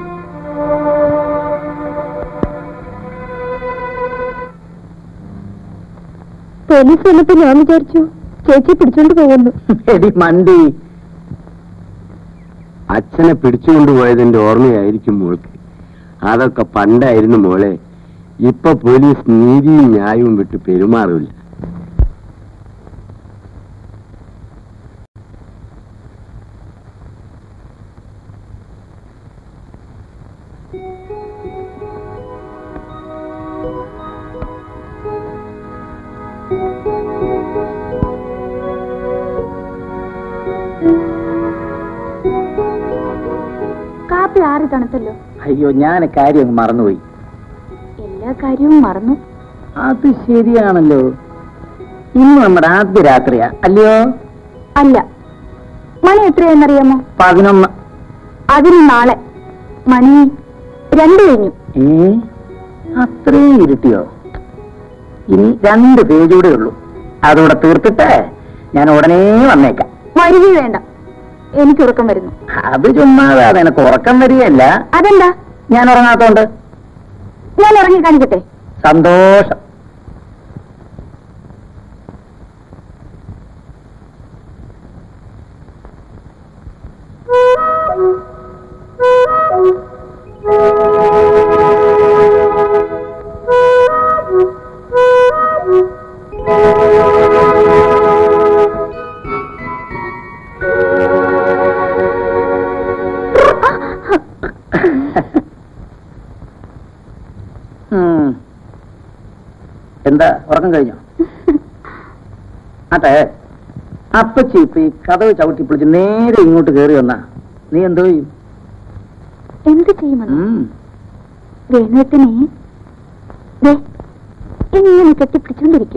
പോലീസ് വന്നപ്പോ ഞാൻ വിചാരിച്ചു ചേച്ചി പിടിച്ചോണ്ട് പോകുന്നു എടി മണ്ടി അച്ഛനെ പിടിച്ചുകൊണ്ടുപോയതിന്റെ ഓർമ്മയായിരിക്കും മോൾക്ക് അതൊക്കെ പണ്ടായിരുന്നു മോളെ ഇപ്പൊ പോലീസ് നീതിയും ന്യായവും വിട്ട് പെരുമാറില്ല കാപ്പി ആറി തണുത്തല്ലോ അയ്യോ ഞാൻ കാര്യം അങ്ങ് മറന്നുപോയി എല്ലാ കാര്യവും മറന്നു അത് ശരിയാണല്ലോ ഇന്ന് നമ്മുടെ ആദ്യ രാത്രിയാ അല്ലയോ അല്ല മണി എത്രയെന്നറിയാമോ പതിനൊന്ന് അതിന് നാളെ മണി രണ്ടു കഴിഞ്ഞു ഏ അത്രയും ഇരുട്ടിയോ ഇനി രണ്ട് പേജൂടെ ഉള്ളൂ അതുകൂടെ തീർത്തിട്ട് ഞാൻ ഉടനെ വന്നേക്കാം വരിക വേണ്ട എനിക്ക് ഉറക്കം വരുന്നു അത് ചുമ്മാതെ നിനക്ക് ഉറക്കം വരികയല്ല അതെന്താ ഞാൻ ഉറങ്ങാത്തോണ്ട് ഞാൻ ഉറങ്ങി കാണിക്കട്ടെ സന്തോഷം ഉം. എന്താ ഉറക്കം കഴിഞ്ഞോ അതെ അപ്പച്ചി ഇപ്പൊ ഈ കഥവ് ചവിട്ടി പിടിച്ച് നേരെ ഇങ്ങോട്ട് കയറി വന്നാ നീ എന്തോ ചെയ്യും എന്ത് ചെയ്യുമെന്ന് ഉം. വേണുവെട്ടനെ ദേ ഇങ്ങനെ കെട്ടിപ്പിടിച്ചുകൊണ്ടിരിക്കും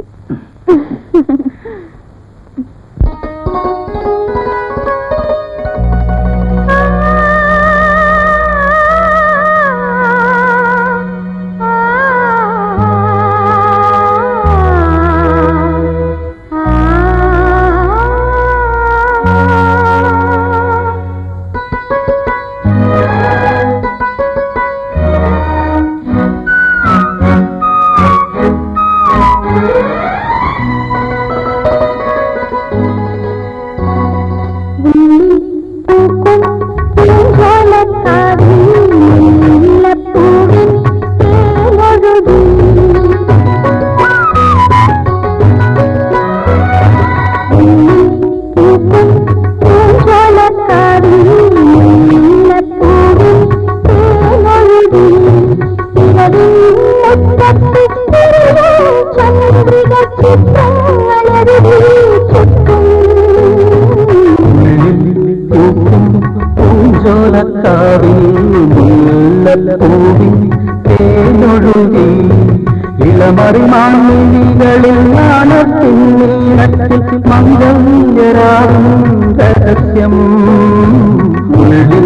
ഇളമറിമാണികളിൽ നാണത്തിന്നീണത്തിൽ മംഗല്യരാവും രഹസ്യം ഉള്ളിൽ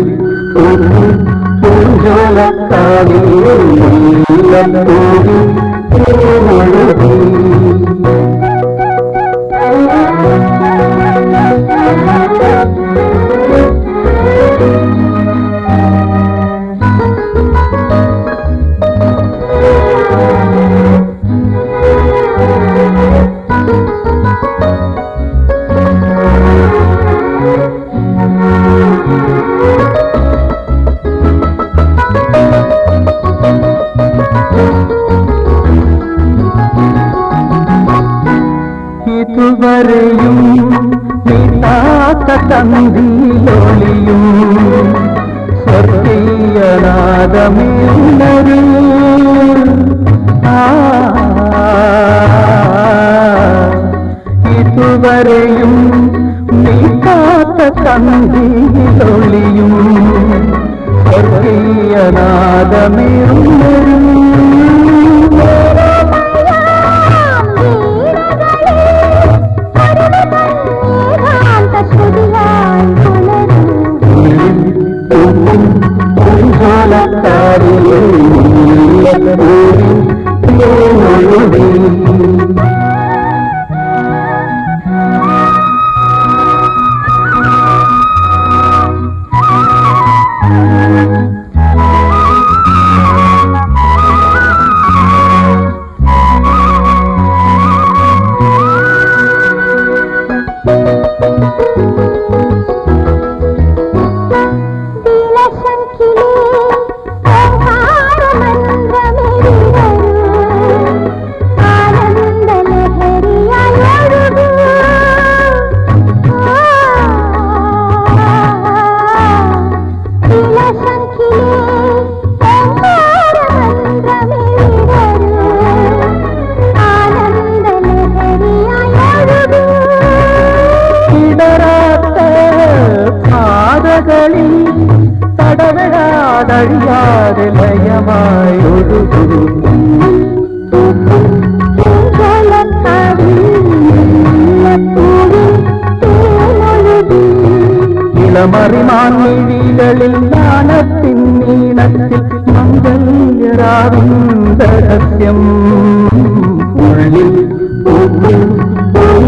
പൂജോലക്കാവിൽ മുല്ലപ്പൂവിൽ തേനൊഴുകി ഇതുവരെയും നീട്ടാത്ത തന്തിയിലൊളിയും സ്വർഗീയനാദമേന്നൊരു ആ ഇതുവരെയും നീട്ടാത്ത തന്തിയിലൊളിയും സ്വർഗീയനാദമേന്നൊരു ഇടരാത്ത പാതകളിൽ തടവിടാതഴിയാതെ ലയമായൊഴുകൂ ഇളമറിമാൻമിഴികളിൽ നാണത്തിന്നീണത്തിൽ മംഗല്യരാവിന്ദരസ്യം ഉള്ളിൽ ഉള്ളിൽ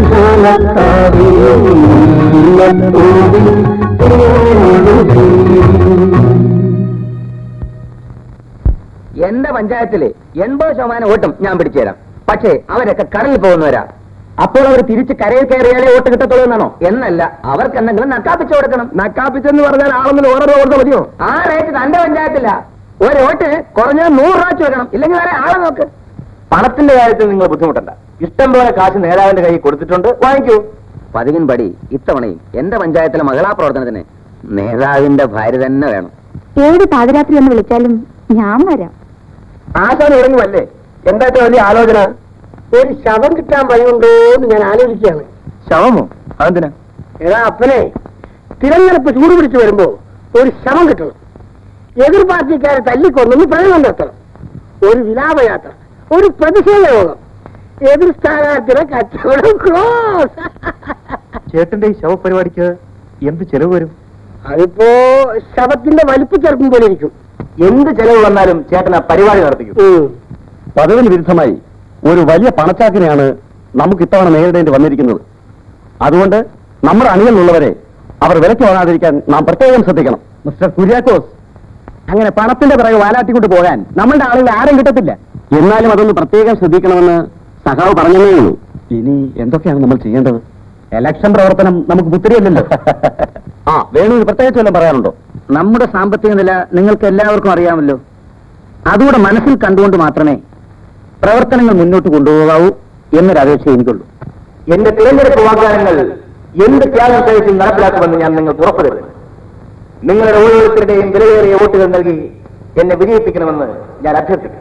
എന്റെ പഞ്ചായത്തില് എൺപത് ശതമാനം വോട്ടും ഞാൻ പിടിച്ചു തരാം പക്ഷേ അവരൊക്കെ കടലിൽ പോകുന്നവരാ അപ്പോൾ അവർ തിരിച്ച് കരയിൽ കയറിയാലേ വോട്ട് കിട്ടത്തുള്ളൂ എന്നാണോ എന്നല്ല അവർക്ക് എന്തെങ്കിലും നക്കാപ്പിച്ചു കൊടുക്കണം നക്കാപ്പിച്ചെന്ന് പറഞ്ഞാൽ ആളൊന്നും ഓരോ രൂപ കൊടുത്താൽ മതിയോ ആ റേറ്റ് തന്റെ പഞ്ചായത്തില്ല ഒരു വോട്ട് കുറഞ്ഞത് നൂറ് രൂപ വെച്ച് വെക്കണം ഇല്ലെങ്കിൽ വേറെ ആളെ നോക്ക് പണത്തിന്റെ കാര്യത്തിൽ നിങ്ങൾ ബുദ്ധിമുട്ടണ്ട ഇഷ്ടം പോലെ കാശ് നേതാവിന്റെ കയ്യിൽ കൊടുത്തിട്ടുണ്ട് വാങ്ങിക്കൂ പതിവിൻ പടി ഇത്തവണയും എന്റെ പഞ്ചായത്തിലെ മഹിളാ പ്രവർത്തനത്തിന് നേതാവിന്റെ ഭാര്യ തന്നെ വേണം ഏത് പാതിരാത്രി എന്ന് വിളിച്ചാലും ഞാൻ വരാം ആശാൻ ഇറങ്ങുമല്ലേ എന്താ ഇത്ര വലിയ ആലോചന ഒരു ശവം കിട്ടാൻ വഴിയുണ്ടോ എന്ന് ഞാൻ ആലോചിക്കുകയാണ് ശവമോ അതെന്തിനാ എടാ അപ്പനെ തിരഞ്ഞെടുപ്പ് ചൂട് പിടിച്ചു വരുമ്പോ ഒരു ശവം കിട്ടണം എതിർ പാർട്ടിക്കാരെ തല്ലിക്കൊന്നു പ്രകടനം നടത്തണം ഒരു വിലാപയാത്ര ഒരു പ്രതിഷേധ യോഗം എതിർ സ്ഥാനാർത്ഥിയുടെ കച്ചവടം ക്ലോസ് ചേട്ടന്റെ ഈ ശവപരിപാടിക്ക് എന്ത് ചെലവ് വരും അതിപ്പോ ശവത്തിന്റെ വലിപ്പച്ചെറുപ്പം പോലെ ഇരിക്കും എന്ത് ചെലവ് വന്നാലും ചേട്ടൻ ആ പരിപാടി നടത്തിക്കും ഉം. പതിവിന് വിരുദ്ധമായി ഒരു വലിയ പണച്ചാക്കിനെയാണ് നമുക്ക് ഇത്തവണ നേരിടേണ്ടി വന്നിരിക്കുന്നത് അതുകൊണ്ട് നമ്മുടെ അണികളിലുള്ളവരെ അവർ വിലക്ക് വാങ്ങാതിരിക്കാൻ നാം പ്രത്യേകം ശ്രദ്ധിക്കണം മിസ്റ്റർ കുര്യാക്കോസ് അങ്ങനെ പണത്തിന്റെ പിറകെ വാലാട്ടിക്കൊണ്ട് പോകാൻ നമ്മളുടെ ആളുകൾ ആരും കിട്ടത്തില്ല എന്നാലും അതൊന്ന് പ്രത്യേകം ശ്രദ്ധിക്കണമെന്ന് സഖാവ് പറഞ്ഞതേ ഉള്ളൂ ഇനി എന്തൊക്കെയാണ് നമ്മൾ ചെയ്യേണ്ടത് എലക്ഷൻ പ്രവർത്തനം നമുക്ക് പുത്തിരിയല്ലല്ലോ ആ വേണു പ്രത്യേകിച്ച് വല്ലതും പറയാനുണ്ടോ നമ്മുടെ സാമ്പത്തിക നില നിങ്ങൾക്ക് എല്ലാവർക്കും അറിയാമല്ലോ അതുകൂടെ മനസ്സിൽ കണ്ടുകൊണ്ട് മാത്രമേ പ്രവർത്തനങ്ങൾ മുന്നോട്ട് കൊണ്ടുപോകാവൂ എന്നൊരു അപേക്ഷ എനിക്കുള്ളൂ എന്റെ തിരഞ്ഞെടുപ്പ് വാഗ്ദാനങ്ങൾ എന്ത് ത്യാഗം സഹിച്ചും നടപ്പിലാക്കുമെന്ന് ഞാൻ നിങ്ങൾക്ക് ഉറപ്പു തരുന്നു നിങ്ങളുടെ ഓരോരുത്തരുടെയും വിലയേറിയ വോട്ടുകൾ നൽകി എന്നെ വിജയിപ്പിക്കണമെന്ന് ഞാൻ അഭ്യർത്ഥിക്കുന്നു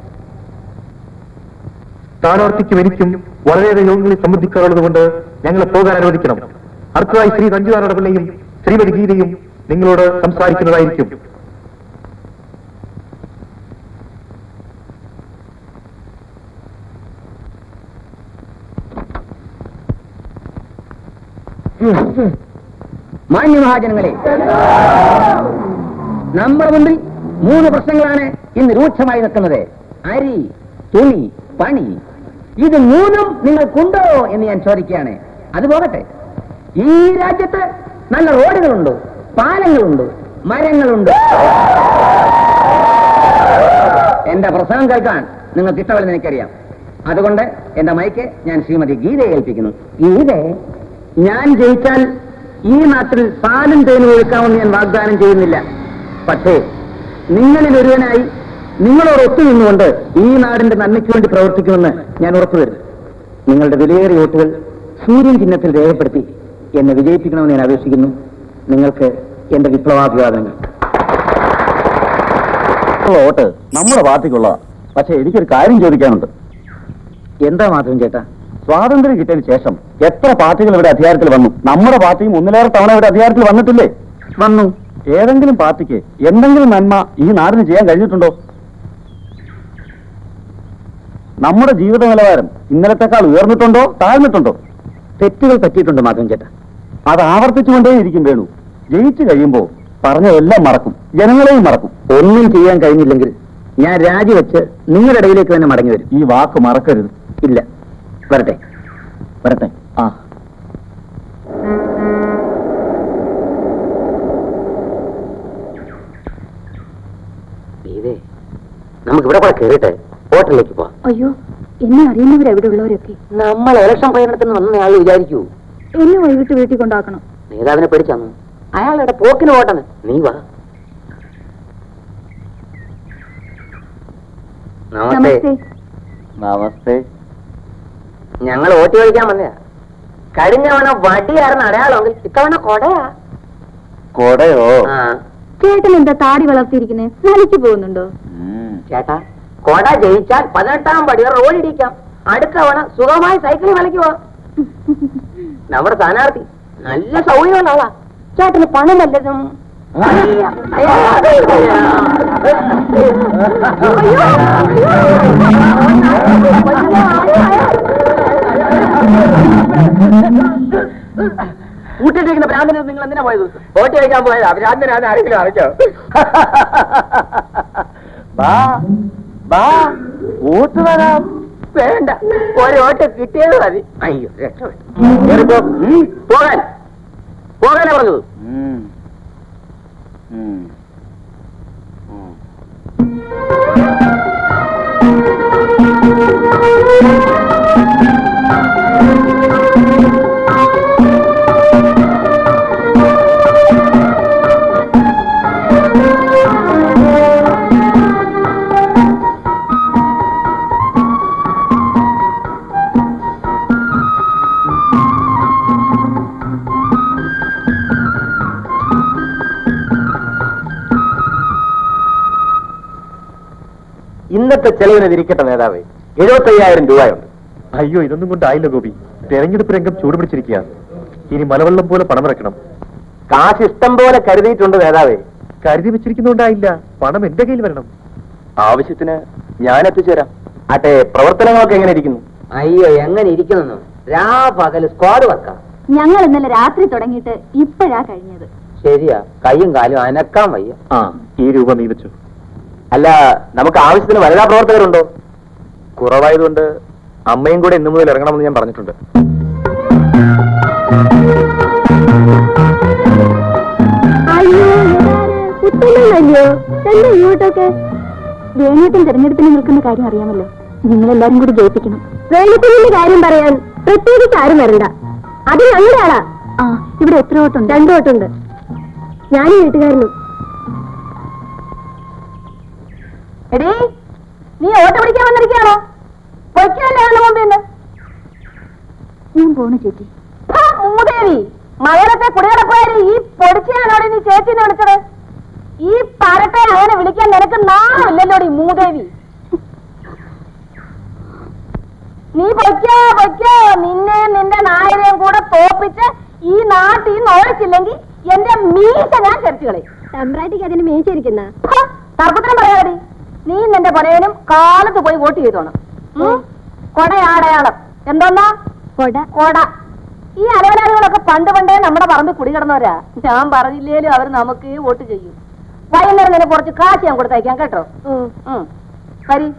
സ്ഥാനാർത്ഥിക്കും എനിക്കും വളരെയേറെ യോഗങ്ങളിൽ സംബന്ധിക്കാറുള്ളത് കൊണ്ട് ഞങ്ങളെ പോകാൻ അനുവദിക്കണം അടുത്തതായി ശ്രീ രഞ്ജുനാരുടെ പിള്ളയും ശ്രീമതി ഗീതയും നിങ്ങളോട് സംസാരിക്കുന്നതായിരിക്കും മാന്യമഹാജനങ്ങളെ നമ്മുടെ മുമ്പിൽ മൂന്ന് പ്രശ്നങ്ങളാണ് ഇന്ന് രൂക്ഷമായി നിൽക്കുന്നത് അരി തുണി പണി ഇത് മൂന്നും നിങ്ങൾക്കുണ്ടോ എന്ന് ഞാൻ ചോദിക്കുകയാണ് അത് പോകട്ടെ ഈ രാജ്യത്ത് നല്ല റോഡുകളുണ്ട് പാലങ്ങളുണ്ട് മരങ്ങളുണ്ട് എന്റെ പ്രസംഗം കേൾക്കാൻ നിങ്ങൾക്ക് ഇഷ്ടമല്ലെന്ന് എനിക്കറിയാം അതുകൊണ്ട് എന്റെ മൈക്ക് ഞാൻ ശ്രീമതി ഗീതയെ ഏൽപ്പിക്കുന്നു ഗീതേ ഞാൻ ജയിച്ചാൽ ഈ നാട്ടിൽ പാലും തേനും ഒഴുക്കാമെന്ന് ഞാൻ വാഗ്ദാനം ചെയ്യുന്നില്ല പക്ഷേ നിങ്ങളിൽ ഒരുവനായി നിങ്ങളോട് ഒത്തുനിന്നുകൊണ്ട് ഈ നാടിന്റെ നന്മയ്ക്ക് വേണ്ടി പ്രവർത്തിക്കുമെന്ന് ഞാൻ ഉറപ്പുവരുന്നു നിങ്ങളുടെ വിലയേറിയ വോട്ടുകൾ സൂര്യൻ ചിഹ്നത്തിൽ രേഖപ്പെടുത്തി എന്നെ വിജയിപ്പിക്കണമെന്ന് ഞാൻ അപേക്ഷിക്കുന്നു നിങ്ങൾക്ക് എന്റെ വിപ്ലവാഭിവാദങ്ങൾ ഉള്ള വോട്ട് നമ്മുടെ പാർട്ടിക്കുള്ളതാ പക്ഷെ എനിക്കൊരു കാര്യം ചോദിക്കാനുണ്ട് എന്താ മാത്രം ചേട്ടാ സ്വാതന്ത്ര്യം കിട്ടിയതിന് ശേഷം എത്ര പാർട്ടികൾ ഇവിടെ അധികാരത്തിൽ വന്നു നമ്മുടെ പാർട്ടിയും ഒന്നിലേറെ തവണ ഇവിടെ അധികാരത്തിൽ വന്നിട്ടില്ലേ വന്നു ഏതെങ്കിലും പാർട്ടിക്ക് എന്തെങ്കിലും നന്മ ഈ നാടിന് ചെയ്യാൻ കഴിഞ്ഞിട്ടുണ്ടോ നമ്മുടെ ജീവിത നിലവാരം ഇന്നലത്തെക്കാൾ ഉയർന്നിട്ടുണ്ടോ താഴ്ന്നിട്ടുണ്ടോ തെറ്റുകൾ പറ്റിയിട്ടുണ്ട് മാധവൻ ചേട്ടാ അത് ആവർത്തിച്ചുകൊണ്ടേയിരിക്കും വേണു ജയിച്ചു കഴിയുമ്പോ പറഞ്ഞതെല്ലാം മറക്കും ജനങ്ങളെയും മറക്കും ഒന്നും ചെയ്യാൻ കഴിഞ്ഞില്ലെങ്കിൽ ഞാൻ രാജിവെച്ച് നിങ്ങളുടെ ഇടയിലേക്ക് തന്നെ മടങ്ങി വരും ഈ വാക്ക് മറക്കരുത് ഇല്ല വരട്ടെ വരട്ടെ ആ ഇതേ നമുക്ക് ഇവിടെ കൂടെ കയറിട്ടെ ഹോട്ടലിലേക്ക് പോവാം അയ്യോ എന്നെ അറിയുന്നവരെവിടെ ഉള്ളവരൊക്കെ നമ്മൾ ഇലക്ഷൻ പ്രചരണത്തിന് വന്നയാൾ വിചാരിക്കൂ എന്നെ വൈകിട്ട് വീട്ടിൽ കൊണ്ടാക്കണം നേതാവിനെ പേടിച്ചാന്നു അയാളുടെ പോക്കിന് പോട്ടെന്ന് നീ വാ നമസ്തേ നമസ്തേ ഞങ്ങൾ വോട്ട് ചോദിക്കാൻ വന്നയാ കഴിഞ്ഞ തവണ വടിയായിരുന്നു അടയാളമെങ്കിൽ ഇത്തവണ കൊടയാ കൊടയോ ആ ചേട്ടൻ എന്താ താടി വളർത്തിയിരിക്കുന്നത് നലിച്ചു പോകുന്നുണ്ടോ ചേട്ടാ കൊട ജയിച്ചാൽ പതിനെട്ടാം പടി റോഡിടിക്കാം അടുത്ത തവണ സുഖമായി സൈക്കിളിൽ വിലക്ക് പോവാം നമ്മുടെ സ്ഥാനാർത്ഥി നല്ല സൗകര്യമുള്ള ആളാ ചേട്ടന് പണം വല്ലതും അയ്യ, അയ്യ, കൂട്ടിട്ടിരിക്കുന്ന ഭ്രാന്തനെ നിങ്ങൾ എന്തിനാ പോയത് വോട്ട് ചോദിക്കാൻ പോയതാ ഭ്രാന്തനാന്ന് ആരെങ്കിലും അറിഞ്ഞോ ബാ ബാ വോട്ട് തരാം വേണ്ട ഒരോട്ട് കിട്ടിയത് മതി അയ്യോ രക്ഷപ്പെട്ടു കേറിപ്പോ. ഉം, പോകാൻ പോകാനാ പറഞ്ഞത് ഇന്നത്തെ ചെലവിന് തിരിക്കട്ടെ നേതാവേ എഴുപത്തയ്യായിരം രൂപയുണ്ട് അയ്യോ ഇതൊന്നും കൊണ്ടായില്ല ഗോപി തെരഞ്ഞെടുപ്പ് രംഗം ചൂടുപിടിച്ചിരിക്കുക ഇനി മലവെള്ളം പോലെ പണമിറക്കണം കാശ് ഇഷ്ടം പോലെ കരുതിയിട്ടുണ്ട് നേതാവേ കരുതി വെച്ചിരിക്കുന്നോണ്ടായില്ല പണം എന്റെ കയ്യിൽ വരണം ആവശ്യത്തിന് ഞാൻ എത്തിച്ചേരാം ആട്ടെ പ്രവർത്തനങ്ങളൊക്കെ എങ്ങനെ ഇരിക്കുന്നു അയ്യോ എങ്ങനെ ഇരിക്കുന്നു രാ പകല് സ്ക്വാഡ് വർക്കാ ഞങ്ങൾ ഇന്നലെ രാത്രി തുടങ്ങിയിട്ട് ഇപ്പോഴാ കഴിഞ്ഞത് ശരിയാ കൈയും കാലും അനക്കാൻ വയ്യ ആ ഈ രൂപ നീ വെച്ചു അല്ല നമുക്ക് ആവശ്യത്തിന് വനിതാ പ്രവർത്തകരുണ്ടോ കുറവായതുകൊണ്ട് അമ്മയും കൂടെ ഇന്നു മുതൽ ഇറങ്ങണമെന്ന് ഞാൻ പറഞ്ഞിട്ടുണ്ട് അയ്യോ കുത്തല്ലോ എന്താ ഇങ്ങോട്ടൊക്കെ വേണുട്ടൻ തെരഞ്ഞെടുപ്പിന് നിൽക്കുന്ന കാര്യം അറിയാമല്ലോ നിങ്ങളെല്ലാരും കൂടി ജയിപ്പിക്കണം വേണുട്ടനിന്റെ കാര്യം പറയാൻ പ്രത്യേകിച്ച് ആരും വരണ്ട അത് ഞങ്ങളുടെ ആളാ ആ ഇവിടെ എത്ര വോട്ടുണ്ട് രണ്ടു വോട്ടുണ്ട് ഞാനും വീട്ടുകാരനും എടീ നീ ഓട്ടോ പിടിക്കാൻ വന്നിരിക്കുകയാണോ പൊയ്ക്കല്ലേ അതിന് മുമ്പ് നിന്ന് ഞാൻ പോണു ചേച്ചി മൂദേവി മകനത്തെ കുടികിടപ്പുകാരി ഈ പൊടിച്ചാണോടെ നീ ചേച്ചിനെ വിളിച്ചത് ഈ പരട്ടെ അങ്ങനെ വിളിക്കാൻ നിനക്ക് നാമില്ലല്ലോടി മൂദേവി നീ പൊയ്ക്കോ പൊയ്ക്കോ നിന്നെ നിന്റെ നായരെയും കൂടെ തോപ്പിച്ച് ഈ നാട്ടിൽ നിന്ന് ഓടിച്ചില്ലെങ്കിൽ എന്റെ മീശ ഞാൻ ചരിച്ചു കളയും തമ്പ്രാട്ടിക്ക് അതിന് മീശിരിക്കുന്ന തർക്കത്തിനും പറയാതി നീ നിന്റെ പുരയനും കാലത്ത് പോയി വോട്ട് ചെയ്തോണം ഉം? കൊടയാടയാളം എന്തോന്നാ കൊട കൊട ഈ അലവലാദികളൊക്കെ പണ്ട് പണ്ടേ നമ്മുടെ പറമ്പിൽ കുടി കിടന്നവരാ ഞാൻ പറഞ്ഞില്ലേലും അവർ നമുക്ക് വോട്ട് ചെയ്യും വൈകുന്നേരം നിന്നെ കുറച്ച് കാശ് ഞാൻ കൊടുത്തയക്കാം കേട്ടോ ഉം. വരി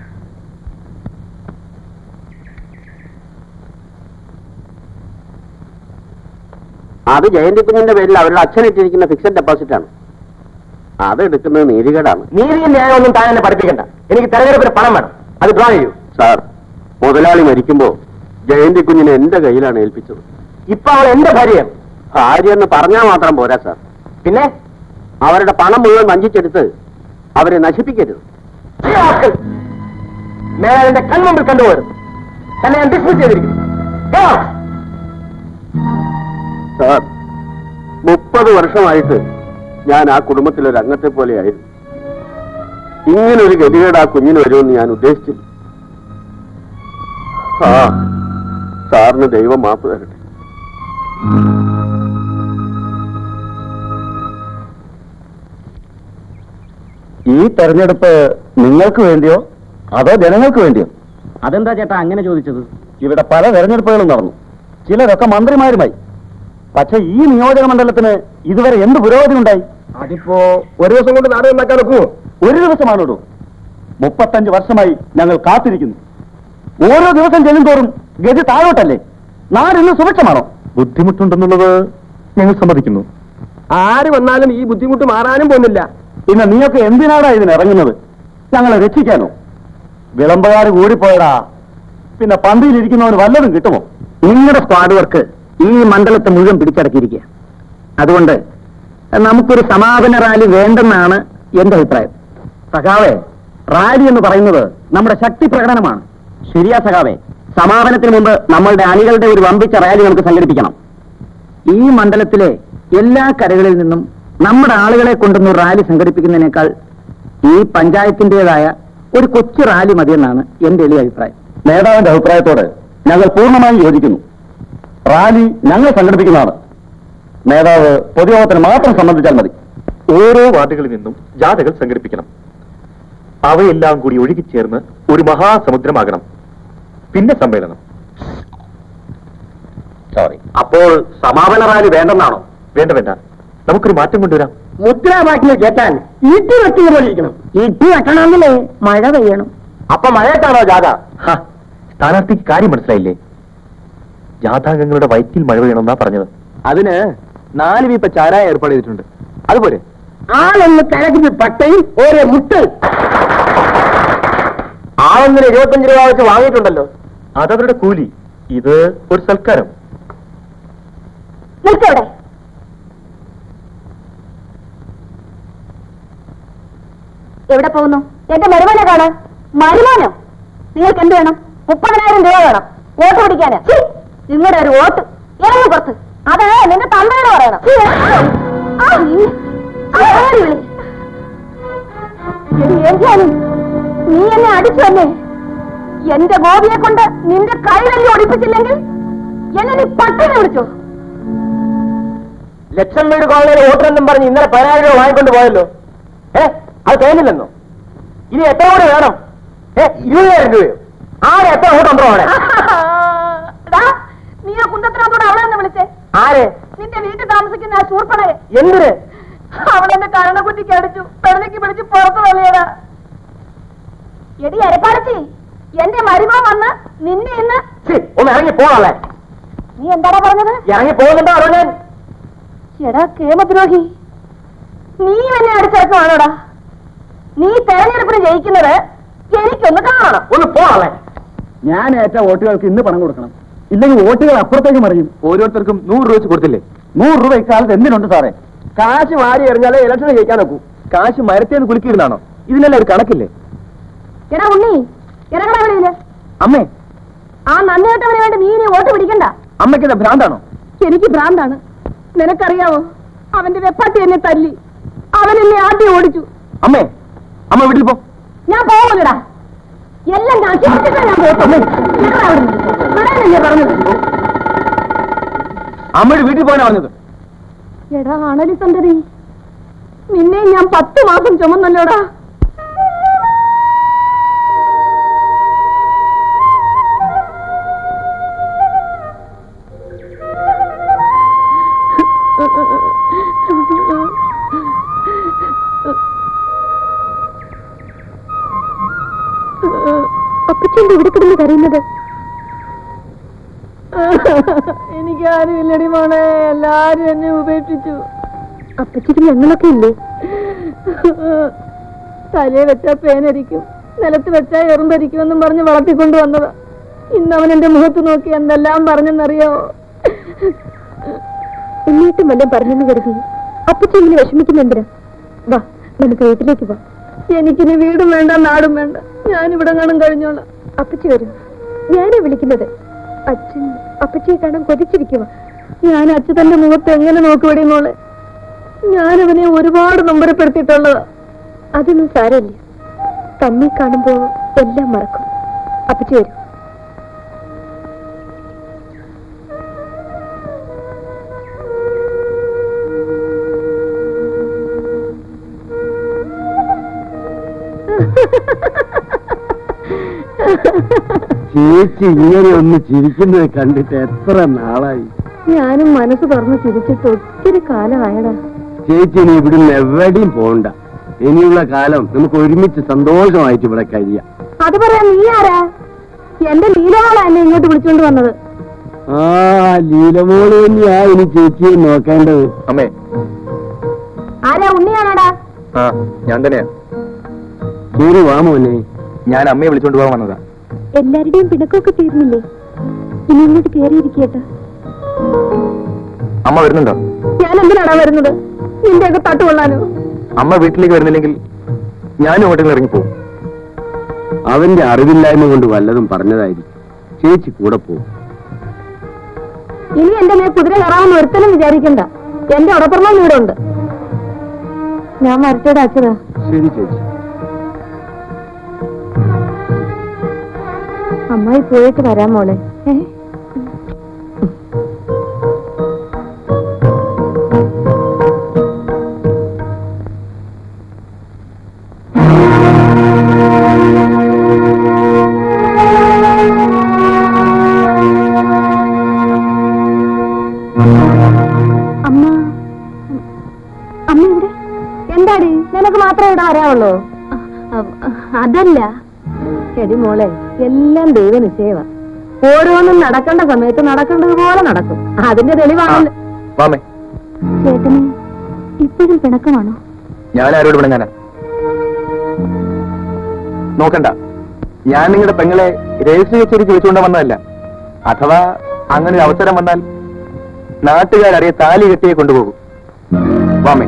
അത് ജയന്തി കുഞ്ഞിന്റെ പേരിൽ അവരുടെ അച്ഛൻ ഇട്ടിരിക്കുന്ന ഫിക്സഡ് ഡെപ്പോസിറ്റ് ആണ് അത് എടുക്കുന്നത് നീതികേടാണ് നീതിയും ന്യായമൊന്നും താൻ എന്നെ പഠിപ്പിക്കണ്ട എനിക്ക് തെരഞ്ഞെടുപ്പിന് പണം വേണം അത് ഡ്രോ ചെയ്യൂ സാർ മുതലാളി മരിക്കുമ്പോ ജയന്തി കുഞ്ഞിനെ എന്റെ കയ്യിലാണ് ഏൽപ്പിച്ചത് ഇപ്പൊ അവൾ എന്റെ ഭാര്യയാണ് ഭാര്യ എന്ന് പറഞ്ഞാൽ മാത്രം പോരാ സാർ പിന്നെ അവരുടെ പണം മുഴുവൻ വഞ്ചിച്ചെടുത്ത് അവരെ നശിപ്പിക്കരുത് മേലെ കൺമുമ്പിൽ കണ്ടുപോരും തന്നെ ഞാൻ ഡിസ്മിസ് ചെയ്തിരിക്കുന്നു Go out. സാർ മുപ്പത് വർഷമായിട്ട് ഞാൻ ആ കുടുംബത്തിലൊരു അംഗത്തെ പോലെയായിരുന്നു ഇങ്ങനൊരു ഗതികേട് ആ കുഞ്ഞിന് വരുമെന്ന് ഞാൻ ഉദ്ദേശിച്ചില്ല ആ സാറിന് ദൈവം മാപ്പ് തരട്ടെ ഈ തെരഞ്ഞെടുപ്പ് നിങ്ങൾക്ക് വേണ്ടിയോ അതോ ജനങ്ങൾക്ക് വേണ്ടിയോ അതെന്താ ചേട്ടാ അങ്ങനെ ചോദിച്ചത് ഇവിടെ പല തെരഞ്ഞെടുപ്പുകളും നടന്നു ചിലരൊക്കെ മന്ത്രിമാരുമായി പക്ഷെ ഈ നിയോജക മണ്ഡലത്തിന് ഇതുവരെ എന്ത് പുരോഗതി ഉണ്ടായി അതിപ്പോ ഒരു ദിവസം കൊണ്ട് നാട് നന്നാക്കാൻ ഒക്കുമോ ഒരു ദിവസമാണോടോ മുപ്പത്തഞ്ച് വർഷമായി ഞങ്ങൾ കാത്തിരിക്കുന്നു ഓരോ ദിവസം ചെല്ലുന്തോറും ഗതി താഴോട്ടല്ലേ നാടിന്ന് സുഭിക്ഷമാണോ ബുദ്ധിമുട്ടുണ്ടെന്നുള്ളത് ഞങ്ങൾ സമ്മതിക്കുന്നു ആര് വന്നാലും ഈ ബുദ്ധിമുട്ട് മാറാനും പോകുന്നില്ല പിന്നെ നീയൊക്കെ എന്തിനാടാ ഇതിന് ഇറങ്ങുന്നത് ഞങ്ങളെ രക്ഷിക്കാനോ വിളമ്പുകാർ കൂടിപ്പോയടാ പിന്നെ പന്തിയിലിരിക്കുന്നവന് വല്ലതും കിട്ടുമോ നിങ്ങളുടെ സ്ക്വാഡ് വർക്ക് ഈ മണ്ഡലത്തെ മുഴുവൻ പിടിച്ചടക്കിയിരിക്കുക അതുകൊണ്ട് നമുക്കൊരു സമാപന റാലി വേണ്ടെന്നാണ് എന്റെ അഭിപ്രായം സഖാവേ റാലി എന്ന് പറയുന്നത് നമ്മുടെ ശക്തി പ്രകടനമാണ് ശരിയാ സഖാവേ സമാപനത്തിന് മുമ്പ് നമ്മളുടെ അണികളുടെ ഒരു വമ്പിച്ച റാലി നമുക്ക് സംഘടിപ്പിക്കണം ഈ മണ്ഡലത്തിലെ എല്ലാ കരകളിൽ നിന്നും നമ്മുടെ ആളുകളെ കൊണ്ടൊന്ന് റാലി സംഘടിപ്പിക്കുന്നതിനേക്കാൾ ഈ പഞ്ചായത്തിന്റേതായ ഒരു കൊച്ചു റാലി മതിയെന്നാണ് എന്റെ എളിയ അഭിപ്രായം നേതാവിന്റെ അഭിപ്രായത്തോട് ഞങ്ങൾ പൂർണ്ണമായും യോജിക്കുന്നു റാലി ഞങ്ങൾ സംഘടിപ്പിക്കുന്നതാണ് നേതാവ് പൊതുയോഗത്തിന് മാത്രം സംബന്ധിച്ചാൽ മതി ഓരോ വാർഡുകളിൽ നിന്നും ജാഥകൾ സംഘടിപ്പിക്കണം അവയെല്ലാം കൂടി ഒഴുകിച്ചേർന്ന് ഒരു മഹാസമുദ്രമാകണം പിന്നെ സമ്മേളനം സോറി അപ്പോൾ സമാപന റാലി വേണ്ടെന്നാണോ വേണ്ട വേണ്ട നമുക്കൊരു മാറ്റം കൊണ്ടുവരാം മുദ്രാവാക്യം കേട്ടാൽ ഇട്ടി വെക്കുന്ന പോലെ ഇരിക്കണം ഇട്ടി വെക്കണമെങ്കിലേ മഴ പെയ്യണം അപ്പൊ മഴയത്താണോ ജാഥ ഹ, സ്ഥാനാർത്ഥിക്ക് കാര്യം മനസ്സിലായില്ലേ ജാഥാംഗങ്ങളുടെ വയറ്റിൽ മഴ വീണമെന്നാ പറഞ്ഞത് അതിന് നാല് വീപ്പ ചാരായ ഏർപ്പാട് ചെയ്തിട്ടുണ്ട് അതുപോലെ ആളൊന്ന് തലക്കിന് പട്ടയും ഓരോ മുട്ട് ആളൊന്നിന് ഇരുപത്തഞ്ച് രൂപ വെച്ച് വാങ്ങിയിട്ടുണ്ടല്ലോ അതവരുടെ കൂലി ഇത് ഒരു സൽക്കാരം നിൽക്കവിടെ എവിടെ പോകുന്നു എന്റെ മരുമാനെ കാണാൻ മരുമാനോ നിങ്ങൾക്ക് എന്ത് വേണം മുപ്പതിനായിരം രൂപ വേണം വോട്ട് പിടിക്കാന് ഛീ, നിങ്ങളുടെ ഒരു വോട്ട് ഇറങ്ങി പുറത്ത് അത് നിന്റെ തന്തയോട് പറയണം ഛീ, ആ, നീ- ആ, ആര് വിളി? എടി, എന്തിനാണ്? നീ എന്നെ അടിച്ചു തന്നെ എന്റെ ഗോപിയെ കൊണ്ട് നിന്റെ കൈവല്ലി ഒടിപ്പിച്ചില്ലെങ്കിൽ എന്നെ നീ പട്ടിനെ വിളിച്ചോ ലക്ഷം വീട് കോളനിയിൽ വോട്ടെന്നും പറഞ്ഞ് ഇന്നലെ പതിനായിരം രൂപ വാങ്ങിക്കൊണ്ട് പോയല്ലോ ഏ അത് തേന്നില്ലെന്നോ ഇനി എത്ര കൂടെ വേണം ഏ ഇരുപതിനായിരം രൂപയോ ആരെ എത്ര വോട്ടുണ്ടോ അവിടെ എടാ, നീ ആ കുന്തത്തിനകത്തോടെ അവളെ ഒന്ന് വിളിച്ചേ ആരെ നിന്റെ വീട്ടിൽ താമസിക്കുന്ന ആ ശൂർപ്പണയെ എന്തിന് അവളെന്നെ കരണക്കുറ്റിക്ക് അടിച്ചു പെടലേക്ക് പിടിച്ച് പുറത്തു തള്ളിയടാ എടി അരപ്പാടച്ചി എന്റെ മരുമോ വന്ന് നിന്നെ ഇന്ന് ഛീ, ഒന്ന് ഇറങ്ങി പോണല്ലേ നീ എന്താടാ പറഞ്ഞത് ഇറങ്ങി പോകുന്നുണ്ടോ അതോ ഞാൻ എടാ കേമദ്രോഹി നീ എന്നെ അടിച്ചിറക്കുവാണോടാ നീ തെരഞ്ഞെടുപ്പിന് ജയിക്കുന്നത് എനിക്കൊന്ന് കാണണം ഒന്ന് പോണല്ലേ ഞാൻ ഏറ്റ വോട്ടുകൾക്ക് ഇന്ന് പണം കൊടുക്കണം ഇല്ലെങ്കിൽ വോട്ടുകൾ അപ്പുറത്തേക്ക് മറിയും ഓരോരുത്തർക്കും നൂറ് രൂപ വെച്ച് കൊടുത്തില്ലേ നൂറ് രൂപ ഇക്കാലത്ത് എന്തിനുണ്ട് സാറേ കാശ് വാരി എറിഞ്ഞാലേ ഇലക്ഷൻ ജയിക്കാൻ നോക്കൂ കാശ് മരത്തേന്ന് കുലുക്കിയിരുന്നാണോ ഇതിനെല്ലാം ഒരു കണക്കില്ലേ എടാ ഉണ്ണി ഇറങ്ങടാ വെളിയില് അമ്മേ ആ നന്ദികെട്ടവന് വേണ്ടി നീ ഇനി വോട്ട് പിടിക്കണ്ട അമ്മയ്ക്ക് ഭ്രാന്താണോ എനിക്ക് ഭ്രാന്താണ് നിനക്കറിയാവോ അവന്റെ വെപ്പാട്ടി എന്നെ തല്ലി അവൻ എന്നെ ആദ്യം ഓടിച്ചു അമ്മേ അമ്മ വീട്ടിൽ പോ ഞാൻ പോകൂലടാ എല്ലാം നശിപ്പിച്ചിട്ടാ ഞാൻ പോയിട്ടുള്ളൂ വിടാനല്ലേ പറഞ്ഞത് അമ്മയുടെ വീട്ടിൽ പോകാനാ പറഞ്ഞത് എടാ അണലി സുന്ദരി നിന്നെ ഞാൻ പത്ത് മാസം ചുമന്നല്ലോടാ അപ്പച്ചന്റെ ഇവിടെ കിടന്ന് കരയുന്നത് എനിക്ക് ആരുമില്ലടി മോളെ എല്ലാരും എന്നെ ഉപേക്ഷിച്ചു അപ്പച്ചിക്ക് ഞങ്ങളൊക്കെ ഇല്ലേ തലയെ വെച്ചാ പേനരിക്കും നിലത്ത് വെച്ചാ എറുമ്പരിക്കുമെന്നും പറഞ്ഞ് വളർത്തിക്കൊണ്ട് വന്നതാ ഇന്ന് അവൻ എന്റെ മുഖത്ത് നോക്കി എന്തെല്ലാം പറഞ്ഞെന്നറിയാവോ എന്നിട്ടും വല്ലതും പറഞ്ഞെന്ന് കരുതി അപ്പച്ചി ഇങ്ങനെ വിഷമിക്കുന്നെന്തിനാ വാ നമുക്ക് വീട്ടിലേക്ക് വാ എനിക്കിനി വീടും വേണ്ട നാടും വേണ്ട ഞാനിവിടെ കാണും കഴിഞ്ഞോളാം അപ്പച്ചി വരും ഞാനാ വിളിക്കുന്നത് അച്ഛൻ അപ്പച്ചിയെ കാണാൻ കൊതിച്ചിരിക്കുക ഞാൻ അച്ഛതന്റെ മുഖത്ത് എങ്ങനെ നോക്കുപടി മോളെ ഞാൻ അവനെ ഒരുപാട് നമ്പരപ്പെടുത്തിയിട്ടുള്ളതാ അതൊന്നും സാരമില്ല തന്നെ കാണുമ്പോ എല്ലാം മറക്കും അപ്പച്ചി വരും ചേച്ചി ഇങ്ങനെ ഒന്ന് ചിരിക്കുന്നത് കണ്ടിട്ട് എത്ര നാളായി ഞാനും മനസ്സ് തുറന്ന് ചിരിച്ചിട്ട് ഒത്തിരി കാലമായടാ ചേച്ചി ഇനി ഇവിടുന്ന് എവിടെയും പോണ്ട ഇനിയുള്ള കാലം നമുക്ക് ഒരുമിച്ച് സന്തോഷമായിട്ട് ഇവിടെ കഴിയാം അത് പറയാൻ നീ ആരാ എന്റെ ലീലമോളാ എന്നെ ഇങ്ങോട്ട് വിളിച്ചുകൊണ്ട് വന്നത് ആ ലീലമോള് തന്നെയാ ഇനി ചേച്ചിയെ നോക്കേണ്ടത് അമ്മേ ആരാ ഉണ്ണിയാണാടാ ആ ഞാൻ തന്നെയാ ശരി വാ മോനെ ഞാൻ അമ്മയെ വിളിച്ചോണ്ട് പോകാൻ വന്നതാ എല്ലാവരുടെയും പിണക്കമൊക്കെ തീർന്നില്ലേ ഇനി ഇങ്ങോട്ട് കയറിയിരിക്കട്ടെ അമ്മ വരുന്നുണ്ടോ ഞാൻ എന്തിനാടാ വരുന്നത് നിന്റെയൊക്കെ തട്ടുകൊള്ളാനോ അമ്മ വീട്ടിലേക്ക് വരുന്നില്ലെങ്കിൽ ഞാനും അങ്ങോട്ടെങ്കിലും ഇറങ്ങിപ്പോവും അവന്റെ അറിവില്ലായ്മ കൊണ്ട് വല്ലതും പറഞ്ഞതായിരിക്കും ചേച്ചി കൂടെ പോകും ഇനി എന്റെ മേ കുതിര കയറാമെന്ന് ഒരുത്തനും വിചാരിക്കണ്ട എന്റെ ഉടപ്പുറമ വീടുണ്ട് ഞാൻ വരട്ടോടെ അച്ഛനാ ശരി ചേച്ചി അമ്മായി പോയിട്ട് വരാം മോളെ ഏ അമ്മ അമ്മ എവിടെ എന്താടി നിനക്ക് മാത്രമേ ഇവിടെ വരാവുള്ളൂ അതല്ല എടി മോളെ എല്ലാം ദൈവ നിശ്ചയമാ ഓരോന്നും നടക്കേണ്ട സമയത്ത് നടക്കേണ്ടതുപോലെ നടക്കും അതിന്റെ തെളിവാണല്ലോ മാമേ ചേട്ടന് ഇപ്പോഴും പിണക്കമാണോ ഞാൻ ആരോട് വിളങ്ങാനാ നോക്കണ്ട ഞാൻ നിങ്ങളുടെ പെങ്ങളെ രജിസ്റ്റർ വെച്ചൊരു ചോദിച്ചുകൊണ്ട് വന്നതല്ല അഥവാ അങ്ങനെ ഒരു അവസരം വന്നാൽ നാട്ടുകാരറിയ താലി കെട്ടിയെ കൊണ്ടുപോകും വാമേ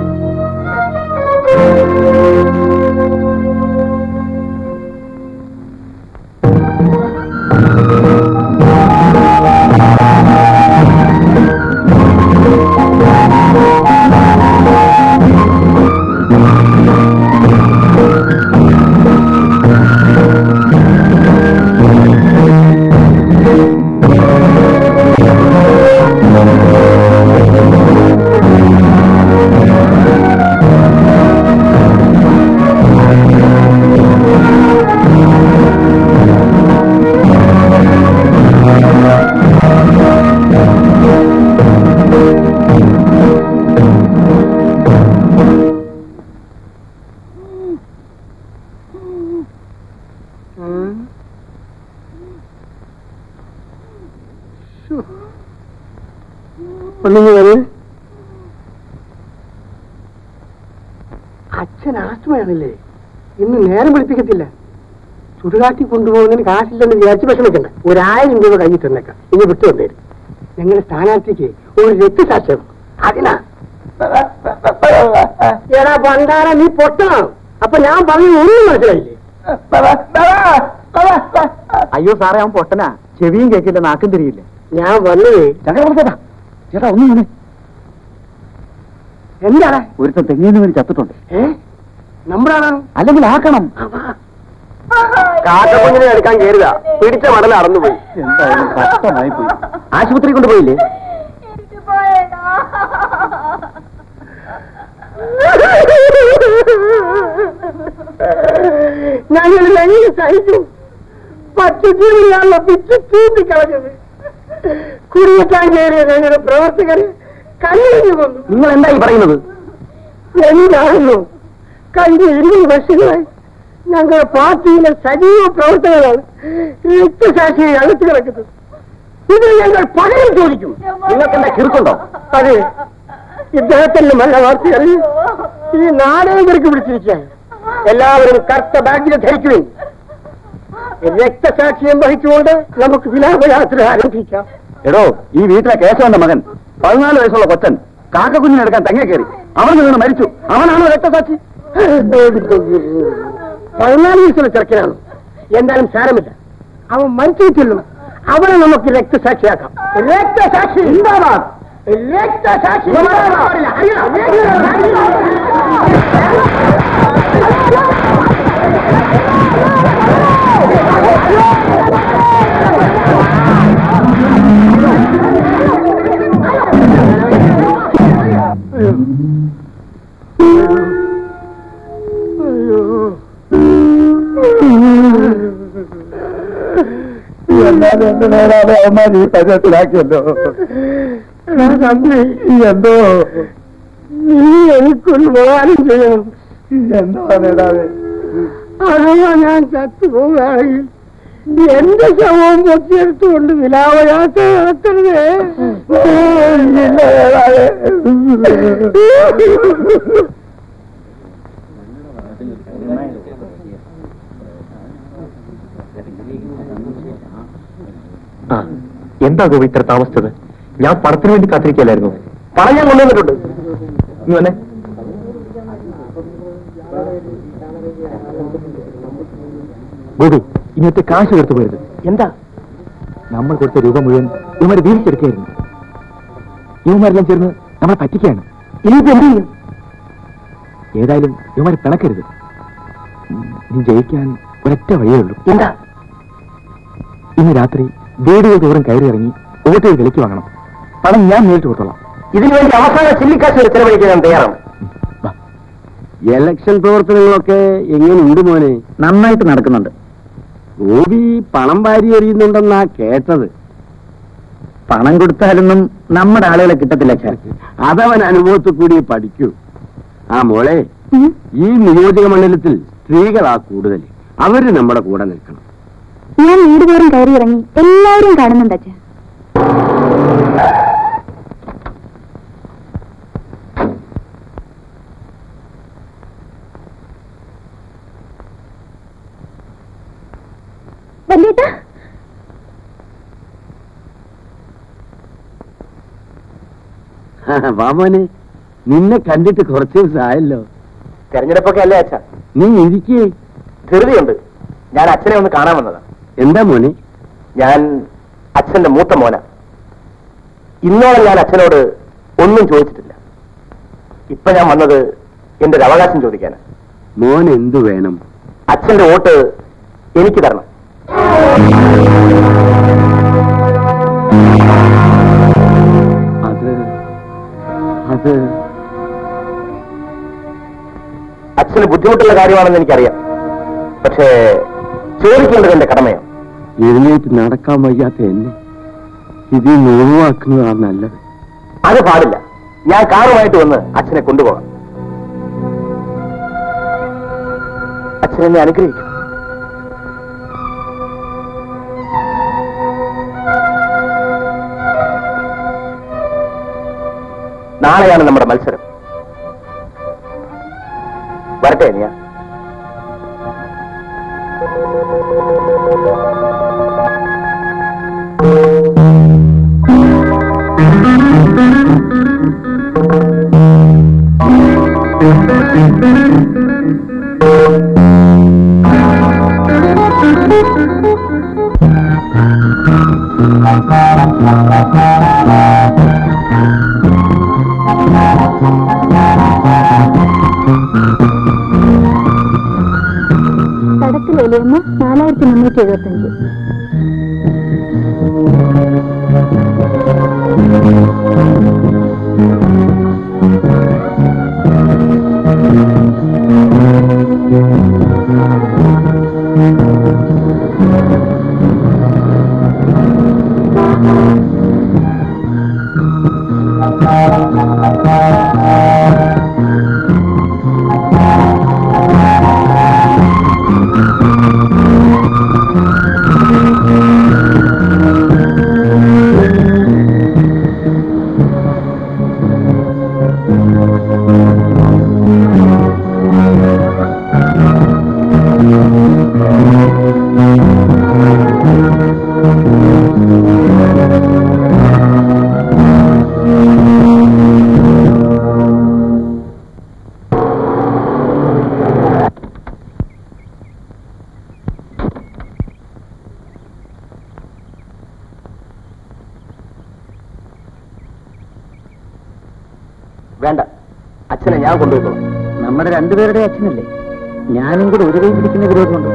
ഒന്നിങ്ങ് വരൂ അച്ഛൻ ആസ്മയാണല്ലേ ഇന്ന് നേരം വിളിപ്പിക്കത്തില്ല ചുടുകാട്ടി കൊണ്ടുപോകുന്നതിന് കാശില്ലെന്ന് വിചാരിച്ച് വിഷമിക്കണ്ട ഒരായിരം രൂപ കയ്യിൽ തന്നേക്കാം ഇനി വിട്ടു വന്നേരും ഞങ്ങളുടെ സ്ഥാനാർത്ഥിക്ക് ഒരു രക്തസാക്ഷ്യം അതിനാ എടാ പണ്ടാര നീ പൊട്ടണം അപ്പൊ ഞാൻ പറഞ്ഞു ഒന്നും മനസ്സിലായില്ലേ അയ്യോ സാറേ അവൻ പൊട്ടനാ ചെവിയും കേൾക്കില്ല നാക്കും തിരിയില്ല ഞാൻ വന്നത് ചേട്ടാ ചേട്ടാ ഒന്നും വേണേ എന്താണ് ഒരുത്തൻ തെങ്ങിന്ന് വേണ്ടി ചത്തിട്ടുണ്ട് ഏ നമ്മളാണോ അല്ലെങ്കിൽ ആക്കണം കാക്കക്കുഞ്ഞിനെ എടുക്കാൻ കയറുക പിടിച്ച മടൽ അറന്നുപോയി എന്തായാലും കഷ്ടമായി പോയി ആശുപത്രി കൊണ്ടുപോയില്ലേ ഞങ്ങൾ എങ്ങനെ സഹിച്ചു പച്ചജീവിയാണല്ലോ പിച്ച് തൂത്തിക്കളഞ്ഞത് കുടിവെക്കാൻ കയറിയ ഞങ്ങളുടെ പ്രവർത്തകരെ കല്ലെറിഞ്ഞു കൊന്നു നിങ്ങൾ എന്തായി പറയുന്നത് എന്താണല്ലോ കഴിഞ്ഞ ഇരുപത് വർഷങ്ങളായി ഞങ്ങളുടെ പാർട്ടിയിലെ സജീവ പ്രവർത്തകരാണ് രക്തസാക്ഷിയെ അകത്ത് കിടക്കുന്നത് ഇത് ഞങ്ങൾ പകരം ചോദിക്കും നിങ്ങൾക്ക് എന്താ കിറുക്കുണ്ടോ അതെ ഇദ്ദേഹത്തിന്റെ നല്ല വാർത്തകൾ ഈ നാടേ ഇവർക്ക് പിടിച്ചിരിക്കുകയാണ് എല്ലാവരും കറുത്ത ബാഗിൽ ധരിക്കുവിൻ രക്തസാക്ഷ്യം വഹിച്ചുകൊണ്ട് നമുക്ക് വിലാപയാത്ര ആരംഭിക്കാം എടോ ഈ വീട്ടിലെ കേശവന്റെ മകൻ പതിനാല് വയസ്സുള്ള കൊച്ചൻ കാക്കക്കുഞ്ഞിനെ എടുക്കാൻ തെങ്ങ കയറി അവൻ നിന്ന് മരിച്ചു അവനാണോ രക്തസാക്ഷി പതിനാല് വയസ്സുള്ള ചെറുക്കനാണ് എന്തായാലും സാരമില്ല അവൻ മരിച്ചിട്ടുള്ളൂ അവനെ നമുക്ക് രക്തസാക്ഷിയാക്കാം രക്തസാക്ഷി ഉണ്ടാവാം രക്തസാക്ഷി എന്നാലും എന്റെ നേരാതെ അവന്മാർ ഈ പരുവത്തിലാക്കിയല്ലോ തമ്പി എന്തോ നീ എനിക്കൊരു ഉപകാരം ചെയ്യണം എന്തോ നേടാതെ അഥവാ ഞാൻ ചത്തുപോവുകയാണെങ്കിൽ എന്റെ ശവവും പൊത്തിയെടുത്തുകൊണ്ട് വിലാപയാത്ര നടത്തരുതേ ആ എന്താ ഗോപി ഇത്ര താമസിച്ചത് ഞാൻ പണത്തിന് വേണ്ടി കാത്തിരിക്കലായിരുന്നു പണം ഞാൻ കൊണ്ടുവന്നിട്ടുണ്ട് നീ വന്നേ ഗോപി ഇന്നത്തെ കാശ് കൊടുത്തു പോയത് എന്താ നമ്മൾ കൊടുത്ത രൂപ മുഴുവൻ ഇവന്മാരെ വീതിച്ചെടുക്കുകയായിരുന്നു ഇവന്മാരെല്ലാം ചേർന്ന് നമ്മളെ പറ്റിക്കുകയാണ് ഇനിയിപ്പോ എന്ത് ചെയ്യും ഏതായാലും ഇവന്മാരെ പിണക്കരുത് ഉം, നീ ജയിക്കാൻ ഒരൊറ്റ വഴിയേ ഉള്ളൂ എന്താ ഇന്ന് രാത്രി വീടുകൾ തോറും കയറി ഇറങ്ങി വോട്ടുകൾ വിലയ്ക്ക് വാങ്ങണം പണം ഞാൻ നേരിട്ട് കൊടുത്തോളാം ഇതിനു വേണ്ടി അവസാന ചില്ലിക്കാശ് വരെ ചെലവഴിക്കാൻ ഞാൻ തയ്യാറാണ് ഇലക്ഷൻ പ്രവർത്തനങ്ങളൊക്കെ എങ്ങനെയുണ്ട് മോനെ നന്നായിട്ട് നടക്കുന്നുണ്ട് ഗോപി പണം വാരി എറിയുന്നുണ്ടെന്നാ കേട്ടത് പണം കൊടുത്താലൊന്നും നമ്മുടെ ആളുകളെ കിട്ടത്തില്ല അച്ഛാ അതവൻ അനുഭവത്തിൽ കൂടി പഠിക്കൂ ആ മോളെ ഈ നിയോജക മണ്ഡലത്തിൽ സ്ത്രീകളാ കൂടുതൽ അവര് നമ്മുടെ കൂടെ നിൽക്കണം ഞാൻ വീട് തോറും കയറി ഇറങ്ങി എല്ലാവരും കാണുന്നുണ്ട് അച്ഛ വല്യേട്ടാ വാമോനെ നിന്നെ കണ്ടിട്ട് കുറച്ച് ദിവസമായല്ലോ തെരഞ്ഞെടുപ്പൊക്കെ അല്ലേ അച്ഛ നീ ഇരിക്കേ ധൃതിയുണ്ട് ഞാൻ അച്ഛനെ ഒന്ന് കാണാൻ വന്നതാ എന്താ മോനെ ഞാൻ അച്ഛന്റെ മൂത്ത മോന ഇന്നോളം ഞാൻ അച്ഛനോട് ഒന്നും ചോദിച്ചിട്ടില്ല ഇപ്പൊ ഞാൻ വന്നത് എന്റെ ഒരു അവകാശം ചോദിക്കാനാ മോൻ എന്തു വേണം അച്ഛന്റെ വോട്ട് എനിക്ക് തരണം അത് അത് അച്ഛന് ബുദ്ധിമുട്ടുള്ള കാര്യമാണെന്ന് എനിക്കറിയാം പക്ഷേ ചോദിക്കേണ്ടത് എന്റെ കടമയാണ് എഴുന്നേറ്റ് നടക്കാൻ വയ്യാത്ത എന്നെ ഇതിൽ നിന്ന് ഒഴിവാക്കുന്നതാണ് നല്ലത് അത് പാടില്ല ഞാൻ കാറുമായിട്ട് വന്ന് അച്ഛനെ കൊണ്ടുപോകാം അച്ഛൻ എന്നെ അനുഗ്രഹിക്കും നാളെയാണ് നമ്മുടെ മത്സരം വരട്ടെ അനിയ കടത്തിൽ വലിയമ്മ നാലായിരത്തി മുന്നൂറ്റി എഴുപത്തഞ്ച് വേണ്ട അച്ഛനെ ഞാൻ കൊണ്ടുപോയിക്കോളാം നമ്മുടെ രണ്ടുപേരുടെ അച്ഛനല്ലേ ഞാനും കൂടെ ഒരു കൈ പിടിക്കുന്ന വിരോധമുണ്ടോ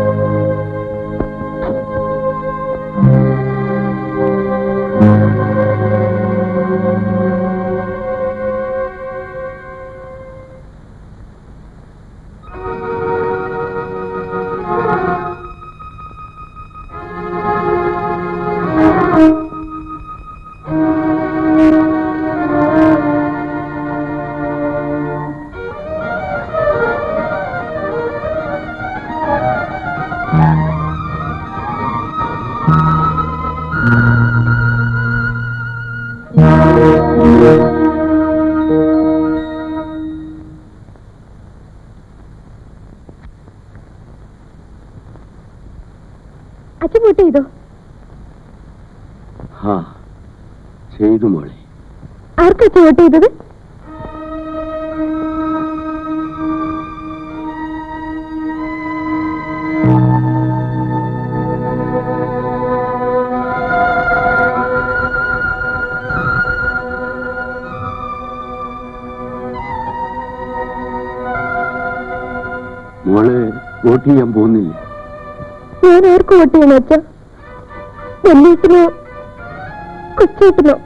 അച്ഛൻ വോട്ട് ചെയ്തോ ആ ചെയ്തു മോളെ ആർക്കാ അച്ഛൻ വോട്ട് ചെയ്തത് മോള് വോട്ട് ചെയ്യാൻ പോകുന്നില്ല ഞാൻ ആർക്ക് വോട്ട് ചെയ്യണോ അച്ഛ വെള്ളീസിനോ കൊച്ചേട്ടനോ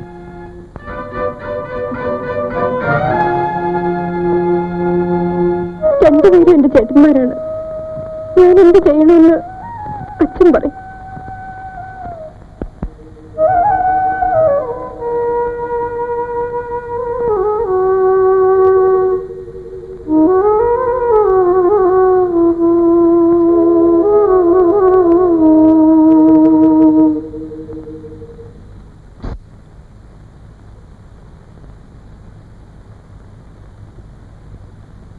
രണ്ടുപേരും എന്റെ ചേട്ടന്മാരാണ് ഞാൻ എന്ത് ചെയ്യണമെന്ന് അച്ഛൻ പറയും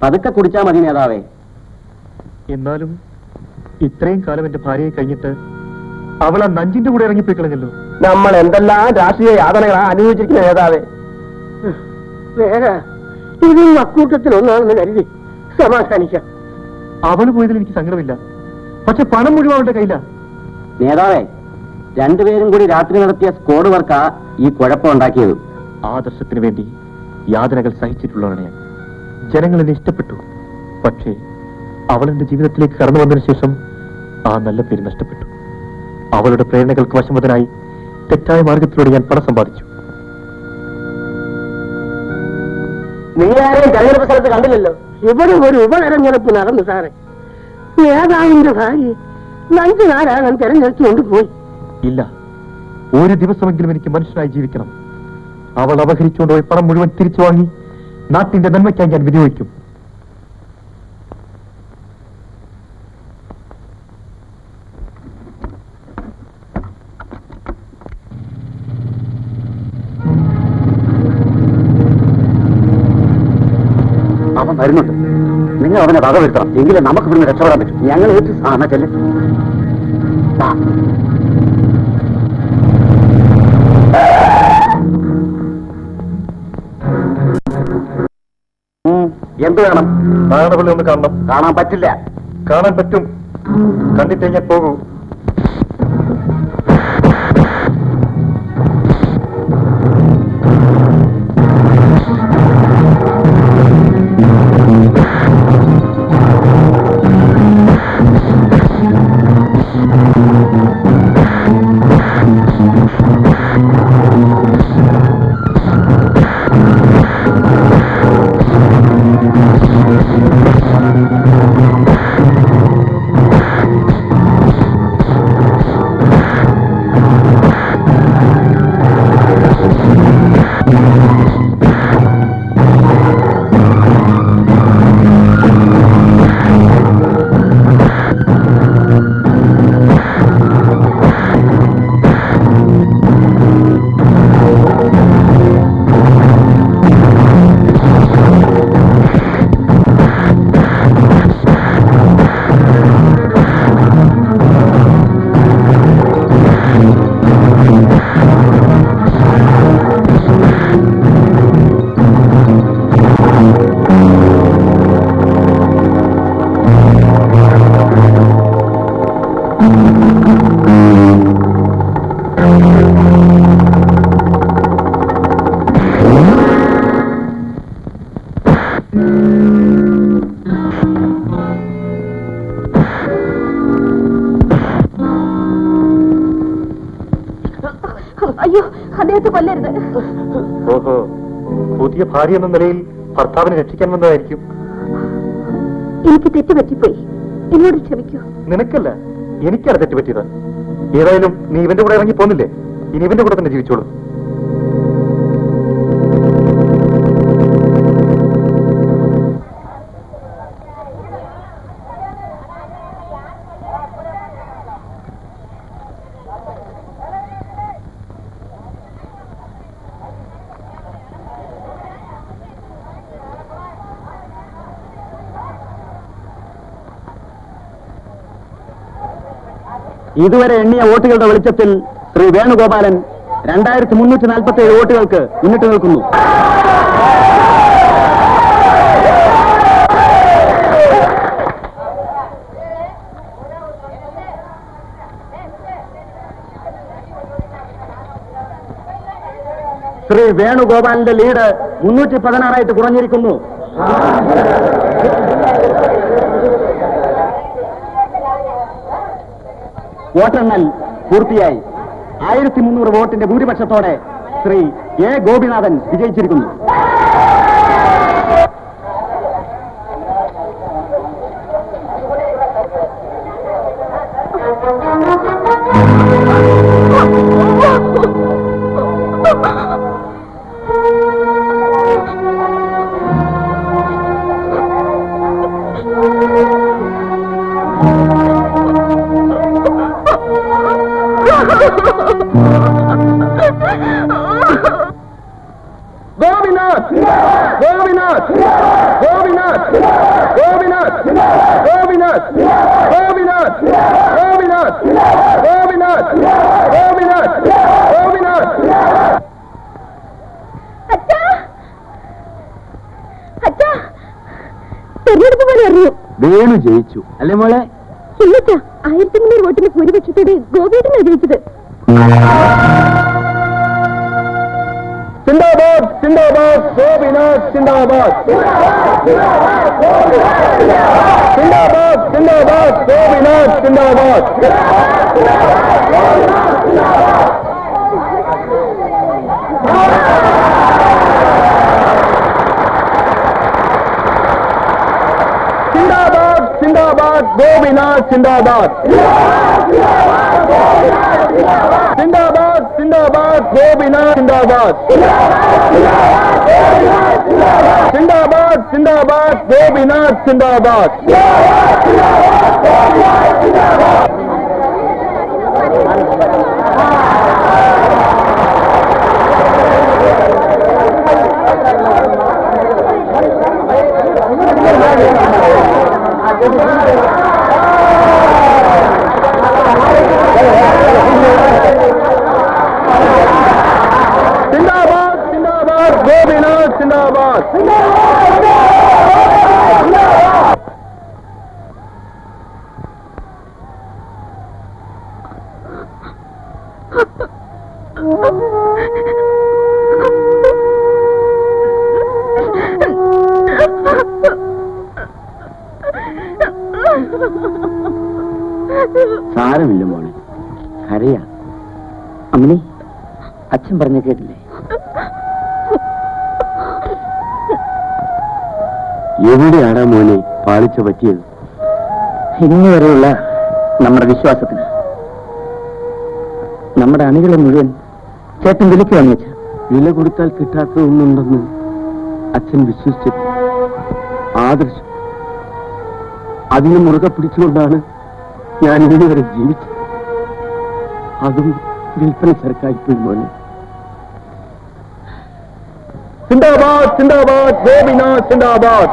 പതുക്കെ കുടിച്ചാ മതി നേതാവേ എന്നാലും ഇത്രയും കാലം എന്റെ ഭാര്യയെ കഴിഞ്ഞിട്ട് അവൾ ആ നഞ്ചിന്റെ കൂടെ ഇറങ്ങിപ്പോയി കളഞ്ഞല്ലോ നമ്മൾ എന്തെല്ലാം രാഷ്ട്രീയ യാതനകളാ അനുഭവിച്ചിരിക്കുന്ന നേതാവേ വേറെ ഇതും അക്കൂട്ടത്തിൽ ഒന്നാണെന്ന് കരുതി സമാധാനിക്കാം അവള് പോയതിൽ എനിക്ക് സങ്കടമില്ല പക്ഷെ പണം മുഴുവൻ അവളുടെ കയ്യിലാ നേതാവേ രണ്ടുപേരും കൂടി രാത്രി നടത്തിയ സ്ക്വാഡ് വർക്കാ ഈ കുഴപ്പം ഉണ്ടാക്കിയത് ആദർശത്തിന് വേണ്ടി യാതനകൾ സഹിച്ചിട്ടുള്ളവരാണ് ഞാൻ ജനങ്ങൾ എന്നെ ഇഷ്ടപ്പെട്ടു പക്ഷേ അവൾ എന്റെ ജീവിതത്തിലേക്ക് കടന്നു വന്നതിന് ശേഷം ആ നല്ല പേര് നഷ്ടപ്പെട്ടു അവളുടെ പ്രേരണകൾക്ക് വശംവദനായി തെറ്റായ മാർഗത്തിലൂടെ ഞാൻ പണം സമ്പാദിച്ചു നിങ്ങളാരെയും തെരഞ്ഞെടുപ്പ് സ്ഥലത്ത് കണ്ടില്ലല്ലോ ഇവിടെ ഒരു ഉപതെരഞ്ഞെടുപ്പ് നടന്നു സാറേ നേതാവിന്റെ ഭാര്യ ലഞ്ച് നാരായണൻ തെരഞ്ഞെടുത്തുകൊണ്ട് പോയി ഇല്ല ഒരു ദിവസമെങ്കിലും എനിക്ക് മനുഷ്യനായി ജീവിക്കണം അവൾ അപഹരിച്ചുകൊണ്ടുപോയി പണം മുഴുവൻ തിരിച്ചു വാങ്ങി നാട്ടിന്റെ നന്മയ്ക്കായി ഞാൻ വിനിയോഗിക്കും അവൻ വരുന്നുണ്ട് നിങ്ങൾ അവനെ വക വരുത്തണം എങ്കിലും നമുക്ക് ഇവിടുന്ന് രക്ഷപ്പെടാൻ പറ്റും ഞങ്ങൾ ഏറ്റു സാധന ചെല്ല് വാ. ഉം, എന്ത് വേണം നാഗപള്ളി ഒന്ന് കാണണം കാണാൻ പറ്റില്ല കാണാൻ പറ്റും കണ്ടിട്ടേ ഞാൻ പോകൂ അയ്യോ അദ്ദേഹത്തെ കൊല്ലരുത് ഓഹോ പുതിയ ഭാര്യ എന്ന നിലയിൽ ഭർത്താവിനെ രക്ഷിക്കാൻ വന്നതായിരിക്കും എനിക്ക് തെറ്റുപറ്റിപ്പോയി എന്നോട് ക്ഷമിക്കൂ നിനക്കല്ല എനിക്കാണ് തെറ്റുപറ്റിയത് ഏതായാലും നീ ഇവന്റെ കൂടെ ഇറങ്ങി പോന്നില്ലേ ഇനി ഇവന്റെ കൂടെ തന്നെ ജീവിച്ചോളൂ ഇതുവരെ എണ്ണിയ വോട്ടുകളുടെ വെളിച്ചത്തിൽ ശ്രീ വേണുഗോപാലൻ രണ്ടായിരത്തി മുന്നൂറ്റി നാൽപ്പത്തി ഏഴ് വോട്ടുകൾക്ക് മുന്നിട്ട് നിൽക്കുന്നു ശ്രീ വേണുഗോപാലിന്റെ ലീഡ് മുന്നൂറ്റി പതിനാറായിട്ട് കുറഞ്ഞിരിക്കുന്നു വോട്ടെണ്ണൽ പൂർത്തിയായി ആയിരത്തി മുന്നൂറ് വോട്ടിന്റെ ഭൂരിപക്ഷത്തോടെ ശ്രീ എ ഗോപിനാഥൻ വിജയിച്ചിരിക്കുന്നു ഗോപിനാഥ് ഗോപിനാഥ് ഗോപിനാഥ് ഗോപിനാഥ് ഗോപിനാഥ് ഗോപിനാഥ് ഗോപിനാഥ് ഗോപിനാഥ് ഗോപിനാഥ് ഗോപിനാഥ് ഗോപിനാഥ് അച്ഛാ അച്ഛാ തെരഞ്ഞെടുപ്പ് പോലെ അറിയൂ വേണു ജയിച്ചു അല്ലേ മോളെ ഇല്ലച്ചാ ആയിരത്തി മുന്നൂറ് വോട്ടിന്റെ ഭൂരിപക്ഷത്തോടെ ഗോപിയേട്ടനാണ് ജയിച്ചത് സിന്ദാബാദ് സിന്ദാബാദ് ഗോപിനാഥ് സിന്ദാബാദ് സിന്ദാബാദ് സിന്ദാബാദ് ഗോപിനാഥ് സിന്ദാബാദ് സിന്ദാബാദ് സിന്ദാബാദ് ഗോപിനാഥ് സിന്ദാബാദ് സിന്ദാബാദ് സിന്ദാബാദ് ഗോപിനാഥ് സിന്ദാബാദ് സിന്ദാബാദ് സിന്ദാബാദ് ഗോപിനാഥ് സിന്ദാബാദ് സിന്ദാബാദ് സിന്ദാബാദ് ഗോപിനാഥ് സിന്ദാബാദ് സാരമില്ല മോളെ കരയാ അമ്മണി അച്ഛൻ പറഞ്ഞ കേട്ടില്ലേ എവിടെയാടാ മോനെ പാളിച്ച പറ്റിയത് ഇന്ന് വരെയുള്ള നമ്മുടെ വിശ്വാസത്തിന് നമ്മുടെ അണികളെ മുഴുവൻ ചേട്ടൻ വിലക്ക് വാങ്ങിച്ച വില കൊടുത്താൽ കിട്ടാത്ത ഒന്നുണ്ടെന്ന് അച്ഛൻ വിശ്വസിച്ചു ആദർശം അതിനെ മുറുകെ പിടിച്ചുകൊണ്ടാണ് ഞാൻ ഇന്ന് വരെ ജീവിച്ചത് അതും വിൽപ്പന ചരക്കായിപ്പോയി മോനെ സിന്ദാബാദ് സിന്ദാബാദ് ഗോപിനാഥ് സിന്ദാബാദ്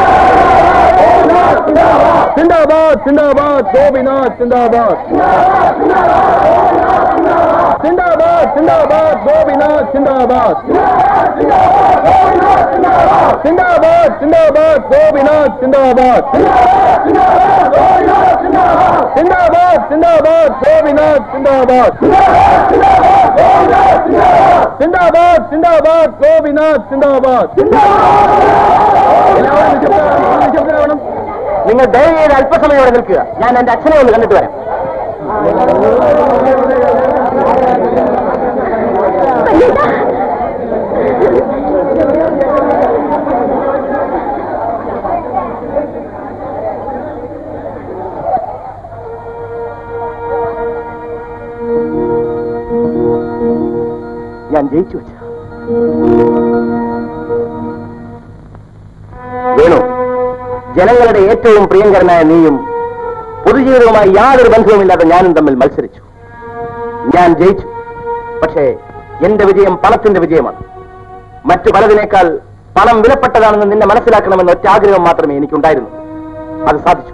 സിന്ദാബാദ് സിന്ദാബാദ് ഗോപിനാഥ് സിന്ദാബാദ് സിന്ദാബാദ് സിന്ദാബാദ് ഗോപിനാഥ് സിന്ദാബാദ് സിന്ദാബാദ് സിന്ദാബാദ് ഗോപിനാഥ് സിന്ദാബാദ് സിന്ദാബാദ് സിന്ദാബാദ് ഗോപിനാഥ് സിന്ദാബാദ് സിന്ദാബാദ് സിന്ദാബാദ് ഗോപിനാഥ് സിന്ദാബാദ് നിങ്ങൾ ദയവ് ചെയ്ത് അല്പസമയം ഇവിടെ നിൽക്കുക ഞാൻ എന്റെ അച്ഛനെ ഒന്ന് കണ്ടിട്ട് വരാം ഞാൻ ജയിച്ചു വെച്ച വേണു ജനങ്ങളുടെ ഏറ്റവും പ്രിയങ്കരനായ നീയും പൊതുജീവിതവുമായി യാതൊരു ബന്ധവുമില്ലാതെ ഞാനും തമ്മിൽ മത്സരിച്ചു ഞാൻ ജയിച്ചു പക്ഷേ എന്റെ വിജയം പണത്തിന്റെ വിജയമാണ് മറ്റു പലതിനേക്കാൾ പണം വിലപ്പെട്ടതാണെന്ന് നിന്നെ മനസ്സിലാക്കണമെന്ന ഒറ്റ ആഗ്രഹം മാത്രമേ എനിക്കുണ്ടായിരുന്നു അത് സാധിച്ചു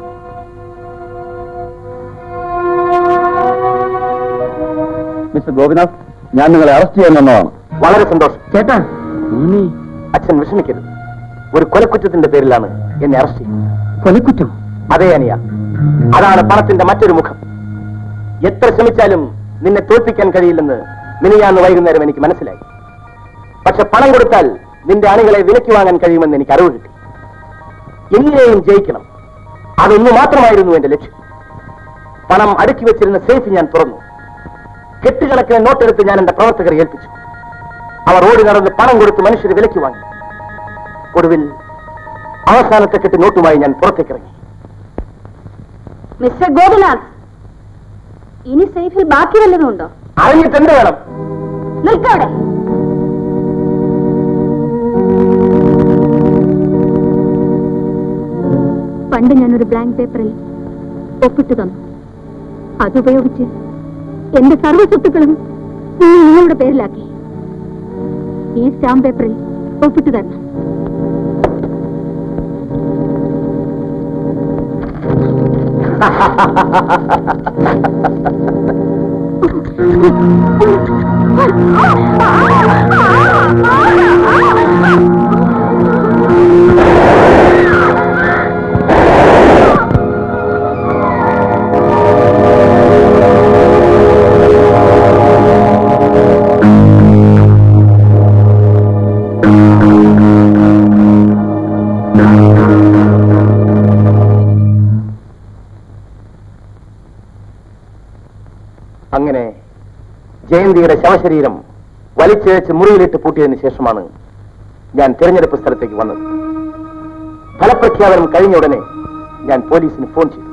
മിസ്റ്റർ ഗോപിനാഥ് ഞാൻ നിങ്ങളെ അറസ്റ്റ് ചെയ്യാൻ വന്നതാണ് വളരെ സന്തോഷം ചേട്ടാ മോനെ അച്ഛൻ വിഷമിക്കരുത് ഒരു കൊലക്കുറ്റത്തിന്റെ പേരിലാണ് എന്നെ അറസ്റ്റ് ചെയ്യുന്നത് കൊലക്കുറ്റം അതേ അനിയ അതാണ് പണത്തിന്റെ മറ്റൊരു മുഖം എത്ര ശ്രമിച്ചാലും നിന്നെ തോൽപ്പിക്കാൻ കഴിയില്ലെന്ന് മിനിയാന്ന് വൈകുന്നേരം എനിക്ക് മനസ്സിലായി പക്ഷെ പണം കൊടുത്താൽ നിന്റെ അണികളെ വിലയ്ക്ക് വാങ്ങാൻ കഴിയുമെന്ന് എനിക്ക് അറിവ് കിട്ടി എങ്ങനെയും ജയിക്കണം അതൊന്നു മാത്രമായിരുന്നു എന്റെ ലക്ഷ്യം പണം അടുക്കി വെച്ചിരുന്ന സേഫ് ഞാൻ തുറന്നു കെട്ടുകണക്കിന് നോട്ടെടുത്ത് ഞാൻ എന്റെ പ്രവർത്തകരെ ഏൽപ്പിച്ചു അവർ ഓടി നടന്ന് പണം കൊടുത്ത് മനുഷ്യരെ വിലയ്ക്ക് വാങ്ങി ഒടുവിൽ അവസാനത്തെ കെട്ട് നോട്ടുമായി ഞാൻ പുറത്തേക്കിറങ്ങി മിസ്റ്റർ ഗോപിനാഥ് ഇനി സേഫിൽ ബാക്കി വല്ലതും ഉണ്ടോ അറിഞ്ഞിട്ട് എന്ത് വേണം നിൽക്കവിടെ പണ്ട് ഞാനൊരു ബ്ലാങ്ക് പേപ്പറിൽ ഒപ്പിട്ടു തന്നു അതുപയോഗിച്ച് എന്റെ സർവ്വ സ്വത്തുക്കളും നിങ്ങൾ നിങ്ങളുടെ പേരിലാക്കി ഈ സ്റ്റാമ്പ് പേപ്പറിൽ ഒപ്പിട്ടു തരണം അങ്ങനെ ജയന്തിയുടെ ശവശരീരം വലിച്ചേച്ച് മുറിയിലിട്ട് പൂട്ടിയതിനു ശേഷമാണ് ഞാൻ തിരഞ്ഞെടുപ്പ് സ്ഥലത്തേക്ക് വന്നത് ഫലപ്രഖ്യാപനം കഴിഞ്ഞ ഉടനെ ഞാൻ പോലീസിന് ഫോൺ ചെയ്തു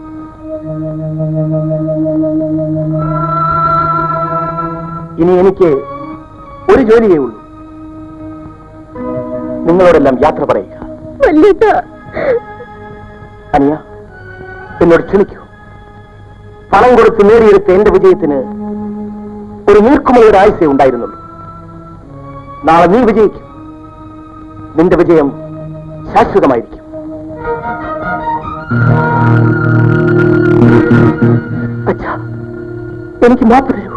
ഇനി എനിക്ക് ഒരു ജോലിയേ ഉള്ളൂ നിങ്ങളോടെല്ലാം യാത്ര പറയുക വല്യേട്ട അനിയ എന്നോട് ക്ഷമിക്കൂ പണം കൊടുത്ത് നേടിയെടുത്ത എന്റെ വിജയത്തിന് ഒരു നീർക്കുമയുടെ ആയുസേ ഉണ്ടായിരുന്നുള്ളൂ നാളെ നീ വിജയിക്കും നിന്റെ വിജയം ശാശ്വതമായിരിക്കും അച്ഛാ എനിക്ക് മാപ്പ് തരൂ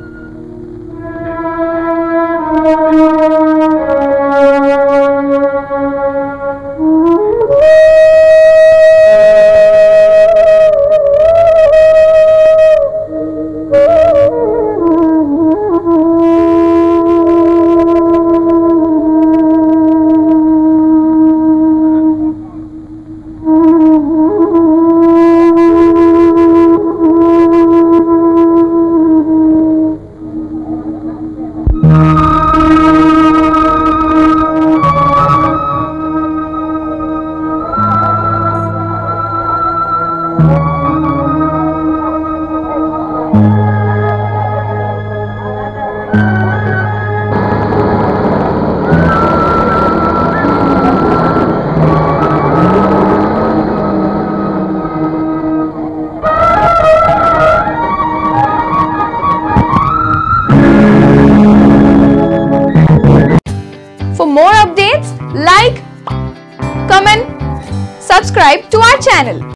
For more updates, like, comment, subscribe to our channel.